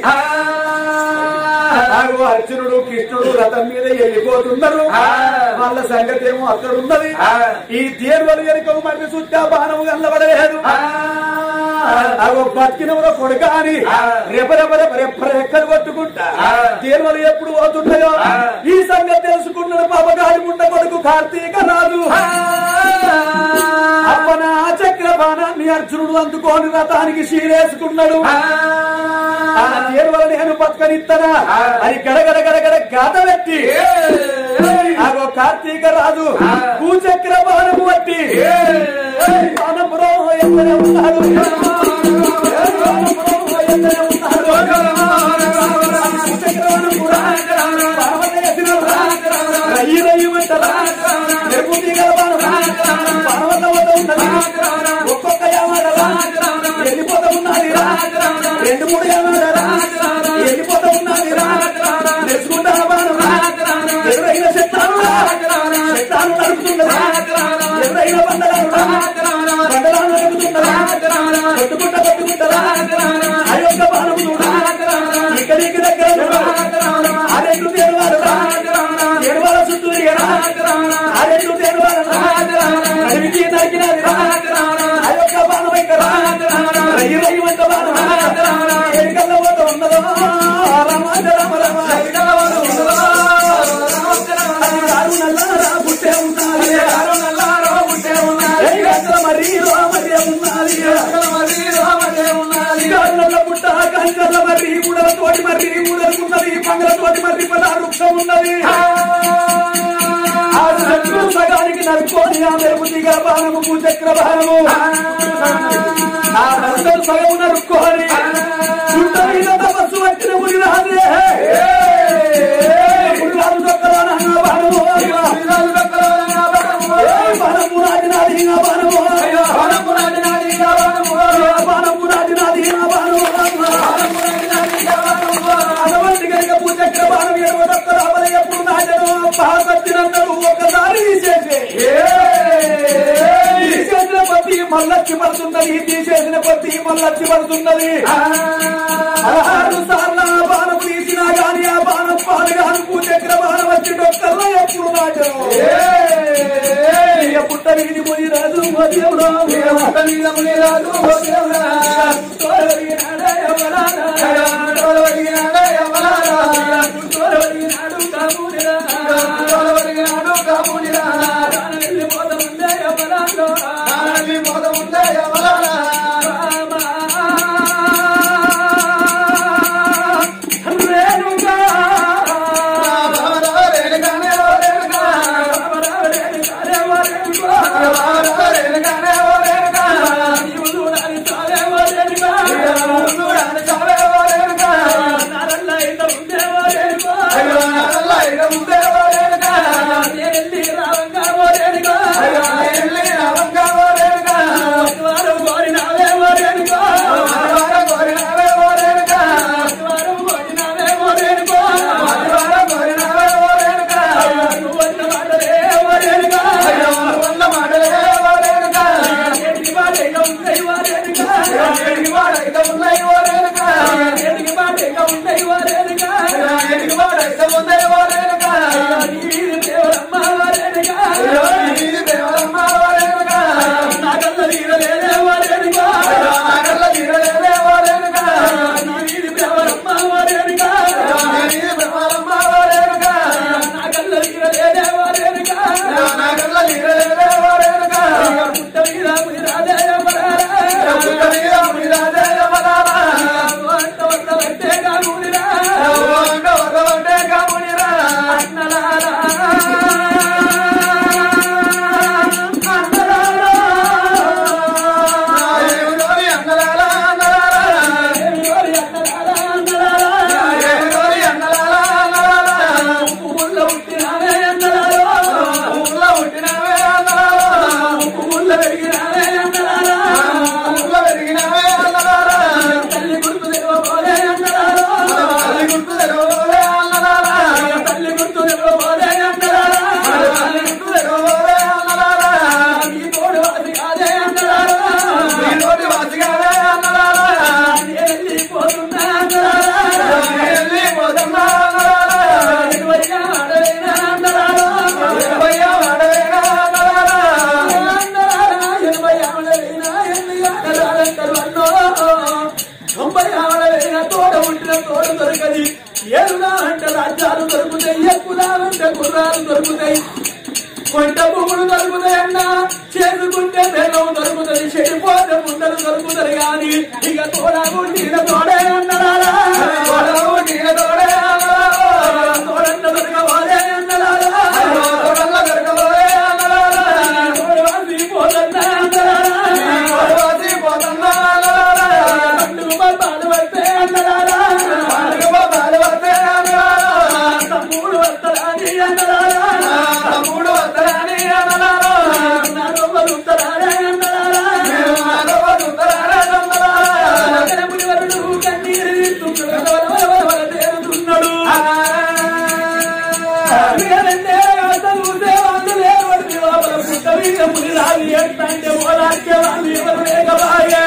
నాకు అర్జునుడు కృష్ణుడు రథం మీద వెళ్ళిపోతున్నారు వాళ్ళ సంగతి ఏమో అక్కడ ఉన్నది ఈ దేవలు ఎరుక మరి చుట్టా బాణము కనబడలేదు అగో బతికినవరో కొడుక అని రెప రెప రెప రెప్ప రెక్కలు కొట్టుకుంటా దేవలు ఎప్పుడు పోతున్నాయో ఈ సంగతి తెలుసుకున్నాడు పాపగాడి ముండ కొడుకు కార్తీక రాజు అప్పన ఆ చక్ర బాణాన్ని అర్జునుడు అందుకోని రథానికి శీలేసుకున్నాడు ఆ దేవల నేను పక్కనిత్తనా అని గడగడ గడగడ గాత పెట్టి అగో కార్తీక రాజు భూచక్ర బాణము బట్టి బాణములో ఎత్తనే ఉన్నాడు బాణములో ఎత్తనే ఉన్నాడు భూచక్ర బాణం కూడా బాణవల్ల ఎత్తినాడు. రయ్యి రయ్యి మంటరా. మెరుపు తీగల బాణం. బాణవల్ల వద్ద ఉన్నది. ఒక్కొక్క యామాడరా. వెళ్ళిపోతా ఉన్నది రా. రెండు మూడు యామాడరా. వెళ్ళిపోతా ఉన్నది రా. తెచ్చుకుంటా బాణం రా. ఎదురైన చెట్టాను రా. చెట్టాను నడుపుతున్నదా. ఎదురైన బండలాను రా. బండలాను నడుపుతున్నదా. కొట్టుకుంటా కొట్టుకుంటదా. ఆ యొక్క బాణం చూడా. ఇక్కడికి దగ్గర చూడా. ఆ రెండు తేరువారు రా. తేరువార చుట్టూ తిరిగరా. ఆ రెండు తేరువారు రా. నడిమికి నరికినది రా. ఆ యొక్క బాణం ఇక్కడ రా. రయ్యి రయ్యి వంట బాణం రా. ఏడికల్ల పోత ఉన్నదో. రామ రామ రామ. అది కారు నల్లారా పుట్టే ఉన్నది. ఏ గంటల మరీ రామదే ఉన్నది. కారుల పుట్ట కంచెల మర్రి మూడల తోటి మర్రి మూడలున్నది పంగల తోటి మర్రి పద వృక్షం ఉన్నది ఆ చెట్లు సగానికి నరుక్కొని ఆ మెరుపు దిగ బాణము భూచక్ర బాణము ఆ నరుకలు సగం నరుక్కొని చుట్ట మీద తపస్సు వచ్చిన ముడి రాదే ముడి రాదు దొక్కరాన బాణము ఏ బాణము రాజనాది నా బాణము బాణము రాజనాది నా బాణము అటువంటి కనుక పూచక్ర బాణం ఎడవ దొక్కర అవల ఎప్పుడు నాటను పాసచ్చినందరూ ఒకసారి తీసేసే తీసేసిన ప్రతి మల్లచ్చి పడుతున్నది తీసేసిన ప్రతి మల్లచ్చి పడుతున్నది పదహారు సార్లు ఆ బాణం తీసినా గాని ఆ బాణం పాలుగాను పూచక్ర బాణం వచ్చి డొక్కల్లో ఎప్పుడు నాటను పుట్ట వీధి ముని రాజు మధ్యంలో పుట్ట మీద ముని రాజు రేణుకా దొరుకుతుంది ఏరుగా అంటే రాజ్యాలు దొరుకుతాయి ఎక్కుదా అంటే గుర్రాలు దొరుకుతాయి కొంట భూములు దొరుకుతాయి అన్న చేసుకుంటే బెల్లం దొరుకుతుంది చెడిపోతే ముందరు దొరుకుతుంది కానీ ఇక తోడా ఉండిన తోడే అన్నరారా తోడా ఉండిన తోడే అన్నరారా. తోడన్న దొరకవాలే అన్నరారా. తోడన్న దొరకవాలే అన్నరారా. తోడవాసి పోతన్న అన్నరారా. తోడవాసి పోతన్న అన్నరారా. పండుగ బాలు పడితే అన్నరారా. పండుగ బాలు పడితే అన్నరారా. తమ్ముడు వస్తారని అన్నరారా. తమ్ముడు వస్తారని అన్నరారా. నానవ్వలు ఉత్తరారే అన్నరారా. నానవ్వలు ఉత్తరారే అన్నరారా. కనముడి వరుడు కన్నీరు తీస్తున్నాడు. వల వల వల వల తేలుతున్నాడు. వీరన్నే అతను దేవాలు లేవడి లోపల పుట్ట వీర పులి రాలి ఎట్టంటే ఓలాక్య వాళ్ళు ఎవరు లేకబాయే.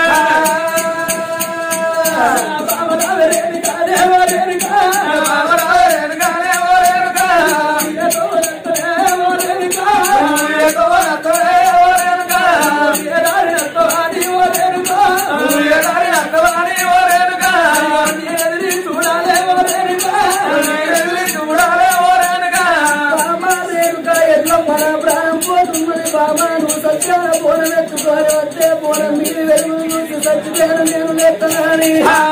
బావరావరేనుక, దేవరేనుక. బావరావరేనుక, దేవరేనుక. ఏదో రత్తరేవో రేనుక. ఏదో రత్తరేవో రేనుక. ఏదారి రత్తవాడి ఓ రేనుక. ఏదారి రత్తవాడి ఓ రేనుక. ఎదిరి చూడాలే ఓ రేనుక. ఎదిరి చూడాలే ఓ రేనుక. బామా రేణుక ఎల్లమ్మ నా ప్రాణం పోతున్నది బామా నువ్వు సత్యాన పోరం ఎత్తుకొని వస్తే పోరం మీరు వెలుగు చూసి చచ్చిపోయాను నేను లేకనాని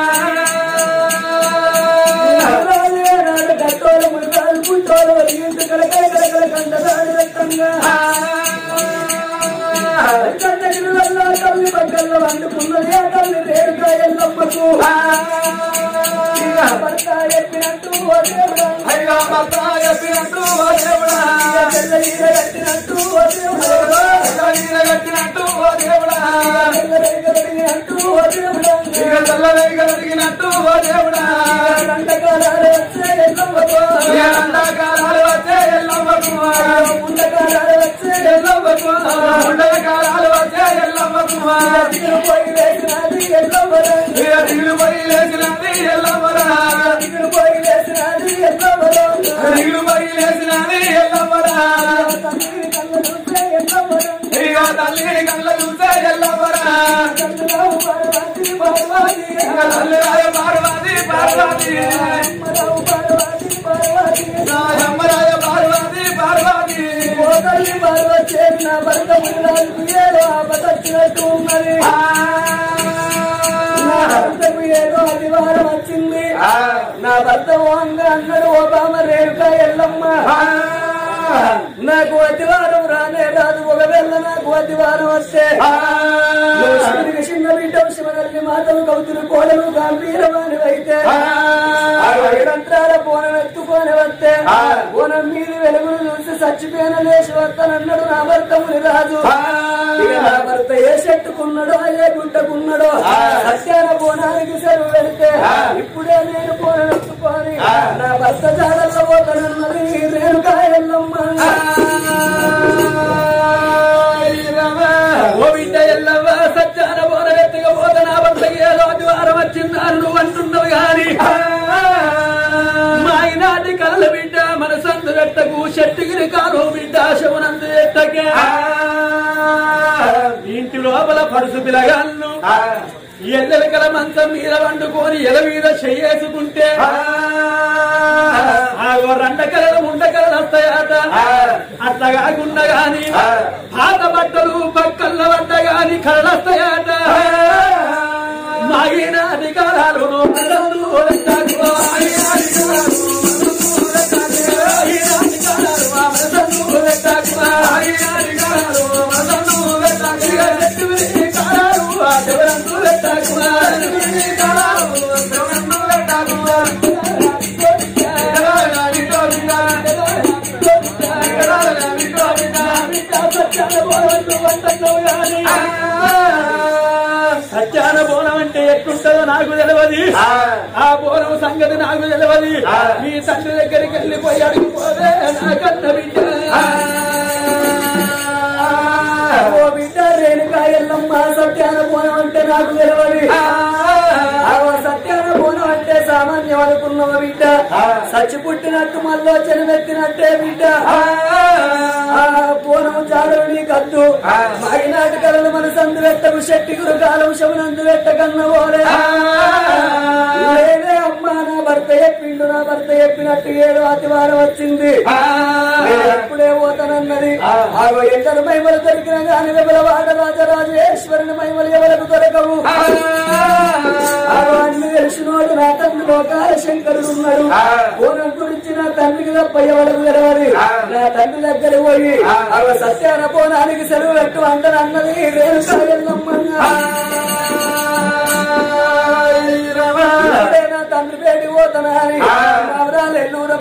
నాడు గట్టోల ముడికాలు పుట్టోల వరిగింత కలకల కలకల కంటదాని రక్తంగా కన్నగిరిలో తల్లి పక్కల్లో వండుకున్నది ఆ తల్లి రేణుక ఎల్లమ్మకు భర్త చెప్పినట్టు ఓ దేవుడా అయ్యా భర్త చెప్పినట్టు ఓ దేవుడా. తెల్ల ఈర కట్టినట్టు ఓ దేవుడా తెల్ల కట్టినట్టు ఓ దేవుడా. తెల్లరేగలిగినట్టు ఓ దేవుడా ఇక తెల్లరేగ కలిగినట్టు ఓ దేవుడా. దండకాలాలు వచ్చే ఎల్లమ్మకు ఇక ఎండాకాలాలు వచ్చే ఎల్లమ్మకు. ముండకాలాలు వచ్చే ఎల్లమ్మకు. ఉండకాలాలు వచ్చే ఎల్లమ్మకు. ఎల్లమ్మకు పోయి వేసినది ఎల్లమ్మరా ఇక దిగులు పోయి లేచినది ఎల్లమ్మరా. దిగులు పోయి వేసినది ఎల్లమ్మరా దిగులు పోయి లేచినది ఎల్లమ్మరా. తల్లిని కళ్ళ చూస్తే ఎల్లమ్మరా ఇక తల్లిని కళ్ళ చూస్తే ఎల్లమ్మరా. చంద్రరావు పార్వతి పార్వతి ఇక తల్లి రాయ పార్వతి పార్వతి. అమ్మరావు పార్వతి పార్వతి రాయమ్మరాయ పార్వతి పార్వతి. ఓ తల్లి పార్వతి చేసిన భర్త మున్నాకు ఏదో ఆపదొచ్చినట్టు ఉన్నది నా భర్తకు ఏదో అధివారం వచ్చింది నా భర్త ఓంగా అన్నాడు ఓ బామ రేణుక ఎల్లమ్మ నాకు అధివారం రానే రాదు ఒకవేళ నాకు అధివారం వస్తే నువ్వు శివునికి చిన్న బిడ్డ శివనల్లి మాతలు కౌతులు కోడలు గంభీరమాని అయితే ఐదంత్రాల బోనం ఎత్తుకొని వస్తే బోనం మీద వెలుగును చూసి చచ్చిపోయిన లేచి వస్తానన్నాడు నా భర్త ముని రాజు ఇక నా భర్త ఏ చెట్టుకున్నాడో ఏ గుంటకున్నాడో సత్యాన బోనానికి సెలవు వెళితే ఇప్పుడే నేను బోనం ఎత్తుకొని నా భర్త జాడల్లో పోతానన్నది రేణుకా ఎల్లమ్మ ఓ బిడ్డ ఎల్లవ్వ సత్యాన బోన ఎత్తుగా పోత నా భర్తకి ఏదో అధివారం వచ్చిందని నువ్వు అంటున్నావు గాని మా ఈనాటి కలల బిడ్డ మన సందు పెట్టకు చెట్టుగిరి కాలు బిడ్డ శవనందు ఎట్టకే ఇంటి లోపల పడుసు పిలగాలను ఎల్లెలకల మంచం మీద వండుకొని ఎల మీద చెయ్యేసుకుంటే ఆ రెండకలలు ఉండకలలు వస్తాయట అట్లా కాకుండా గాని పాత బట్టలు పక్కల పడ్డ గాని కళలు వస్తాయట మాగిన అధికారాలు సత్యాన బోనం అంటే ఎట్లుంటుందో నాకు తెలియదు ఆ బోనం సంగతి నాకు తెలియదు మీ తండ్రి దగ్గరికి వెళ్ళిపోయి అడిగిపోతే నా కన్న బిడ్డ ఓ బిడ్డ రేణుకా ఎల్లమ్మ సత్యాన బోనం అంటే నాకు తెలియదు ఆ సత్యాన బోనం అంటే సామాన్యం అనుకున్నావ బిడ్డ సచ్చి పుట్టినట్టు మళ్ళీ చెనబెట్టినట్టే బిడ్డ ఆ బోనం జాడలు నీ కద్దు మాగినాటి కళలు మన సందు పెట్టకు శక్తి గురు కాలం శవనందు పెట్ట కన్న పోలే లేదే అమ్మ అమ్మ నా భర్త చెప్పిండు నా భర్త చెప్పినట్టు ఏడు ఆదివారం వచ్చింది నేను ఎప్పుడే పోతానన్నది ఆగో ఎందరు మహిమలు దొరికిన గాని వెబల వాడ రాజరాజేశ్వరుని మహిమలు ఎవరకు దొరకవు ఆగో అన్ని తెలిసినోడు నా తండ్రి లోకాల శంకరుడు ఉన్నాడు పూర్వం గురించి నా తండ్రికి తప్ప ఎవరికి తెలవదు నా తండ్రి దగ్గర పోయి ఆగో సత్యాన పోనానికి సెలవు పెట్టు అందరు అన్నది రేణుకాయల్లమ్మ నా తండ్రి పేరు పోతానా అని నవరాలు ఎన్నూర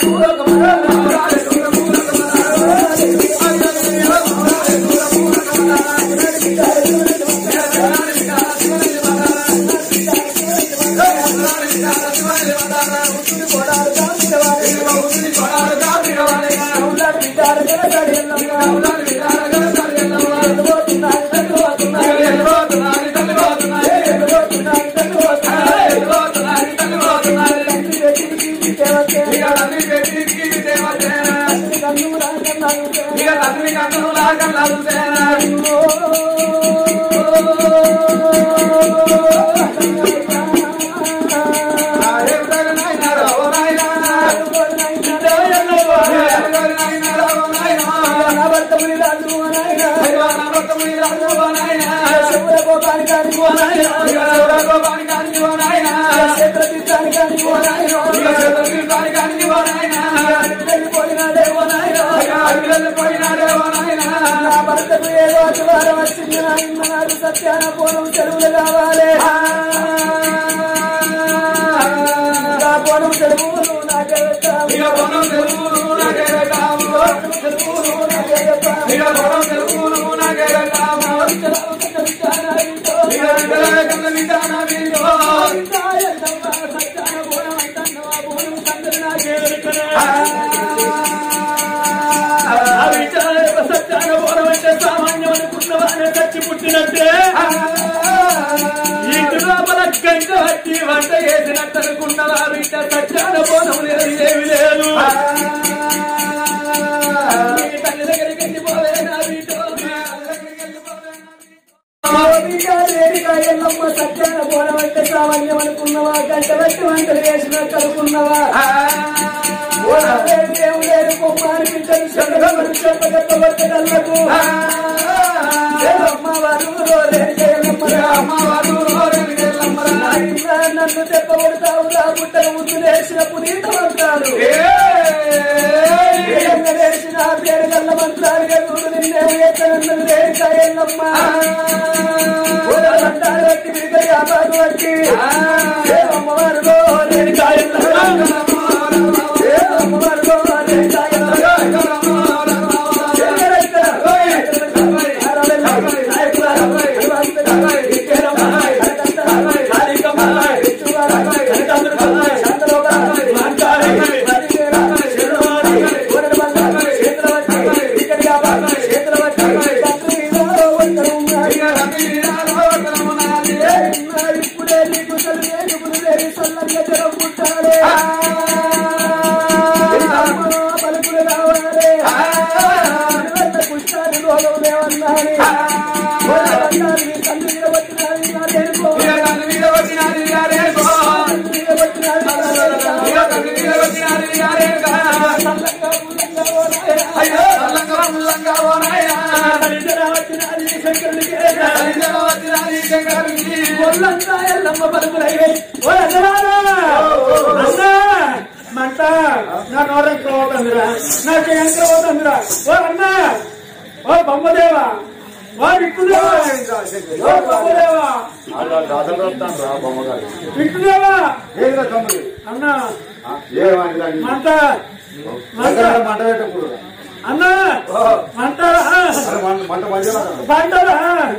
నా భర్తకు ఏదో అతివారం వచ్చింది నా ఇన్న నాడు సత్యాన పోనం చెరువులు కావాలి నా పోనం చెరువులు నాకే పెట్టావు. చెరువులు నాకే చెప్పావు. పుట్టినట్టే ఇంటి లోపల గంట వచ్చి వంట చేసినట్టు అనుకున్నవా బిడ్డ సత్యాన పోనం లేదు ఏమి లేదు మీ తల్లి దగ్గరికి వెళ్ళిపోవే నా బిడ్డ మీ తల్లి దగ్గరికి వెళ్ళిపోవే నా బిడ్డ. ఎల్లమ్మ సత్యాన పోవడం అంటే సామాన్యం అనుకున్నవా గంట పెట్టి వంటలు వేసినట్టు అనుకున్నవా దేవుడేడు కొమ్మారి బిడ్డలు చెప్పగలరు చెప్పగలగలకు అమ్మవారు నన్ను చెప్పబడతావు రా గుట్టలు ముందు నేర్చిన పునీతం అంటాడు నేర్చిన పేరు గల్ల మంత్రాలు గల్లుడు నిన్నే ఎక్కడన్నది రేఖ ఎల్లమ్మ అంటారు వచ్చి విడిగా వ్యాపారం వచ్చి అమ్మవారిలో రేఖ అమ్మవారిలో రేఖ ఇప్పుడే నీకు చదివేది సల్లంగా జనం పుట్టాలే పలుకులు కావాలి పుష్టాలు రోగం లేవన్నాని తండ్రి మీద వచ్చినాది నా తెలుగు తండ్రి మీద వచ్చినాది సల్లంగా పుల్లంగా ఓ నాయనా. హరిజన వచ్చినాది శంకరునికి ఒళ్ళంతా ఎల్లమ్మ పలుకులయ్యాయి ఓ ఎల్లరారా అన్నా మంట నా నోర ఎక్కడ పోతుందిరా నాకు ఎక్కడ పోతుందిరా ఓ అన్నా ఓ బొమ్మదేవా ఓ విక్కుదేవా ఓ బొమ్మదేవా విక్కుదేవా అన్నా మంట మంట మంట పెట్టకూడదు అన్నా మంటరా మంట మంచిగా మంటరా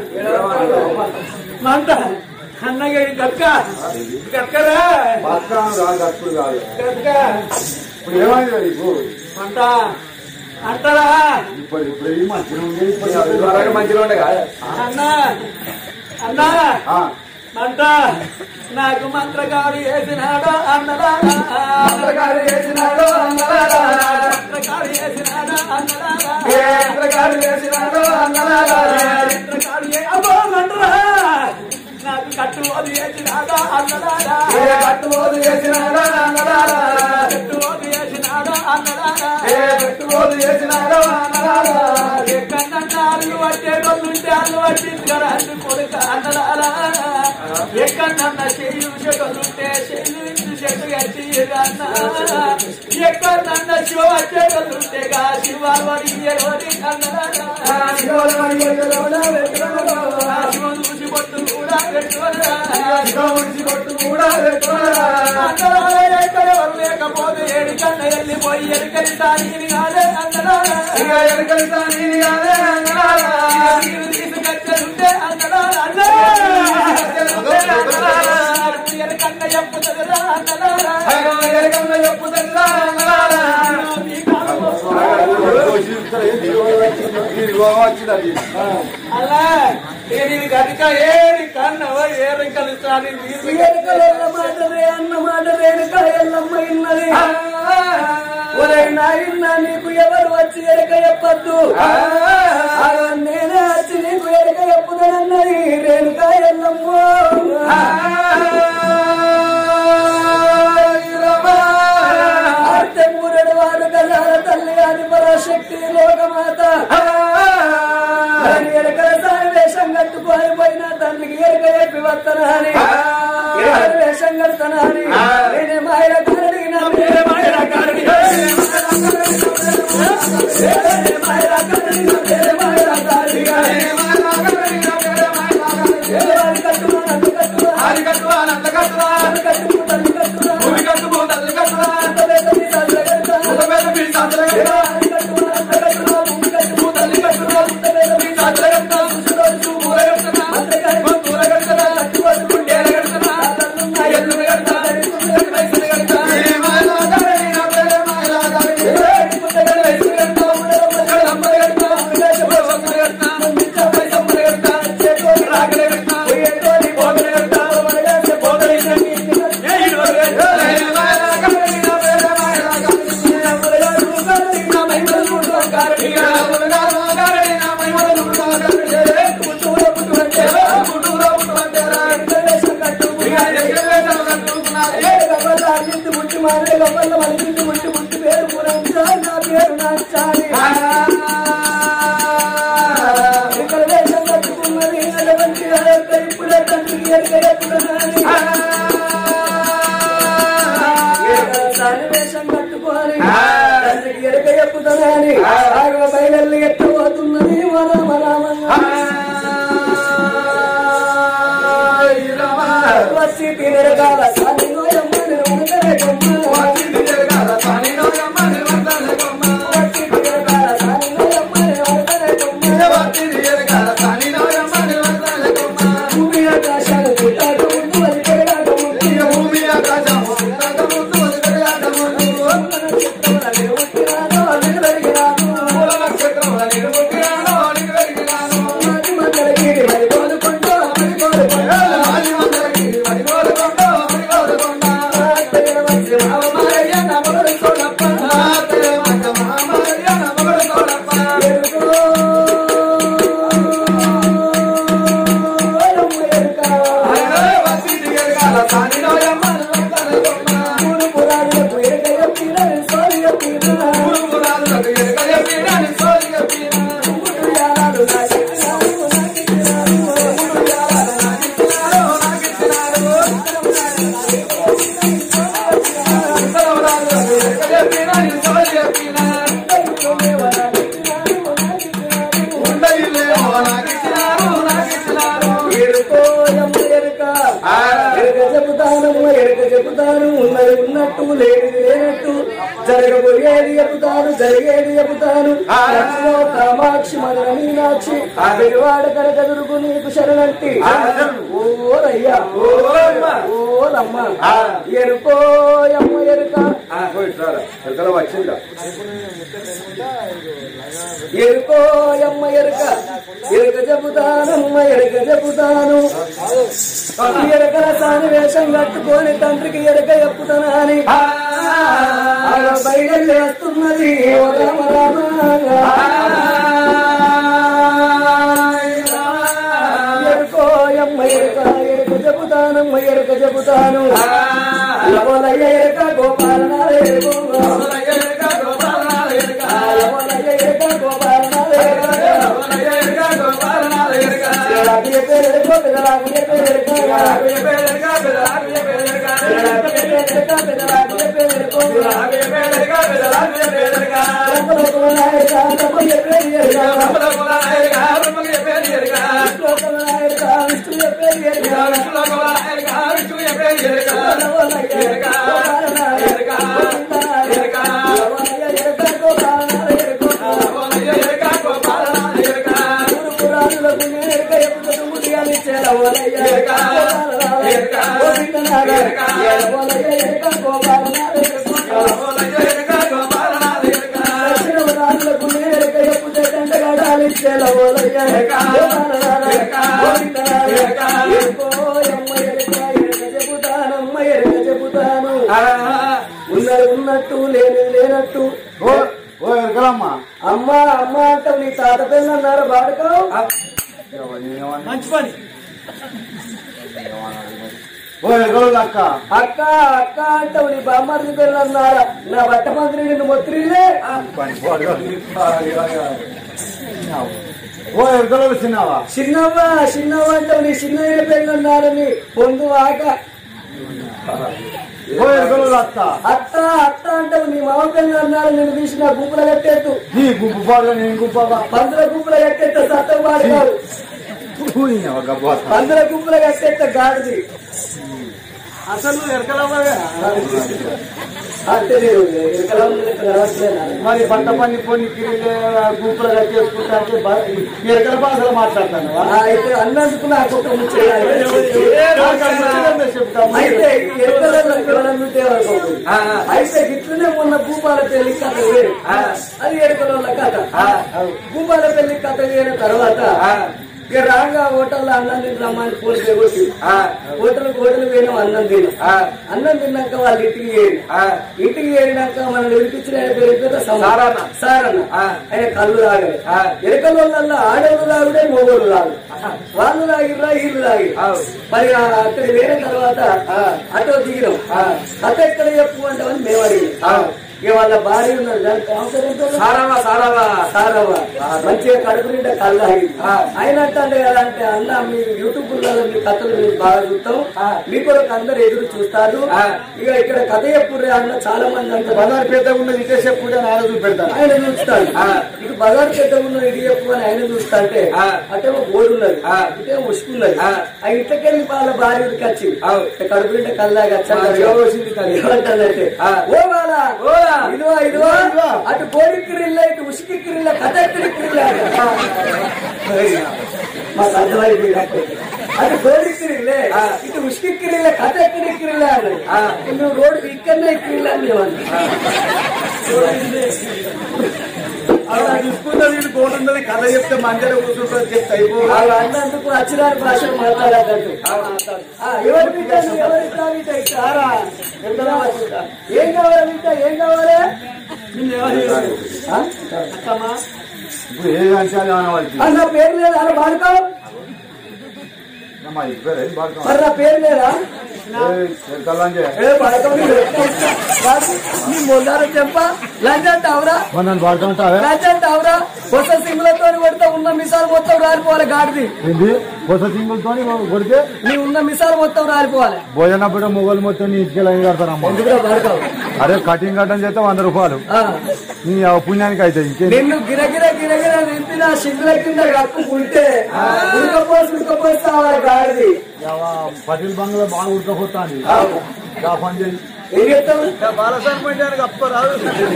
మంట అన్నగా గట్క గట్కరా బతకాను రాదు అప్పుడు కాదు గట్క ఇప్పుడు ఏమైంది నీకు మంట అంటారా ఇప్పుడు ఇప్పుడు ఈ మంచిగా ఉంది ఇప్పుడు మంచిగా ఉండే కాదు అన్నా అన్నా ఆ, మంట నాకు మంత్రగాడు వేసినాడు అన్నలా మంత్రగాడు వేసినాడు అన్నలారా. మంత్రగాడు వేసినాడు అన్నలా మంత్రగాడు వేసినాడు అన్నలారా. మంత్రగాడు ఏ- అబ్బో మంటరా నాకు కట్టు అది వేసినాడు అన్నదారా ఏ కట్టుబోతు చేసినాడా అన్నదారా కట్టుబోతు చేసినాడా అన్నదారా ఏ కట్టుబోతు చేసినాడా అన్నదారా ఎక్కడన్నా అల్లు పట్టేటోళ్ళుంటే అల్లు పట్టించుకోరా అల్లు కొడుక అన్నదారా ఎక్కడన్నా చెయ్యి చెట్టులుంటే చెయ్యి విందు చెట్టు కట్టి అన్న ఎక్కడన్నా శివ వచ్చేటోళ్ళుంటే గా శివ వడి ఎవరి అన్నదారా శివుడు మరి ఎదురుగా వెతుకురా. శివ చూసి పొట్టు కూడా పెట్టుకోరా శివుడి కొట్టు కూడా వెతుకురా. లేకపోతే ఏడు కన్న వెళ్ళిపోయి ఎరుకలి తాని కాదే అన్నదారా ఇక ఎరుకలితా నీది కాదే అన్నదారా. నీరు తీసుకొచ్చేదుంటే అన్నదారా అన్నా ఎరకన్న చెప్పుతుందిరా అన్నదారా అయ్యో ఎరుకమ్మ చెప్పుతుందా అన్నదారా. మీ కాలంలో అలా ఏది కనుక ఏది కన్నవ ఏరికలు తాని నీరు ఎరకలెల్ల మాటలే అన్న మాట రేణుక ఎల్లమ్మ ఇన్నది ఒరే నాయన్న నీకు ఎవరు వచ్చి ఎరక చెప్పద్దు అలా నేనే వచ్చి నీకు ఎరక చెప్పుదనన్నది రేణుక ఎల్లమ్మ ఆర్తే మూరెడు వారు గజాల తల్లి అది పరాశక్తి లోకమాత దాని ఎరకల సాయి వేషం కట్టుకొని పోయిన తండ్రికి ఎరక చెప్పి వత్తనాని ఎరకల వేషం కడతనాని నేనే మాయల కారడికి నా పేరే మాయల కారడి మాయల కారడి నా పేరే మాయల కారడి వారి కట్టుమా నన్ను కట్టుమా అది కట్టువా నంద కట్టువా నన్ను కట్టుమా తల్లి కట్టుమా భూమి కట్టుకో తల్లి కట్టువా అంత పెద్ద మీ తల్లి కట్టుమా అంత పెద్ద మీ సంతల కట్టువా వారి కట్టుమా అంత కట్టుమా భూమి కట్టుమా తల్లి కట్టువా అంత పెద్ద మీ సంతల కట్టువా చూసుకోవచ్చు పూల కట్టువా అంతకాని పూల కట్టువా కట్టుకోవచ్చు కట్టువా ఎల్లు కట్టువా పైసలు కట్టువా ఏ మాయలా గారి నా పేరే మాయలా గారి పైసలు కట్టువా కళ్ళమ్మలు కట్టువా పైసలు కట్టువా పైసలు కట్టువా రాగలే కట్టువా పోగలే కట్టువా పోగలే కట్టువా ఏ ఇరువరు కట్టువా ఏ మాయలా గారి నా పేరే మాయలా గారి నా మహిమలు చూడుకో గారి నా మునగాల గారి నా మహిమలు చూడుకో గారి పుట్టులో పుట్టువంటేరా పుట్టులో పుట్టువంటేరా ఇక ఎక్కడ వేసావు కట్టుకున్నారు ఏ ముట్టి మారే గొప్పల మలిపింది ముట్టి ముట్టి పేరు పురంజా నా పేరు నాచాలి ఇక్కడ వేషం కట్టుకున్నది అటువంటి అడక్క ఇప్పుడే తండ్రికి ఎరక ఎప్పుడనాని దాని వేషం కట్టుకోని తండ్రికి ఎరక ఎప్పుదనాని ఆగ బయలు ఎట్టు పోతున్నది రామ రామంగా వచ్చి తినరగాల సాని నోయమ్మ నేను ఉండలే కొమ్మ వచ్చి తినరగాల సాని నోయమ్మ నేను ఉండలే కొమ్మ భూమి ఆకాశాలు పుట్టాక ముందు అది పెరగాక ముందు నక్షత్రముల పుట్టినాను అల్లుడు పెరిగినాను మాటి మందలకి మరి కోలుకుంటూ అమరి కోలుకుంటూ ఆత్మీయ వచ్చి మామయ్య నమ్మడు చూడప్ప ఎరుకో ఎరుక మూడు పురాణులకు ఎరుక చెప్పిన సోది చెప్పిన మూడు యారాలు నాకిచ్చినావు నాకిచ్చినావు మూడు యారాలు ఎరుకోయమ్మ ఎరుక ఎరుక చెబుతానమ్మ ఎరుక చెబుతాను ఉన్నది ఉన్నట్టు లేనిది లేనట్టు జరగబోయేది చెబుతాను జరిగేది చెబుతాను లక్ష్మో కామాక్షి మదన మీనాక్షి పెరువాడ కనక దుర్గు నీకు శరణంటి ఓ రయ్యా ఓ రమ్మ ఎరుకోయమ్మ ఎరుక వచ్చిందా ఎరుకోయమ్మ ఎరుక ఎరుక చెబుతానమ్మ ఎరుక చెబుతాను ఎరకల సాని వేషం కట్టుకొని తండ్రికి ఎరక చెప్పుతానని బయలుదేస్తున్నది ఓ రామ రామ ఎరుకోయమ్మ ఎరుక ఎరుక చెబుతానమ్మ ఎరుక చెబుతా చెబుతాను లవలయ్య ఎరక గోపాలనాథ ఎరుకు లవలయ్య ఎరక గోపాలనాథ ఎరుక రాజు చెప్పేది ఎరుకో పెద్దరాజు చెప్పేది ఎరుక రాజు చెప్పేది ఎరుక పెద్దరాజు చెప్పేది ఎరుక పెద్దరాజు చెప్పేది ఎరుకో లోకలోకల నాయక తమ్మ చెప్పేది ఎరుక లోకల నాయక విష్ణు చెప్పేది ఎరుక లవలయ్య ఎరక గోపాలనాథ ఎరుక లవలయ్య ఎరక గోపాలనాథ ఎరుక పురాణులకు నేను ఎరక ఎప్పుడు ముడియాలి చేరవలయ్య ఎరక గోవిందనాథ లవలయ్య ఎరక గోపాలనాథ ఎరుక దక్షిణ పురాణులకు నేను ఎరక ఎప్పుడు దండగాడాలి చేరవలయ్య ఎరక గోవిందనాథ ఎరుకో ఎమ్మ ఎరక ఎరక చెబుతానమ్మ ఎరక చెబుతాను ఉన్నది ఉన్నట్టు లేని లేనట్టు ఓ ఓ ఎరకలమ్మా అమ్మ అమ్మ అంటావు నీ తాత పిల్లలు అన్నారు బాడుకో మంచి పని ఓ ఎరకలు అక్క అక్క అక్క అంటావు నీ బామ్మర్ది పిల్లలు అన్నారా నా బట్ట మంత్రి నిన్ను మొత్తిలే ఓ ఎరకలు చిన్నావా చిన్నవ్వ చిన్నవ్వ అంటావు నీ చిన్న పిల్లలు అన్నారని పొందు ఆక ఓ ఎరకలు అత్త అత్త అత్త అంటావు నీ మామ పిల్లలు అన్నారు నేను తీసి నా గుంపుల కట్టేట్టు నీ గుంపు పాడుగా నేను గుంపగా పందుల గుంపుల కట్టేస్తే సత్తం వాడుకోరు గబ్బా పందుల గుంపుల కట్టేస్తే గాడిది అసలు ఎరకలవ్వగా అంటే నేను ఎరకలం రావట్లేనా మరి పంట పని కొన్ని కిరీలే గుంపులు కట్టేసుకుంటా అంటే బా- ఎరకల భాషలో మాట్లాడతాను ఆ, అయితే అన్నందుకు నాకు ఒక ముచ్చట చెప్తాము అయితే ఎరుకలలో ఎవరన్నా ఉంటే అనుకోకూడదు. అయితే ఇట్లనే ఉన్న భూపాల పెళ్లి కథ వేరు అది ఎరుకల కథ భూపాల పెళ్లి కథ వేరిన తర్వాత ఇక రాగా హోటల్లో అన్నం తిని రమ్మని ఫోన్ చేయబోతు హోటల్ హోటల్ పోయినాం అన్నం తిని అన్నం తిన్నాక వాళ్ళు ఇంటికి ఏరి ఇంటికి ఏరినాక మనం వినిపించిన ఆయన పేరు ఏంటో సారన్న సారన్న ఆయన కళ్ళు తాగలే ఎరకల వాళ్ళల్లో ఆడవాళ్ళు తాగుడే మొగోళ్ళు తాగు వాళ్ళు తాగిర్రా వీళ్ళు తాగి మరి ఆ అక్కడికి వేరే తర్వాత అటో దిగినాం కథ ఎక్కడ చెప్పు అంటామని మేము అడిగినాం ఇక వాళ్ళ భార్య ఉన్నది దాని కాన్ఫిడెన్స్ సారావా సారావా సారవ్వ మంచిగా కడుపు నిండా కళ్ళు తాగి ఆయన అంటే కదా అంటే అన్న మీ యూట్యూబ్ లలో మీ కథలు మేము బాగా చూస్తాం మీ కొరకు అందరు ఎదురు చూస్తారు ఇక ఇక్కడ కథ చెప్పుర్రే అన్న చాలా మంది అంటారు బజార్ పెద్ద ఉన్నది ఇటే చెప్పు కూడా నాలుగు పెడతాను ఆయన చూస్తాడు ఇటు బజార్ పెద్ద ఉన్న ఇటు చెప్పు అని ఆయన చూస్తా అంటే అటేమో బోర్డు ఉన్నది ఇటేమో ముసుకున్నది ఆ ఇంట్లోకెళ్ళి వాళ్ళ భార్య ఉడికి వచ్చింది కడుపు నిండా కల్లాగా ఏమంటానంటే ఓ బాల ఇదిగో ఇదిగో అటు బోడి కిరిల్ల ఇటు ఉసికి కిరిల్ల కథ కిరిల్ల మాకు అర్థమైపోయింది అటు బోడి కిరిల్లే ఇటు ఉసికి కిరిల్ల కథ కిరిల్ల అన్నాడు నువ్వు రోడ్డు ఇక్కడనే కిరిల్ల అని మేము అన్నాం. అలా చూసుకుంటే వీళ్ళు కోడున్నది కథ చెప్తే మంచిగా కూర్చుంటుంది చెప్తే అయిపో వాళ్ళు అన్నందుకు అచ్చిరాని భాష మాట్లాడద్దు ఎవరు బిడ్డ నువ్వు ఎవరు ఇస్తావు బిడ్డ ఇస్తారా ఏం కావాలి బిడ్డ ఏం కావాలి ఆ? ఇప్పుడు ఏది అంటే అది అనవాళ్ళకి ఆ, నా పేరు లేదా అలా బాడుకో మా ఇద్దరు ఏం బాగా మరి నా పేరు లేదా ఎరకలంటే ఏ బాడుకో నీ మొండారు చెప్ప లంచ్ అంటావురా మరి నన్ను పాడుతుంటావే లంచ్ అంటావురా కొత్త సింగులతో కొడితే ఉన్న మిసాలు మొత్తం రాలిపోవాలి గాడిది ఏంటి కొత్త సింగులతో కొడితే నీ ఉన్న మిసాలు మొత్తం రాలిపోవాలి భోజనప్పుడు మొగలు మొత్తం నీ ఇటుకే లైన్ కడతారమ్మా ఎందుకురా బాడుకో అరే కటింగ్ కట్టని చేస్తే వంద రూపాయలు ఆ. నీ ఆ పుణ్యానికి అయితే ఇంకేం నిన్ను గిరగిర గిరగిర నింపి నా సిగ్గుల కింద కప్పుకుంటే ఉడకపోసి ఉడకపోస్తావా గాడిది పటేల్ బంగ్లా బాగా ఉడకపోతాంది ఆ పని చేయి ఏం చెప్తావు బాలసర్పంచానికి అప్పరాదు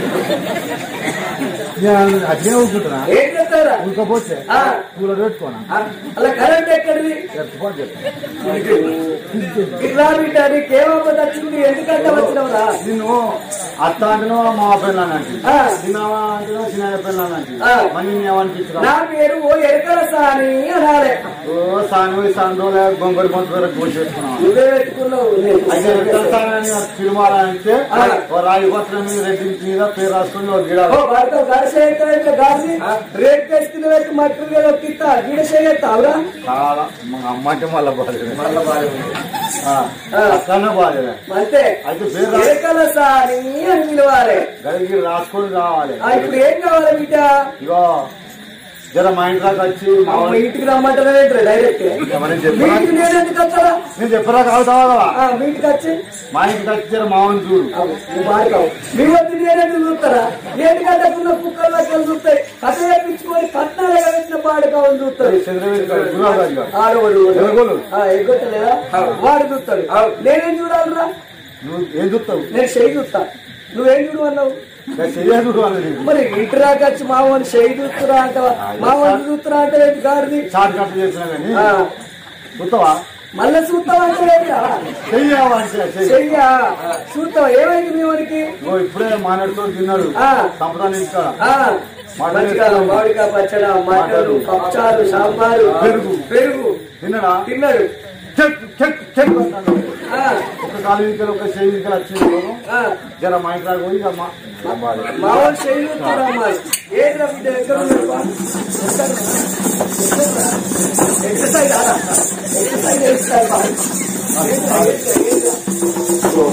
నేను అట్లే ఊరుకుంటున్నా ఏం చెప్తారా ఊరుకపోతే ఆ. కూలర్ పెట్టుకోనా అలా కరెంట్ ఎక్కడిది ఎత్తుకోని చెప్తా ఇట్లా బిడ్డ నీకేమో వచ్చింది ఎందుకంటే వచ్చినవరా నిన్ను అత్త అంటున్నావు మా పిల్లలు అంటే ఆ. చిన్నవా అంటున్నావు చిన్న పిల్లలు అంటే ఆ. మరి నేను ఏమనిపించిన నా పేరు ఓ ఎరకల సాని అనాలే ఓ సాను సండ్రోలే గొంగడి పంట వరకు పూజ చేసుకున్నావు నువ్వే పెట్టుకున్నావు నేను అయితే ఎక్కడ సానని సినిమాలు అంటే ఆ. ఓ రాయి పత్రం మీద రెడ్డి మీద పేరు రాసుకుని ఒక ఓ గిడాలు భారత గాడిసే అయితే గాడి రేట్ కేసుకుని పెట్టి మట్టి కిత్తా గీడ చేయత్తావురా చాలా మా అమ్మ అంటే మళ్ళీ బాగా అక్కడనే బాగాలే అంతే అయితే పేరు రా- ఏకల సాని అని పిలవాలి గడికి రాసుకొని రావాలి ఆ, ఇప్పుడు ఏం కావాలి బిడ్డ ఇగో జర మా ఇంట్లోకి వచ్చి మా మా వాడి- ఇంటికి రమ్మంటారా ఏంటి డైరెక్ట్ ఏమని మీ చెప్పరా ఇంటికి నేను ఎందుకు వస్తారా నేను చెప్పరా కావుతావా కదా ఆ, మీ ఇంటికి వచ్చి మా ఇంటికి వచ్చి జర మామని చూడు అవు, నువ్వు బాడుకావు మీ వద్ద నేనెందుకు చూస్తారా ఏంటి కట్టకున్న కుక్కర్లోకి వెళ్ళి చూస్తాయి కథ చెప్పించుకొని పట్నాలు ఎగబెట్టిన బాడుకావని చూస్తారు చంద్రవేది గురువు గారు ఆడవాడు ఎగగోలు. ఎగ్గొట్టలేదా వాడు చూస్తాడు నేనేం చూడాలరా నువ్వు ఏం చూస్తావు నేను చెయ్యి చూస్తా నువ్వేం చూడు అన్నావు నేను చెయ్యాలి చూడు అన్నది మరి ఇంటిరాకి వచ్చి మామూలు చెయ్యి చూస్తురా అంటావా మామూలు చూస్తురా అంటే ఏంటి గాడిది షార్ట్ కట్ చేసినా కానీ ఆ, చూస్తావా మళ్ళా చూస్తావా అంటే ఏంటా? చెయ్యావా అంటే చెయ్యి చెయ్యా చూస్తావా ఏమైంది మీ వారికి నువ్వు ఇప్పుడే మానేడుతో తిన్నాడు ఆ. సంపదాన్ని ఇంటికాడ ఆ, మంచిగా మామిడికాయ పచ్చడ మటలు పప్చారు సాంబారు పెరుగు. పెరుగు తిన్నాడా తిన్నాడు చెక్ చెక్ చెక్ అంటాడు. ఆ, ఒక కాలు ఇంకలు ఒక చెయ్యి ఇంకలు వచ్చింది ఆ, జర మా ఇంట్లో పోయి ఇక మా అమ్మాలి. మా వాళ్ళు చెయ్యి చూస్తారా అమ్మాయి ఏంటి బిడ్డ ఎక్కడ ఉన్నాడు బా? ఎక్కడ? ఎక్సర్సైజ్ ఆడా? ఎక్సర్సైజ్ చేస్తాడు బా. ఏంట్రా, ఏంట్రా, ఏంట్రా?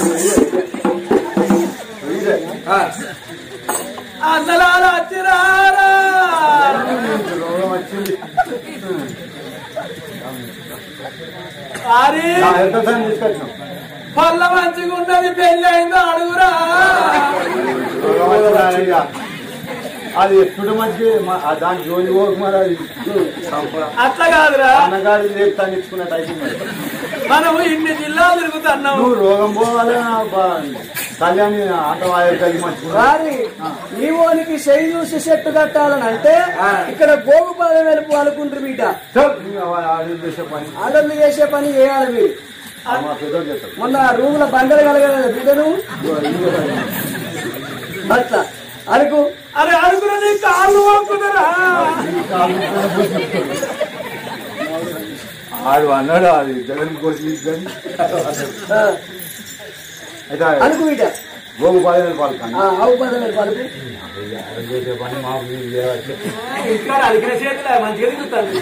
ఇదే. అసలాల అచ్చిరారా రోగం వచ్చింది అరే నా ఎంత టైం తీసుకొచ్చాం పళ్ళ మంచిగా ఉన్నది పెళ్ళి అయిందో అడుగురా రోగం వచ్చిందా ఇక. అది ఎప్పుడు మంచి మా- ఆ దాని జోలి పోకు మరి అది సంపద. అట్లా కాదురా అన్నగాడి రేపు తగ్గించుకున్నట్టు అయితే మరి మనము ఇన్ని జిల్లాలు తిరుగుతున్నాము నువ్వు రోగం పోవాలి నా బా- కళ్యాణి ఆట వాయిదాకి మంచుకున్నా వారి ఈ ఓనికి చెయ్యి చూసి చెట్టు కట్టాలని అంటే ఇక్కడ గోగు పాదం వెలుపు అనుకుంటారు బిడ్డ ఆడి చేసే పని ఆడళ్ళు చేసే పని చేయాలి మీరు మా పెద్దోడు చేస్తాడు మొన్న రూమ్ లో బండలు కలగలేదు బిడ్డను అట్లా అరకు అరే అరుగురు నీ కాళ్ళు మొక్కుతారా ఆడు అన్నాడు అది జగన్ కోసి కానీ అయితే అరకు బిడ్డ గోగు బాధ్యత పాల్గొని ఆ, ఆవు పాదం వెలుపు అరకు చేసే పని మాకు మీరు చేయాలి. ఇక్కడ అలిగిన చేతులే మంచిగా తిరుగుతాను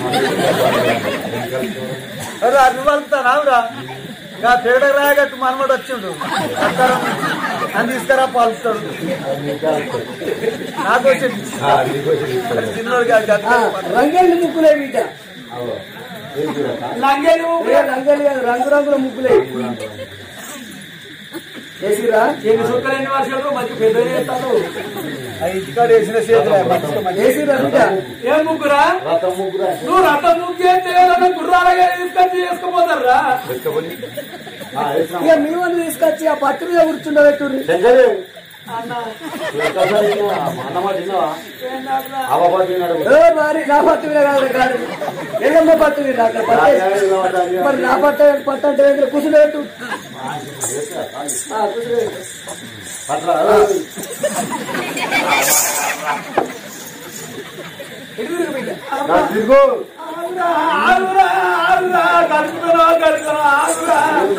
అవి పలుకుతానా ఇంకా తేడా రాగట్టు మనమడు వచ్చిండు అని తీసుకురా పాలుతాడు నాకు వచ్చింది రంగేళ్ళు ముక్కులే బిడ్డ లంగేళ్ళు ముక్కులే రంగేళ్ళు కాదు రంగు రంగుల ముక్కులే వేసిరా ఎన్ని చుక్కలు ఎన్ని వర్షాలు మంచి పెద్ద చేస్తాను ఇంటికాడ వేసిన చేతులే వేసిరా బిడ్డ ఏం ముగ్గురా రథం ముగ్గురు నువ్వు రథం ముగ్గేస్తే ఏదైనా గుర్రాలుగా తీసుకొచ్చి చేసుకుపోతారా ఇక మీ వాళ్ళు తీసుకొచ్చి ఆ పట్టు మీద కూర్చుండబెట్టు శంకరే అన్నమాట తిన్నావా అవ్వ తిన్నాడు ఏ మరి నా పట్టు మీద కాదు కాదు ఏదమ్మా పట్టు మీద అక్కడ పట్టు మరి నా పట్ట పట్టు అంటే ఏంటి? కూర్చుండబెట్టు ఆ, కూర్చుండబెట్టు అట్లా ఇటు తిరుగు బిడ్డ. తిరుగు ఆగురా, ఆగురా, ఆగురా, కలుపుతున్నా, కలుపుతున్నా, ఆగురా.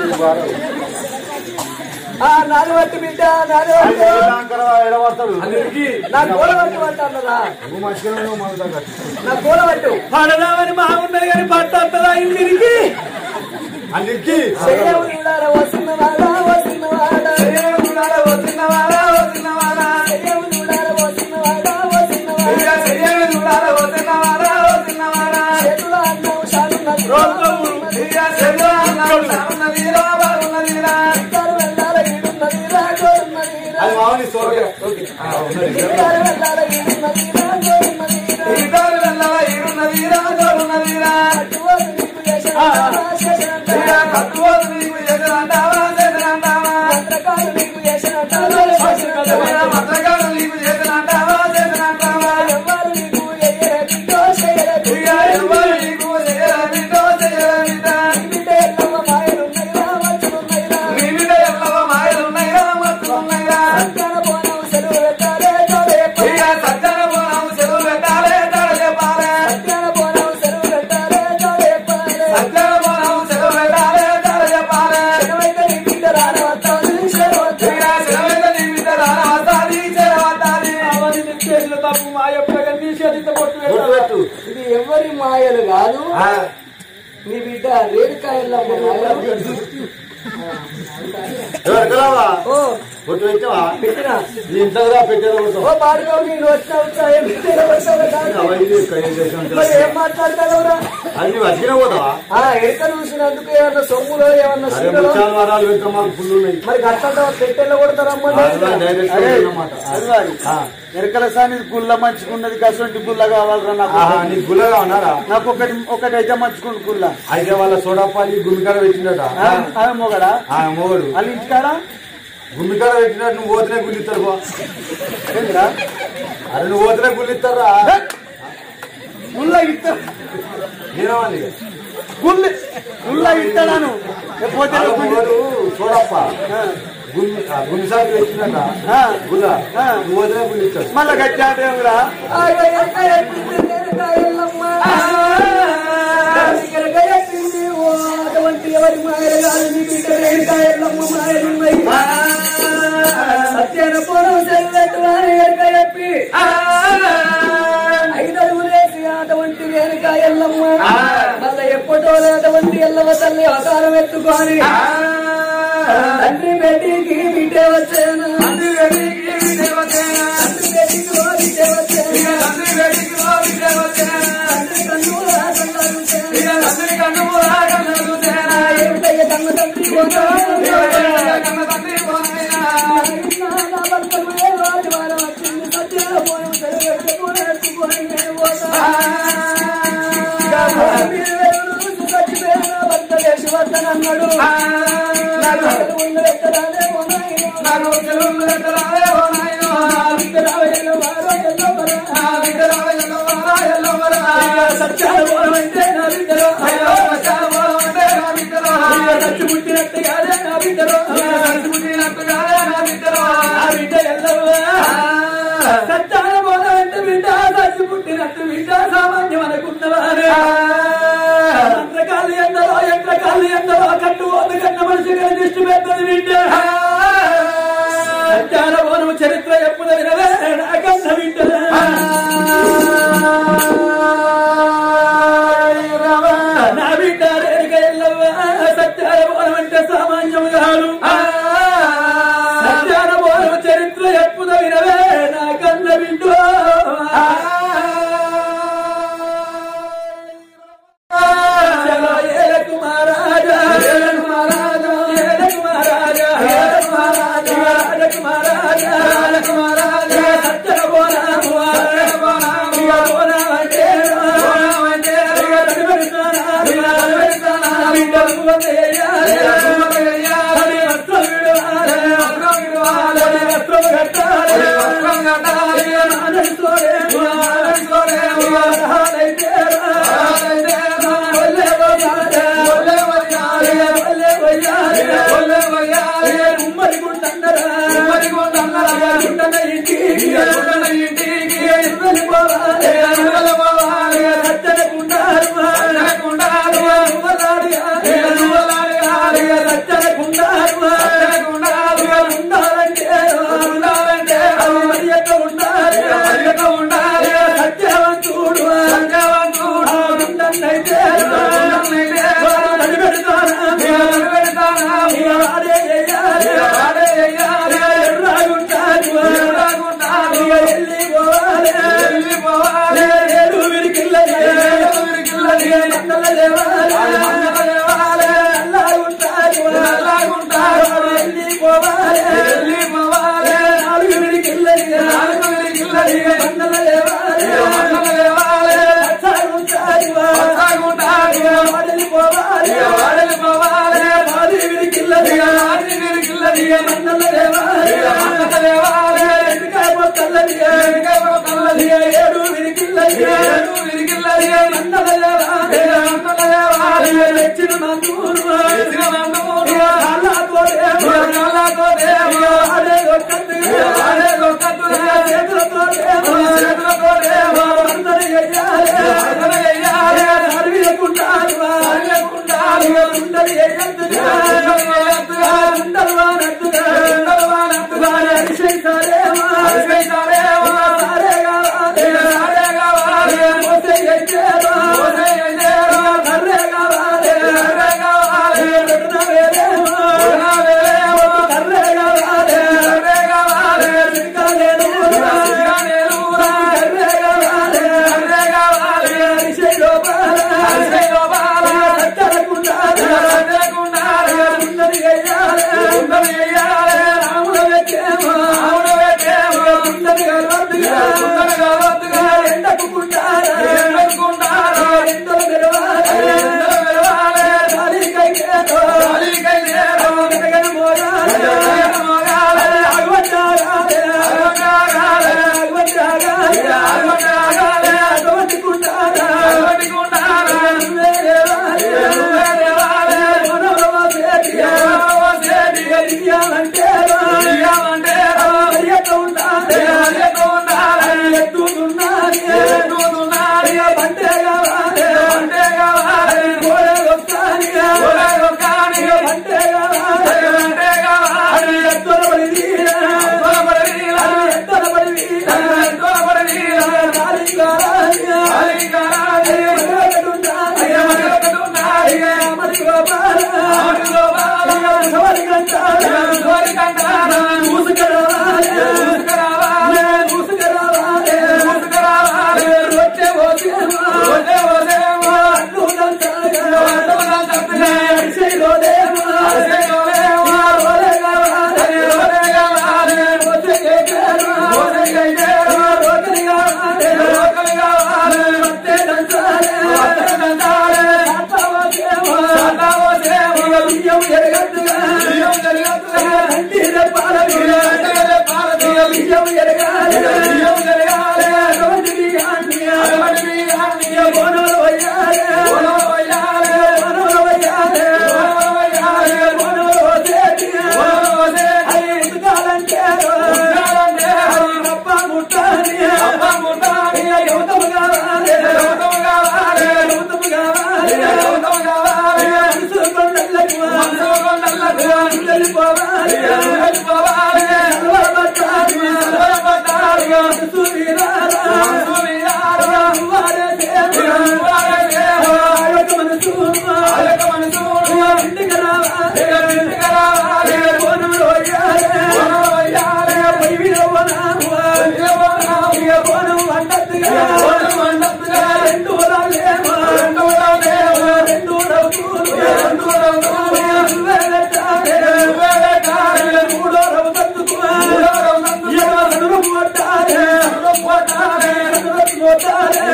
ఆ, నాది పట్టు బిడ్డ నాది పట్టు ఎడబడతాడు నా గోడ పట్టు పట్టాలరా నువ్వు మంచిగా ఉన్నావు మన దగ్గర నా గోడ పట్టు పడదామని బాగున్నది కానీ పట్టు వస్తుందా ఇంటికి అన్నిటికీ చెయ్యవు చూడారా వస్తున్నవాడా వస్తున్నవాడా చెయ్యవు చూడారా వస్తున్నవాడా వస్తున్నవాడా చెయ్యవు చూడారా వస్తున్నవాడా వస్తున్నవాడా చెయ్యవు చూడారా వస్తున్నవాడా వస్తున్నవాడా చేతుల అన్నం శాలున్నది చేతుల అన్నం శాలున్నది రా బాగున్నది రా ఇద్దరు వెళ్ళాల ఈడున్నది రా గోరున్నది రా అది మామూలు సోరగా ఇద్దరు వెళ్ళాల ఈడున్నది రా గోరున్నది రా ఇద్దరు వెళ్ళాల ఈడున్నది రా గోరున్నది రా కట్టుకోదు నీకు చేశానంటావా చేశానంటావా కట్టుకోదు నీకు చేశానంటావా చేశానంటావా పత్రకాలు నీకు చేశానంటావా చేశానంటావా పత్రకాలు నీకు చేశానంటావా చేశానంటావా ఎవ్వరు నీకు ఎయ్యరే బిడ్డో చేయరే బిడ్డ ఎవ్వరు నీకు ఎయ్యరే బిడ్డో చేయరే బిడ్డ నీ బిడ్డ ఎల్లవ మాయలున్నైరా వచ్చున్నైరా నీ బిడ్డ ఎల్లవ మాయలున్నైరా వచ్చున్నైరా సజ్జన బోనం సెలవు పెట్టాలే తోడే సజ్జన బోనం సెలవు పెట్టాలే తోడే పాలే సజ్జన బోనం సెలవు పెట్టాలే తోడే పాలే సజ్జన బోనం సెలవు పెట్టాలే తోడే పాలే శనవైతే నీ బిడ్డ రానవస్తాది శనవస్తాది శనవైతే నీ బిడ్డ రానవస్తాది శనవస్తాది అవన్నీ నీ చేతులు తప్పు మాయ ప్రగతి నీ చేతితో కొట్టు పెట్టు ఇది ఎవరి మాయలు కాదు నీ బిడ్డ రేణుకాయల్లో ఎవరికలావా ఓ పొట్టు పెట్టావా పెట్టినా నీ ఇంట్లో పెట్టేది కొడతావు ఓ పాడుకో నేను వచ్చిన వచ్చా ఏం పెట్టినా వచ్చావా కాదు. అవ ఇది ఇక్కడ ఏం చేసి మరి ఉంటుంది? ఏం మాట్లాడతావురా అది నువ్వు అతికిన పోతావా ఆ ఎడక చూసినందుకు ఏమన్నా సొమ్ములో ఏమన్నా అరే సీరలో ముత్యాల వారాలు వెళ్తే మాకు ఫుల్ ఉన్నాయి మరి గట్లంటే పెట్టెల్లో కొడతారమ్మా అట్లా డైరెక్ట్ అరే, అన్నమాట అది వాడి. ఎరకల సాని గుల్ల మంచుకున్నది కసంటి గుల్ల కావాలరా నాకు ఆహా, నీ గుల్లగా ఉన్నారా నాకు ఒకటి ఒకటి అయితే మంచుకుంది గుల్ల అయితే వాళ్ళ సోడాపాలి గుమ్మికాడ పెట్టిండట ఆ, ఆ మొగడా ఆ మొగడు వాళ్ళ ఇంటికాడ గుమ్మికాడ పెట్టినట్టు నువ్వు పోతేనే గుల్లిస్తారు బా ఏందిరా అరే నువ్వు పోతేనే గుల్లిస్తారా గుల్ల ఇస్తా నేనవాలి గుల్ల గుల్ల ఇస్తాను పోతే మొగడు సోడప్ప గుమ్మి ఆ, గుమ్మి సాకి పెట్టిండట ఆ. గుల్ల ఆ. నువ్వు పోతేనే గుల్లిస్తాడు మళ్ళా గట్టి ఆట ఏమిరా అటువంటి ఎవరి మాయలు కాదు నీ బిడ్డ రేణుకాయలమ్మ మాయలున్నాయి సత్యాన పోవడం చదివేట్టువాని ఎరక చెప్పి ఐదడుగు వేసి అటువంటి రేణుకాయలమ్మ మళ్ళీ ఎప్పటో అటువంటి ఎల్లవ తల్లి అవతారం ఎత్తుకొని తండ్రి బెడ్డికి బిడ్డే వచ్చాను తండ్రి బెడ్డికి బిడ్డే వచ్చాను తండ్రి బెడ్డికి ఓ బిడ్డే వచ్చాను తండ్రి బెడ్డికి ఓ బిడ్డే వచ్చాను తండ్రి కన్నుల కన్నులు తండ్రి కన్నుల కన్నులు ఏమిటయ్య కన్న తండ్రి కన్న తండ్రి అన్నాడు నాకు ఉన్న ఎక్కడానే ఉన్నాయి నాకు ఉన్న ఎక్కడానే ఉన్నాయి విగ్రహాలు వారో ఎల్లో వరా విగ్రహాలు ఎల్లో వారో ఎల్లో వరా సత్యాలు పోవడం నా బిడ్డలో సత్యాలు పోవడం నా బిడ్డలో సత్య పుట్టినట్టుగానే నా బిడ్డలో సత్య పుట్టినట్టుగానే నా బిడ్డలో నా బిడ్డ ఎల్లవా సత్యాలు పోవడం అంటే బిడ్డ సత్య పుట్టినట్టు బిడ్డ సామాన్యం అనుకున్నవారే మంత్రకాలు ఎందరో యంత్రకాలు ఎందరో కట్టు ఓదు కన్న మనిషి గారి దృష్టి పెద్దది బిడ్డ సత్యాల పోవడం చరిత్ర ఎప్పుదని నాకన్న బిడ్డ నా బిడ్డ రేణుక ఎల్లవ్వ సత్యాల పోవడం అంటే సామాన్యం కాదు సత్యాల పోవడం చరిత్ర ఎప్పుడు వినవే నాకన్న బిడ్డ చలో ఏలకు మహారాజా ఏలకు మహారాజా ఏలకు మహారాజా ఏలకు మహారాజా ఏలకు మహారాజా ఏలకు మహారాజా సత్యన బోనాము సత్యన బోనాము ఇక బోనామంటే బోనామంటే ఇక తడిపెడతానా ఇక తడిపెడతానా బిడ్డలకు వందేయాలి వందేయాలి వస్త్రం విడవాలి వస్త్రం విడవాలి వస్త్రం కట్టాలి వస్త్రం కట్టాలి ఆనందోడే ఆనందోడే ఆనందైతే ఆనందైతే ఒల్లే వయ్యాలి ఒల్లే వయ్యాలి ఒల్లే వయ్యాలి ఒల్లే వయ్యాలి ఉమ్మడి గుండన్నరా ఉమ్మడి గుండన్నరా గుండన ఇంటికి గుండన ఇంటికి ఇవ్వని పోవాలి ఇవ్వని పోవాలి సత్తన గుండారు సత్తన గుండారు ఉవ్వలాడి ఉవ్వలాడి ఆడి సత్తన గుండారు సత్తన గుండారు ఉండాలంటే ఉండాలంటే మరియత ఉండాలి మరియత ఉండాలి సత్యవంతుడు సత్యవంతుడు ఉండన్నైతే ఉండన్నైతే నడిపెడతానా నడిపెడతానా ఆడే చేయాలి ఆడే చేయాలి ఎర్రాగుంటాను ఎర్రాగుంటాను ఎల్లి పోవాలి ఎల్లి పోవాలి ఏడు విరికిల్లది ఏడు విరికిల్లది మందల లేవాలి మందల లేవాలి నల్లాగుంటాను నల్లాగుంటాను ఎల్లి పోవాలి ఎల్లి పోవాలి నాలుగు విరికిల్లది నాలుగు విరికిల్లది మందల లేవాలి మందల లేవాలి అచ్చాగుంటాను అచ్చాగుంటాను వాడలి పోవాలి వాడలి పోవాలి నాది విరికిల్లది నాది విరికిల్లది మందల లేవాలి మందల లేవాలి ఎందుకాయ పోతల్లది ఎందుకాయ పోతల్లది ఏడు విరికిల్లది ఏడు విరికిల్లది మందల లేవాలి మందల లేవాలి తెచ్చిన మందూరు తెచ్చిన మందూరు కాళ్ళతో దేవు కాళ్ళతో దేవు ఆడే ఒక్కటి ఆడే ఒక్కటి చేతులతో దేవు చేతులతో దేవు అందరూ ఎయ్యాలి అందరూ ఎయ్యాలి అరివియకుంటారు అరివియకుంటారు ఉండలు ఎయ్యద్దుగా ఉండలు వానద్దుగా ఉండలు వానద్దుగా అరిసైతారేమో అరిసైతారేమో సారే కావాలి సారే కావాలి మోసే ఎయ్యేరో మోసే ఎయ్యేరో కర్రే కావాలి రెండు వరాలేమో రెండు వరాలేమో రెండు రౌతులు రెండు రౌతులు వేలటారే వేలటారే మూడో రౌతత్తుకు మూడో రౌతత్తుకు ఎవరు మోటారే మోటారే మోటారే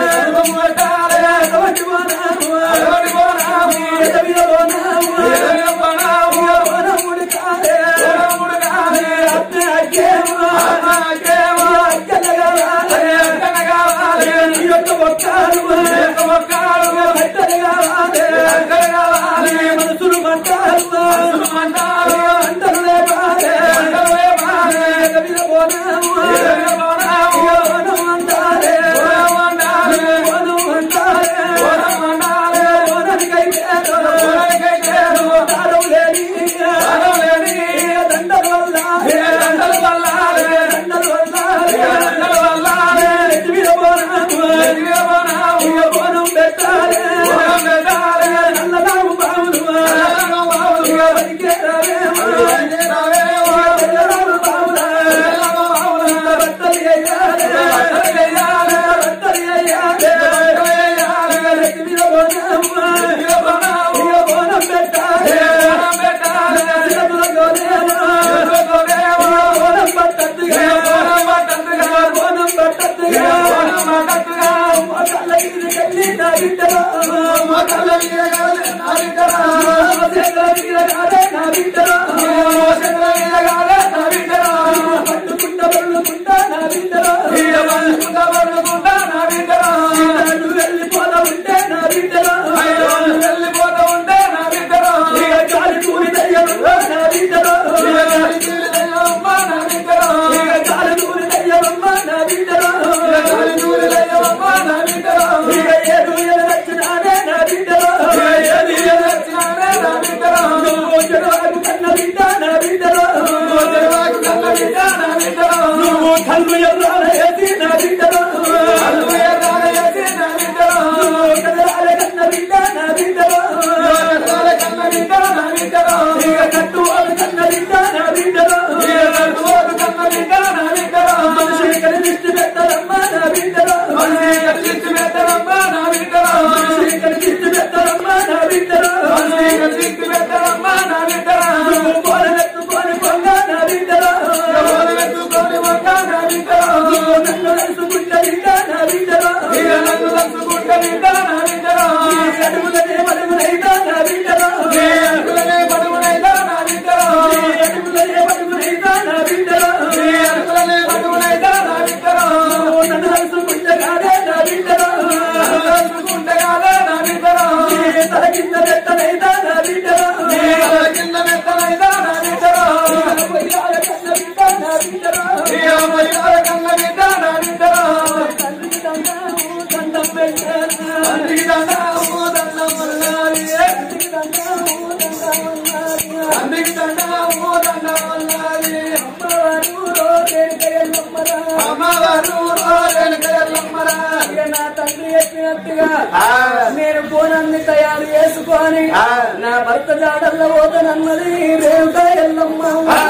మోటారే ఎవరి వరాము ఎవరి వరాము ఎవరి వరాము ఎవరి వరాము వరముడు కాదే వరముడు కాదే అత్తే అక్కేమో అక్కేమో అక్కనగావాలే అక్కనగావాలే నీ యొక్క మొక్కాలు యొక్క మొక్కాలు అట్టలు కావాలి అట్టలు కావాలి మనసులు మంటారు మనసులు మంటారు అంటలు లేపాలే అంటలు లేపాలే కవిల పోనాము కవిల పోనాము పోనం అంటారే పోనం అంటారే పోనం అంటారే పోనం అంటారే పోనానికైతే పోనానికైతే దారం లేని దారం లేని దండల వల్ల దండల వల్ల దండల వల్ల దండల వల్ల ఎత్తి మీద పోనాము ఎత్తి మీద పోనాము పోనం పెట్టాలి పోనం పెట్టాలి నల్లనాము బావులు నల్లనాము బావులు బతికే రావేమో బతికే రావేమో తెల్లనాము బావులు తెల్లనాము బావులు బట్టలు వేయాలి బట్టలు వేయాలి బట్టలు వేయాలి బట్టలు వేయాలి ఎత్తి మీద పోనాము ఎత్తి మీద పోనాము పోనం పెట్టాలి పోనం పెట్టాలి చేతులతోనేమో చేతులతోనేమో పోనం పట్టద్దుగా పోనం పట్టద్దుగా పోనం పట్టద్దుగా పోనం పట్టద్దుగా మోకాళ్ళ ఇది కల్లి నా బిడ్డరా మోకాళ్ళ మీద కాదే నా బిడ్డరా చేతుల మీద కాదే నా బిడ్డరా చేతుల మీద కాదే నా బిడ్డరా పట్టుకుంటా పడుకుంటా నా బిడ్డరా పట్టుకుంటా పడుకుంటా నా బిడ్డరా నువ్వు వెళ్ళిపోతా ఉంటే నా బిడ్డరా నువ్వు వెళ్ళిపోతా ఉంటే నా బిడ్డరా గాలి కూలి దయ్యమ్మ నా బిడ్డరా గాలి కూలి దయ్యమ్మ నా బిడ్డరా గాలి కూలి దయ్యమ్మ నా బిడ్డరా గాలి కూలి దయ్యమ్మ నా బిడ్డరా ఏడు ఏడు వచ్చినానే నా బిడ్డరా ఏడు ఏడు వచ్చినానే నా బిడ్డరా నువ్వు జడవాకు కన్న బిడ్డ నా బిడ్డరా నువ్వు జడవాకు కన్న బిడ్డ నా బిడ్డరా నువ్వు కళ్ళు ఎర్రాల ఏసి నా బిడ్డరా కళ్ళు ఎర్రాల ఏసి నా బిడ్డరా నువ్వు కదరాల కన్న బిడ్డ నా బిడ్డరా కదరాల కన్న బిడ్డ నా బిడ్డరా ఇక కట్టువాడు కన్న బిడ్డ నా బిడ్డరా ఇక కట్టువాడు కన్న బిడ్డ నా బిడ్డరా మనిషి కనిపిస్తు పెట్టరమ్మ నా బిడ్డరా మనిషి కనిపిస్తు పెట్టరమ్మ నా బిడ్డరా మనిషి కనిపిస్తు పెట్టరమ్మ నా బిడ్డరా మనిషి కనిపిస్తు పెట్టరమ్మ నా బిడ్డరా నువ్వు పోలెత్తుకొని పొంగ నా బిడ్డరా పోలెత్తుకొని పొంగ నా బిడ్డరా నువ్వు నన్ను నడుచుకుంట బిడ్డ నా బిడ్డరా ఇక నన్ను నడుచుకుంట బిడ్డ నా బిడ్డరా నీ అడుగులనే పడుగునైతా నా బిడ్డరా నీ అడుగులనే పడుగునైతా నా బిడ్డరా నీ అడుగులనే పడుగునైతా నా బిడ్డరా నీ అడుగులనే పడుగునైతా నా బిడ్డరా నువ్వు నన్ను నడుచుకుంట కాదే నా బిడ్డరా నన్ను నడుచుకుంట కాదే నా బిడ్డరా నీ తల కింద పెట్టనైతా నా బిడ్డరా నీ తల కింద పెట్టనైతా నా బిడ్డరా నీ పొయ్యాల కన్న బిడ్డ నా బిడ్డరా నీ పొయ్యాల కన్న బిడ్డ నా బిడ్డరా తండ్రికి దండాము దండం పెట్టాను తండ్రికి దండాము దండం అన్నారి తండ్రికి దండాము దండం అన్నారి తండ్రికి దండాము దండం అన్నారి అమ్మవారు రోడెనకయల్లమ్మరా అమ్మవారు రోడెనకయల్లమ్మరా ఇక నా తండ్రి చెప్పినట్టుగా నేను కోనాన్ని తయారు చేసుకొని నా భర్త జాడల్లో పోతానన్నది రేవుగా ఎల్లమ్మ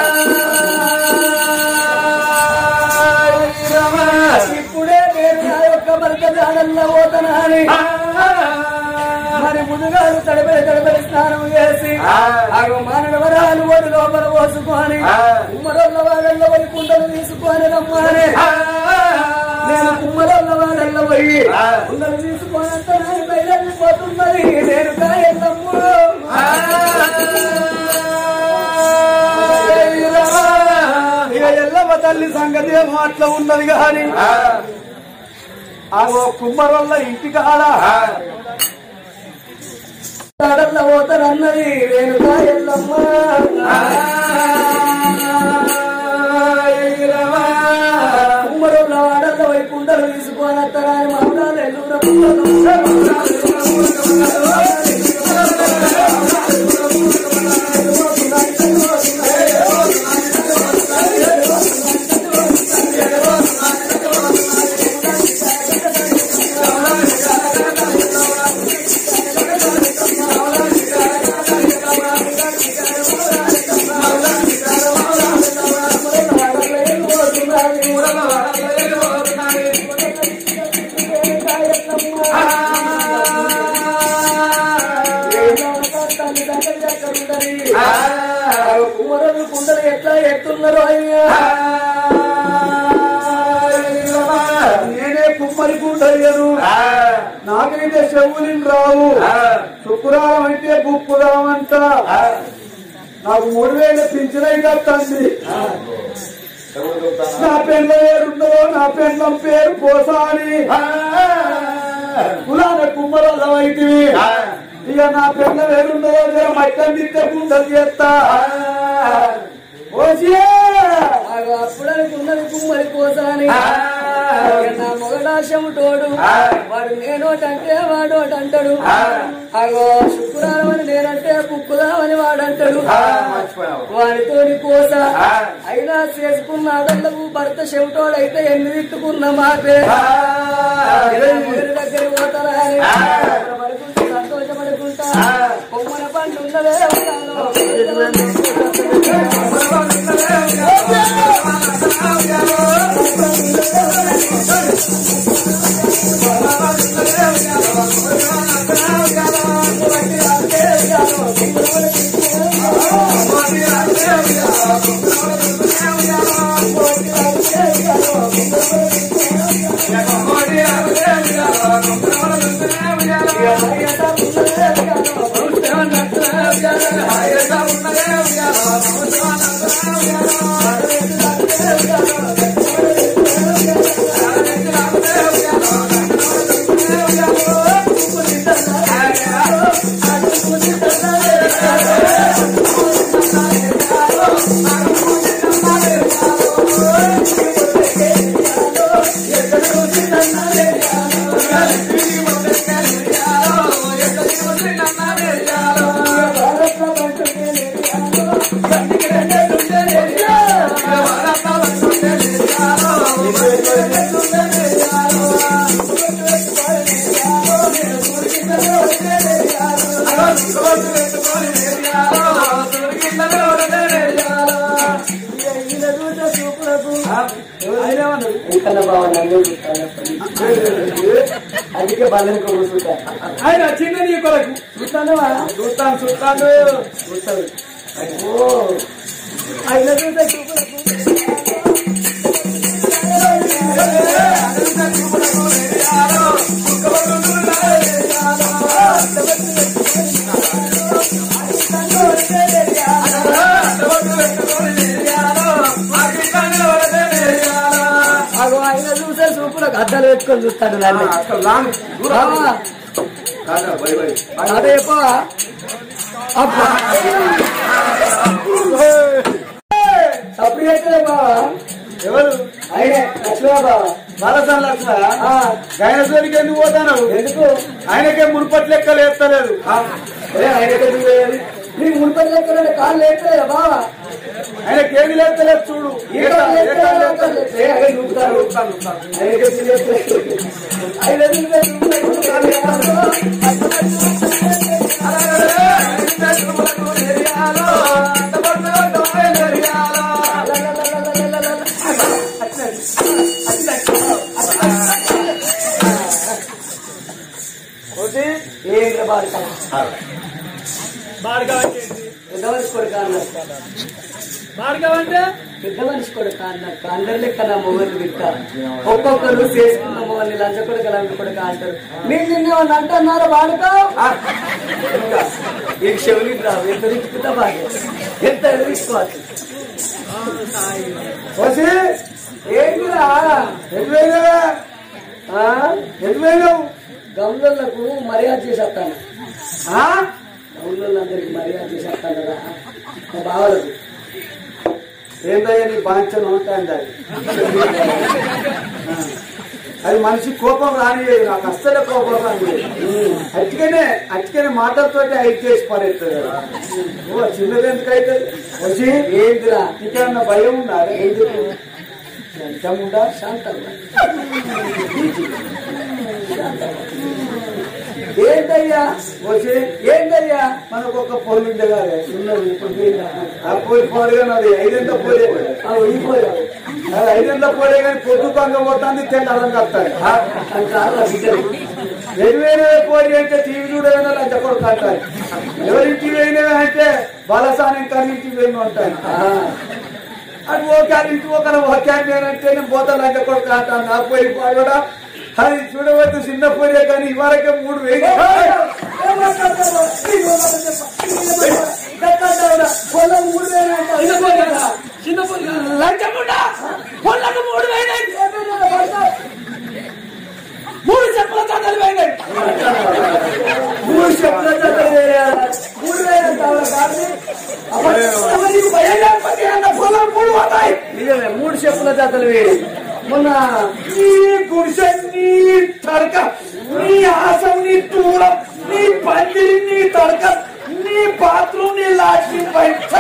ఇప్పుడే నేను నా యొక్క భర్త జాడల్లో పోతానని మరి ముందుగారు తడబడి తడబడి స్నానం చేసి ఆగో మానవ వరాలు ఒడి లోపల పోసుకొని ఉమ్మరొల్ల వాళ్ళల్లో పోయి కుండలు తీసుకొని రమ్మని నేను కుమ్మరొల్ల వాళ్ళల్లో పోయి కుండలు తీసుకొని అంత నాని బయలుపోతున్నది నేను కాయల్లమ్ము ఇక ఎల్లమ్మ తల్లి సంగతి ఏమో అట్లా ఉన్నది కానీ ఆగో కుమ్మరొల్ల ఇంటి కాడ తడల్ల పోతారన్నది నేను కాయల్లమ్మ కుమ్మరుల వాడల్లో పోయి కుండలు తీసుకొని అత్తరాని మౌనాలు ఎల్లుర కుమ్మరులు కుండలు ఎట్లా ఎత్తున్నారు అయ్యా నేనే కుమ్మరి కుండయ్యను నాకైతే చెవులిని రావు శుక్రవారం అయితే గుప్పుదాం అంట నాకు మూడు వేల పింఛనైతే తండ్రి నా పెళ్ళ పేరుందో నా పెళ్ళం పేరు పోసాని కులాన కుమ్మరాలం అయితే ఇక నా పెళ్ళ పేరుందో జర మట్టం తిట్టే కుండలు చేస్తా ఓసే అప్పుడు అనుకున్నది కుమ్మరి కోసాని నా మొగడాశం తోడు వాడు నేనోటంటే వాడోటి అంటాడు అగో శుక్రవారం అని నేనంటే పుక్కుదామని వాడంటాడు వాడితోని కోస అయినా చేసుకున్న ఆడళ్లకు భర్త చెవిటోడైతే ఎన్ని తిట్టుకున్న మాపే మీరు దగ్గర పోతారా అని పడుకుంటూ సంతోషపడుకుంటా కొమ్మన పండు ఉన్నదే అందుకే బాగా కూర్చుంటా ఆయన చిన్న నీ కొరకు చూస్తానవా చూస్తాను చూస్తాను చూస్తాను ఓ ఆయన చూస్తే చూపులకు అగో ఆయన చూసే చూపులకు అద్దాలు పెట్టుకొని చూస్తాడు నన్ను బావా, అదే చెప్పా అబ్బా తప్పు చేస్తలే బావా ఎవరు ఆయనే లక్ష్మీ బావా బాలసాల లక్ష్మ ఆ, ఆయన జోలికి ఎందుకు పోతాను ఎందుకు ఆయనకే మునుపటి లెక్కలు ఎత్తలేదు ఏ, ఆయన ఎందుకు చేయాలి? నీకు మున్పటి లెక్కలు కాళ్ళు లేపుతాయా బావా ఆయనకి ఏమి లేస్తలేదు చూడు ఈ కాళ్ళు లేపుతాయా, ఆ కాళ్ళు లేపుతాయా? ఏ, ఆయన నూకుతారు. ఆయన ఎందుకు లేపుతారు? ఆయన ఎందుకు లేపుతారు? కాళ్ళు లేపుతారు. ఏంటి బాడుకా పెద్ద మనిషి కొడుకు అన్నట్టు పెద్ద మనిషి కొడుకు అన్నట్టు అందరి లెక్క నా మొగలు బిడ్డ ఒక్కొక్కరు చేసుకున్న మొగల్ని లంచ కొడుకు లంచ కొడుకు అంటారు మీరు నిన్నేమన్నా అంటున్నారా బాడుక ఈ చెవులు రావు ఎంత రిచ్చుకుంటా బాగా ఎంత ఎదిరించుకోవచ్చు వచ్చి ఏంటిరా ఎటువైనా ఆ? ఎటువైనావు గౌన్లకు మర్యాద చేసేస్తాను గౌన్లందరికి మర్యాద చేసేస్తాను కదా మా బావలకు ఏంటయ్యా నీ బాంచన ఉంటుంది అది అది మనిషి కోపం రానియదు నాకు అస్సలే కోపం రానియదు అట్టుకనే అట్టుకనే మాటలతోటి ఐదు చేసి పడేస్తుంది కదా. ఓ చిన్నది ఎందుకు అవుతుంది వచ్చి ఏంటిరా నీకేమన్నా భయం ఉందా ఎందుకు ఎంత ఉందా శాంతంగా ఏంటయ్యా వచ్చి ఏంటయ్యా మనకు ఒక పొలి ఉండే కదా ఉన్నది ఇప్పుడు పోయిందా? ఆ పోయి పోలిగా నాది ఐదెంత పోలే ఆ, వెళ్ళిపోయావు. అది ఐదెంత పోలే కానీ పొద్దు పంగ పోతుంది తెల్ల అర్థం కలుతాయి అంటారా బిడ్డలు? ఎటువైనా పోయి అంటే టీవీ చూడమైనా లంచ కొడుకు అంటారు ఎవరింటికి పోయినవే అంటే బలసానం కన్నింటికి పోయిన ఉంటాయి అది ఓకే అది ఇంటి ఒక ఓకే అని నేనంటే నేను పోతా లంచ కొడుకు అంటాను నా పోయి కూడా అది చూడవద్దు చిన్న పోయే కానీ ఇవరకే మూడు వేలు చిన్న లంచముండా పొల్లకు మూడు వేయినాయి మూడు చెప్పుల కథలు పోయినాయి మూడు చెప్పుల జతలు వేరే మూడు వేలు అంటావా కాదు నీకు భయం లేకపోతే అన్న పొలం మూడు పోతాయి నిజమే మూడు చెప్పుల జతలు వేరే మొన్న నీ గుడిసె నీ తడక నీ ఆసం నీ దూరం నీ పందిరి నీ తడక నీ బాత్రూమ్ నీ లాట్రిన్ బయట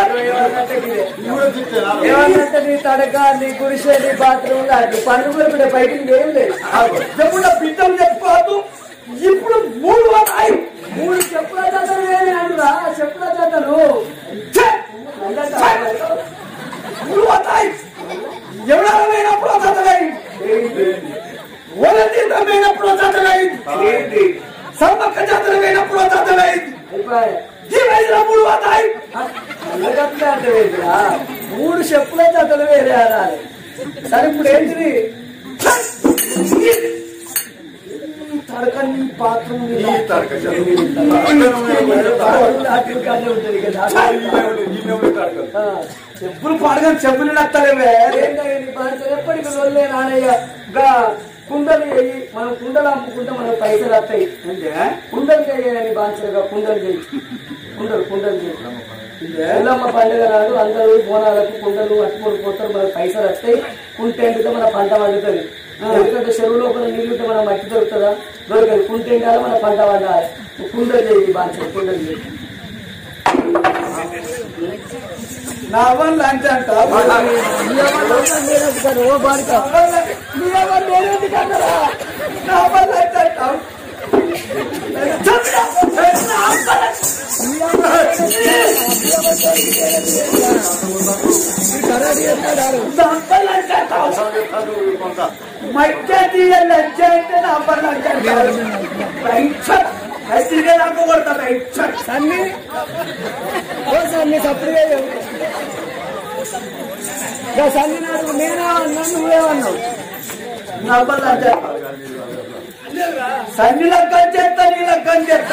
ఏమన్నంటే నీ తడక నీ గుడిసె నీ బాత్రూమ్ లాంటి పండుగ కూడా బయటికి ఏం లేదు చెప్పుల బిడ్డలు చెప్పాదు ఇప్పుడు మూడు పోతాయి మూడు చెప్పుల జతలు వేరే అంటురా చెప్పుల జతలు ఛే! ఛే! మూడు పోతాయి ఎవరైనా పోయినప్పుడు చదవేయండి వరతీర్థం పోయినప్పుడు చదవేయండి సమ్మక్క జాతర పోయినప్పుడు చదవేయండి ఈ వయసులో మూడు పోతాయి అందగట్లే అంటే వేదిరా మూడు చెప్పుల జతలు వేరే అనాలి సరే ఇప్పుడు ఏంటిది తడక నీ బాత్రూమ్ నీ లాంటివి కానీ ఉంటుంది కదా ఆ. చెప్పులు పాడగానే చెప్పులు నత్తలేవే ఏంటయ్య నీ బాధ్యత ఎప్పటికీ లొల్లే నానయ్య గా కుండలు వేయి మనం కుండలు అమ్ముకుంటే మనకు పైసలు వస్తాయి అంటే కుండలు చేయని బాధ్యతగా కుండలు చేయి కుండలు కుండలు చేయి ఎల్లమ్మ పండుగ నాడు అందరూ బోనాలకు కుండలు అట్టుకొని పోతారు మనకు పైసలు వస్తాయి కుంటేంటితో మన పంట పండుతుంది ఎందుకంటే చెరువు లోపల నీళ్ళు ఉంటే మన మట్టి దొరుకుతుందా దొరకదు కుంటేంటాలి మన పంట పండాలి కుండలు చేయి బాధ్యత కుండలు చేయి నా వల్ల అంటే అంట ఓ బాలిక నా వల్ల అంటే అంటావు మధ్య తీయాలి లజ్జ అంటే నా వల్ల అంటే అంటావు రైట్ అయితే నాకు కొడతా రైట్ సన్ని ఓ సన్ని సప్పుడు సన్ని నాడు నేనా అన్నాను నువ్వేమన్నావు నా వల్ల అంటే సన్ని లగ్గం చేస్తా నీ లగ్గం చేస్తా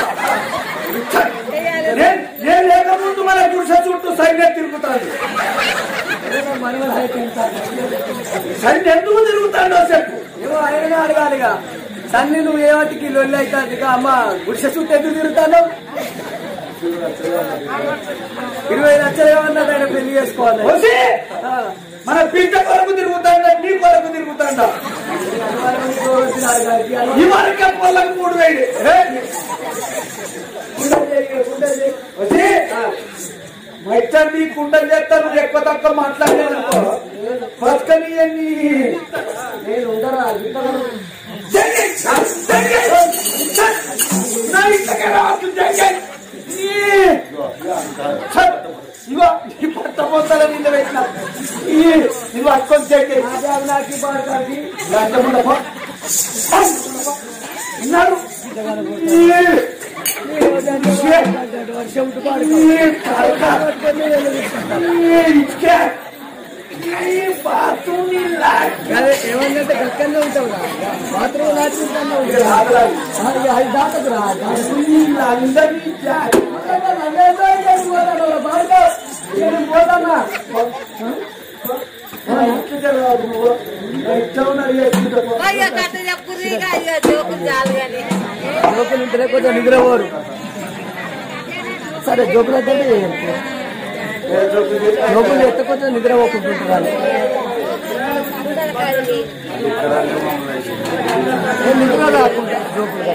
నేను నేను లేకముందు మన గుడిసె చుట్టూ సైన్యం తిరుగుతాడు మనవలు అయిపోయింది సైన్యం ఎందుకు తిరుగుతాడో చెప్పు ఏమో ఆయన అడగాలిగా సన్ని నువ్వు ఏమటికి లొల్లి అవుతుంది అమ్మ గుడిసె చుట్టూ ఎందుకు తిరుగుతాను ఇరవై లక్షలు ఏమన్నా ఆయన పెళ్లి చేసుకోవాలి వచ్చి ఆ, మన బిడ్డ కొరకు తిరుగుతాడా నీ కొరకు తిరుగుతాడా మనవల్ని గౌరవించిన అడగాలి. అది ఈ వరకే పొలం మూడు వేలు ఏ? కుండలు చేయి, కుండలు చేయి. వచ్చి మైతా నీ కుండ చేస్తా నువ్వు ఎక్కువ తక్కువ మాట్లాడలేదనుకో బతకని అని నేను ఉండరా ఇంతవరకు నా ఇంటికి రావద్దు జగన్ ఇవో ఈ పట్ట పొందల నిన్న పెట్టిన ఈ నువ్వు అట్టుకొని జగన్ నా బ్యాగ్ నాకి బాగా రాజ్యముండపో విన్నారు వర్షం పాడు అదే ఏమన్నంటే గక్కనే ఉంటావు బాత్రూమ్ లాచుకుంటాను అది దాటకు రా పోతానా అయ్యో కథ చెప్పుర్రి ఇక అయ్యో జోకులు చాలు కానీ జోకులు ఉంటేనే కొంచెం నిద్రపోరు సరే జోకులు అంటే జోకులు ఎత్త కొంచెం నిద్రపోకుంటుంటారు నిద్ర రాకుండా జోకులు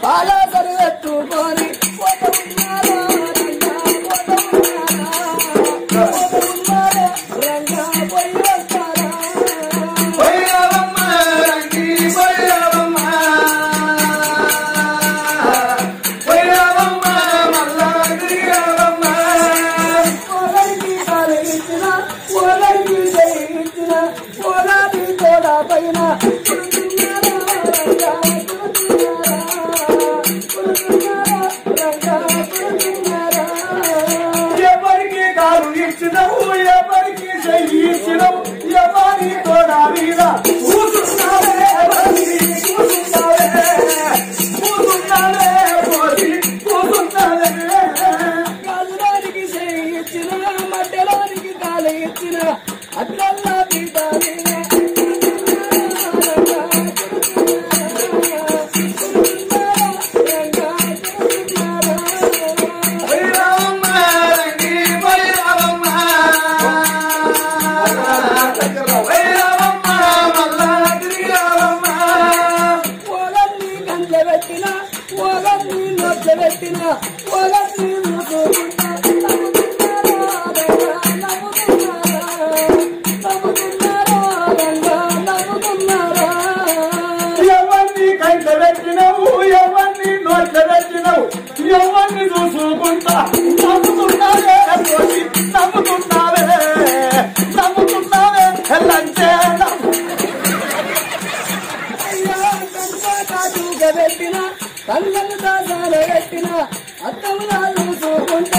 పాలాసరి పెట్టుకొని పోత ఉన్నారా రంగా పోత ఉన్నారా పోత ఉన్నారా రంగా పోయి వస్తారా పోయావమ్మ రంగి పోయావమ్మ పోయావమ్మ మళ్ళా తిరిగావమ్మ ఓలరికి కాలిచ్చిన ఓలరికి చేయించిన ఓలాది తోడ పైన కుడుతున్నారా రంగా కుడుతున్నారా కుడుతున్నారా రంగా కుడుతున్నారా ఎవరికి కాలు ఇచ్చినవు ఎవరికి చెయ్యి ఇచ్చినవు ఎవరి తోడా మీద కూర్చున్నావే ఎవరి కూర్చున్నావే కూర్చున్నావే పోసి కూర్చున్నావే కాలులోనికి చేయి ఇచ్చిన మధ్యలోనికి కాలు ఇచ్చిన అట్లల్లా పీఠాలే పోయావమ్మ రంగి పోయావమ్మ పోయావమ్మ మళ్ళా తిరిగావమ్మ ఓగన్ని గంటలు పెట్టిన ఓగన్ని నొట్లు పెట్టిన ఓగన్ని నవ్వుకుంటా నవ్వుతున్నారా రంగా నవ్వుతున్నారా ఎవరిని కంట పెట్టినవు ఎవరిని నోట్ల పెట్టినవు ఎవరిని చూసుకుంటా నమ్ముతున్నావే పోసి నమ్ముతున్నావే నమ్ముతున్నావే లంచే అయ్యా కంప కాటుగా పెట్టిన కళ్ళను దాసాల పెట్టిన అత్తములా చూసుకుంటా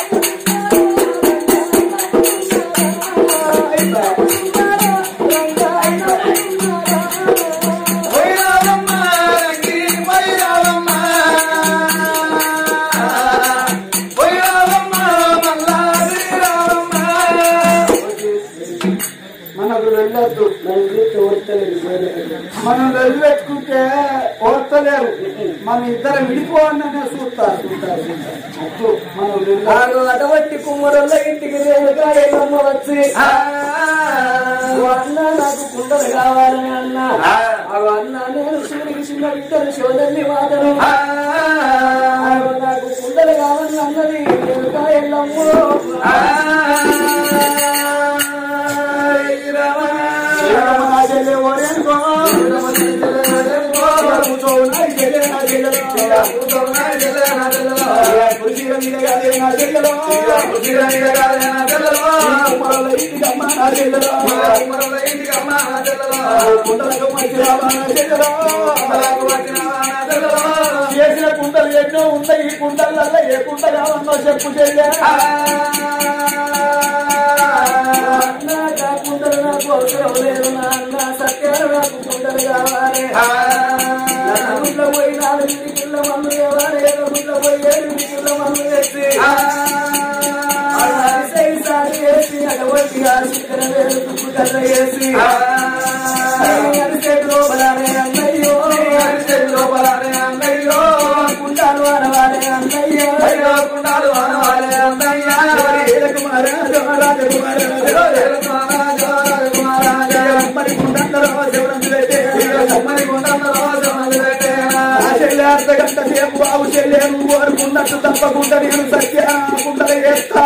నవ్వుతున్నారా రంగా నవ్వుతున్నారా పోయావమ్మ రంగి పోయావమ్మ పోయావమ్మ మళ్ళా తిరిగావమ్మ మనకు వెళ్ళొద్దు మనం వెళ్ళి పెట్టుకుంటే ఓర్తలేరు మన ఇద్దరు విడిపోవాలనే చూస్తారు చూస్తారు అప్పుడు మనం వెళ్ళాలి నాడు అటువంటి కుమ్మరుల ఇంటికి రేణుగా ఎల్లమ్మ వచ్చి ఓ అన్న నాకు కుండలు కావాలని అన్న అవి అన్న నేను శివుడికి చిన్న బిడ్డలు శివదల్లి మాతను ఆగో నాకు కుండలు కావాలని అన్నది రేణుగా ఎల్లమ్మ చేసిన కుండలు ఎన్నో ఉంటాయి ఈ కుండలల్లో ఏ కుండ కావాలన్నో చెప్పు చెల్లె అన్న నా కుండలు నాకు అవసరం లేదు నా అన్న సత్యాలు నాకు కుండలు కావాలి నలుగురిలో పోయి నాలుగు కిల్ల మందు ఇవ్వాలి ఎదురులో పోయి ఏడు కిల్ల మందు తెచ్చి సారి వేసి అటువంటి ఆశిక్కర వేలు తుప్పు కర్ర వేసి అరిసెట్ లోపలనే అన్నయ్యో అరిసెట్ లోపలనే అన్నయ్యో కుండాలు అనవాలే అన్నయ్యో కుండాలు అనవాలే అన్నయ్య మరి కుండందరూ శివరంజు పెట్టే మరి కుండందరూ శివరంజు పెట్టే అర్ధగంట సేపు బాబు చెల్లె నువ్వు అనుకున్నట్టు తప్పకుండా నేను సత్యానకుండా చేస్తా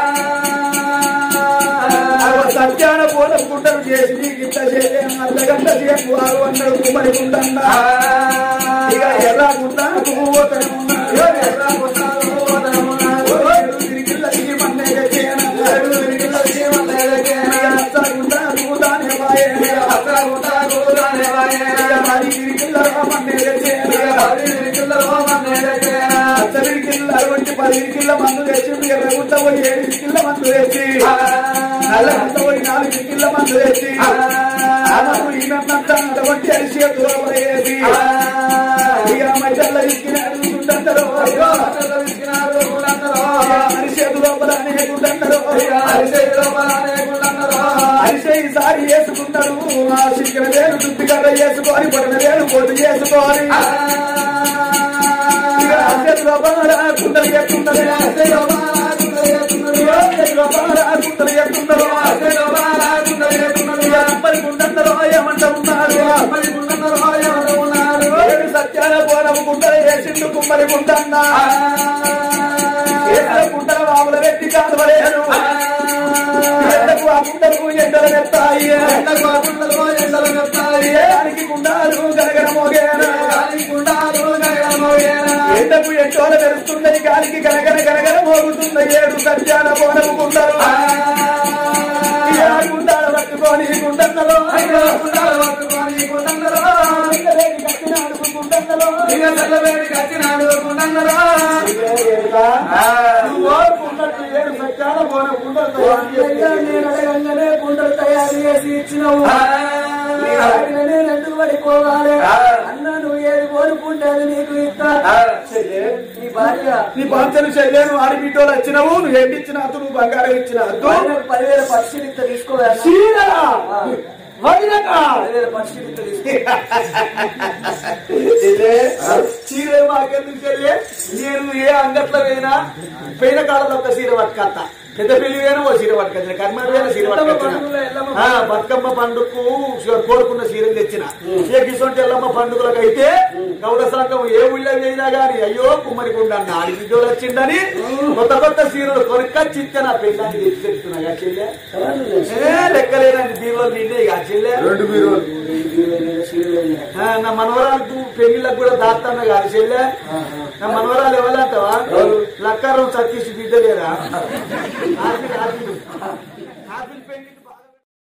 అవ సత్యాన పూల గుండలు చేసి నీకు ఇంత చెల్లె అర్ధగంట సేపు బాబు అన్నాడు కుమ్మడి గుండన్నా ఇక ఎలా గుండా నువ్వు పోతానున్నా ఎలా గుండా నువ్వు పోతానున్నా తిరిగిల్ల తిరిగి మన్నే గచ్చేనా తిరిగిల్ల తిరిగి మన్నే గచ్చేనా గుండా నువ్వు దానే బాయే గుండా నువ్వు దానే బాయే మరి తిరిగిల్ల మన్నే గచ్చేనా అతనికి పది కిల్ల మందు తెచ్చింది ఎర్రగుంట పోయి ఏడు కిల్ల మందు తెచ్చి నల్లగుంట పోయి నాలుగు కిల్ల మందు తెచ్చి ఆమెకు ఈమెన్నంతా అటువంటి అరిసి దూరపడేసి ఇక మధ్యలో ఇచ్చిన అడుగుతుంటారు అరిసే లోపల అనేకుంటారు అరిసే ఈసారి వేసుకుంటారు ఆ చికెన్ వేలు దుద్ది కర్ర వేసుకొని పొడిన వేలు పొడి చేసుకోవాలి అరిసే లోపల కుండలు ఎత్తుంటారు అరిసే లోపల కుండలు ఎత్తుంటారు అరిసే లోపల కుండలు ఎత్తుంటారు అప్పటి కుండందరూ ఏమంట ఉన్నారు ఏడు సత్యాల పోరం కుండలు వేసి కుమ్మరి గుంటన్నా చేతుల గుంటల వాముల పెట్టి కాదవలేను ఎండకు ఆ గుండెలకు ఎండలు నెత్తాయి ఎండకు ఆ గుండెలకు ఎండలు నెత్తాయి దానికి గుండాలు గనగన మోగేనా గుండాలు గనగన మోగేనా ఎండకు ఎండోల పెరుస్తున్నాయి గాలికి గనగన గనగన మోగుతున్న ఏడు సత్యాన బోనము గుండలు ఈ ఆ గుండాలు పట్టుకొని గుండన్నలో గుండాలు పట్టుకొని గుండన్నలో ఇంగలేని కట్టినాడు గుండన్నలో ఇక తెల్లవేడి కట్టినాడు గుండన్నలో నువ్వు గుండట్టు ఏడు సత్యాన బోనం గుండలు నేను అడగంగానే గుండెలు తయారు చేసి ఇచ్చినావు నేను అడిగిన నేను ఎందుకు పడిపోవాలి అన్న నువ్వు ఏది కోరుకుంటే అది నీకు ఇస్తా నీ భార్య నీ పంచను చెల్లేను ఆడి బిడ్డోలు వచ్చినవు నువ్వు ఎండిచ్చిన అతను నువ్వు బంగారం ఇచ్చిన అద్దు భార్యకు పదివేల పక్షులు ఇంత తీసుకోవాలి చీరలా వదినకా పదివేల పక్షులు ఇంత తీసుకో చెల్లే, చీర మాకెందుకు చెల్లే నేను ఏ అంగట్లో పోయినా పోయిన కాలంలో ఒక చీర పట్టుకత్తా పెద్ద పెళ్లి వేనా ఓ చీర పట్టుకొచ్చిన కర్మ వేనా చీర పట్టుకొచ్చిన ఆ, బతుకమ్మ పండుగకు కోరుకున్న చీరలు తెచ్చిన ఏ గిసొంటి ఎల్లమ్మ పండుగలకు అయితే గౌడ సంఘం ఏ ఊళ్ళో వేయినా గాని అయ్యో కుమ్మరి గుండన్న ఆడి బిడ్డోలు వచ్చిందని కొత్త కొత్త చీరలు కొనుక్కొచ్చి ఇస్తే నా పెళ్ళాన్ని తెచ్చి తెచ్చుకున్నా చెల్లె ఏ లెక్కలేనండి దీవులు నిన్నే ఇక చెల్లె రెండు మీరు ఆ, నా మనవరాలు పెళ్లిళ్ళకు కూడా దాస్తాను కాదు చెల్లె నా మనవరాలు ఎవరంటావా లక్కారం సతీష్ బిడ్డ లేదా ఆర్పి, ఆర్పి.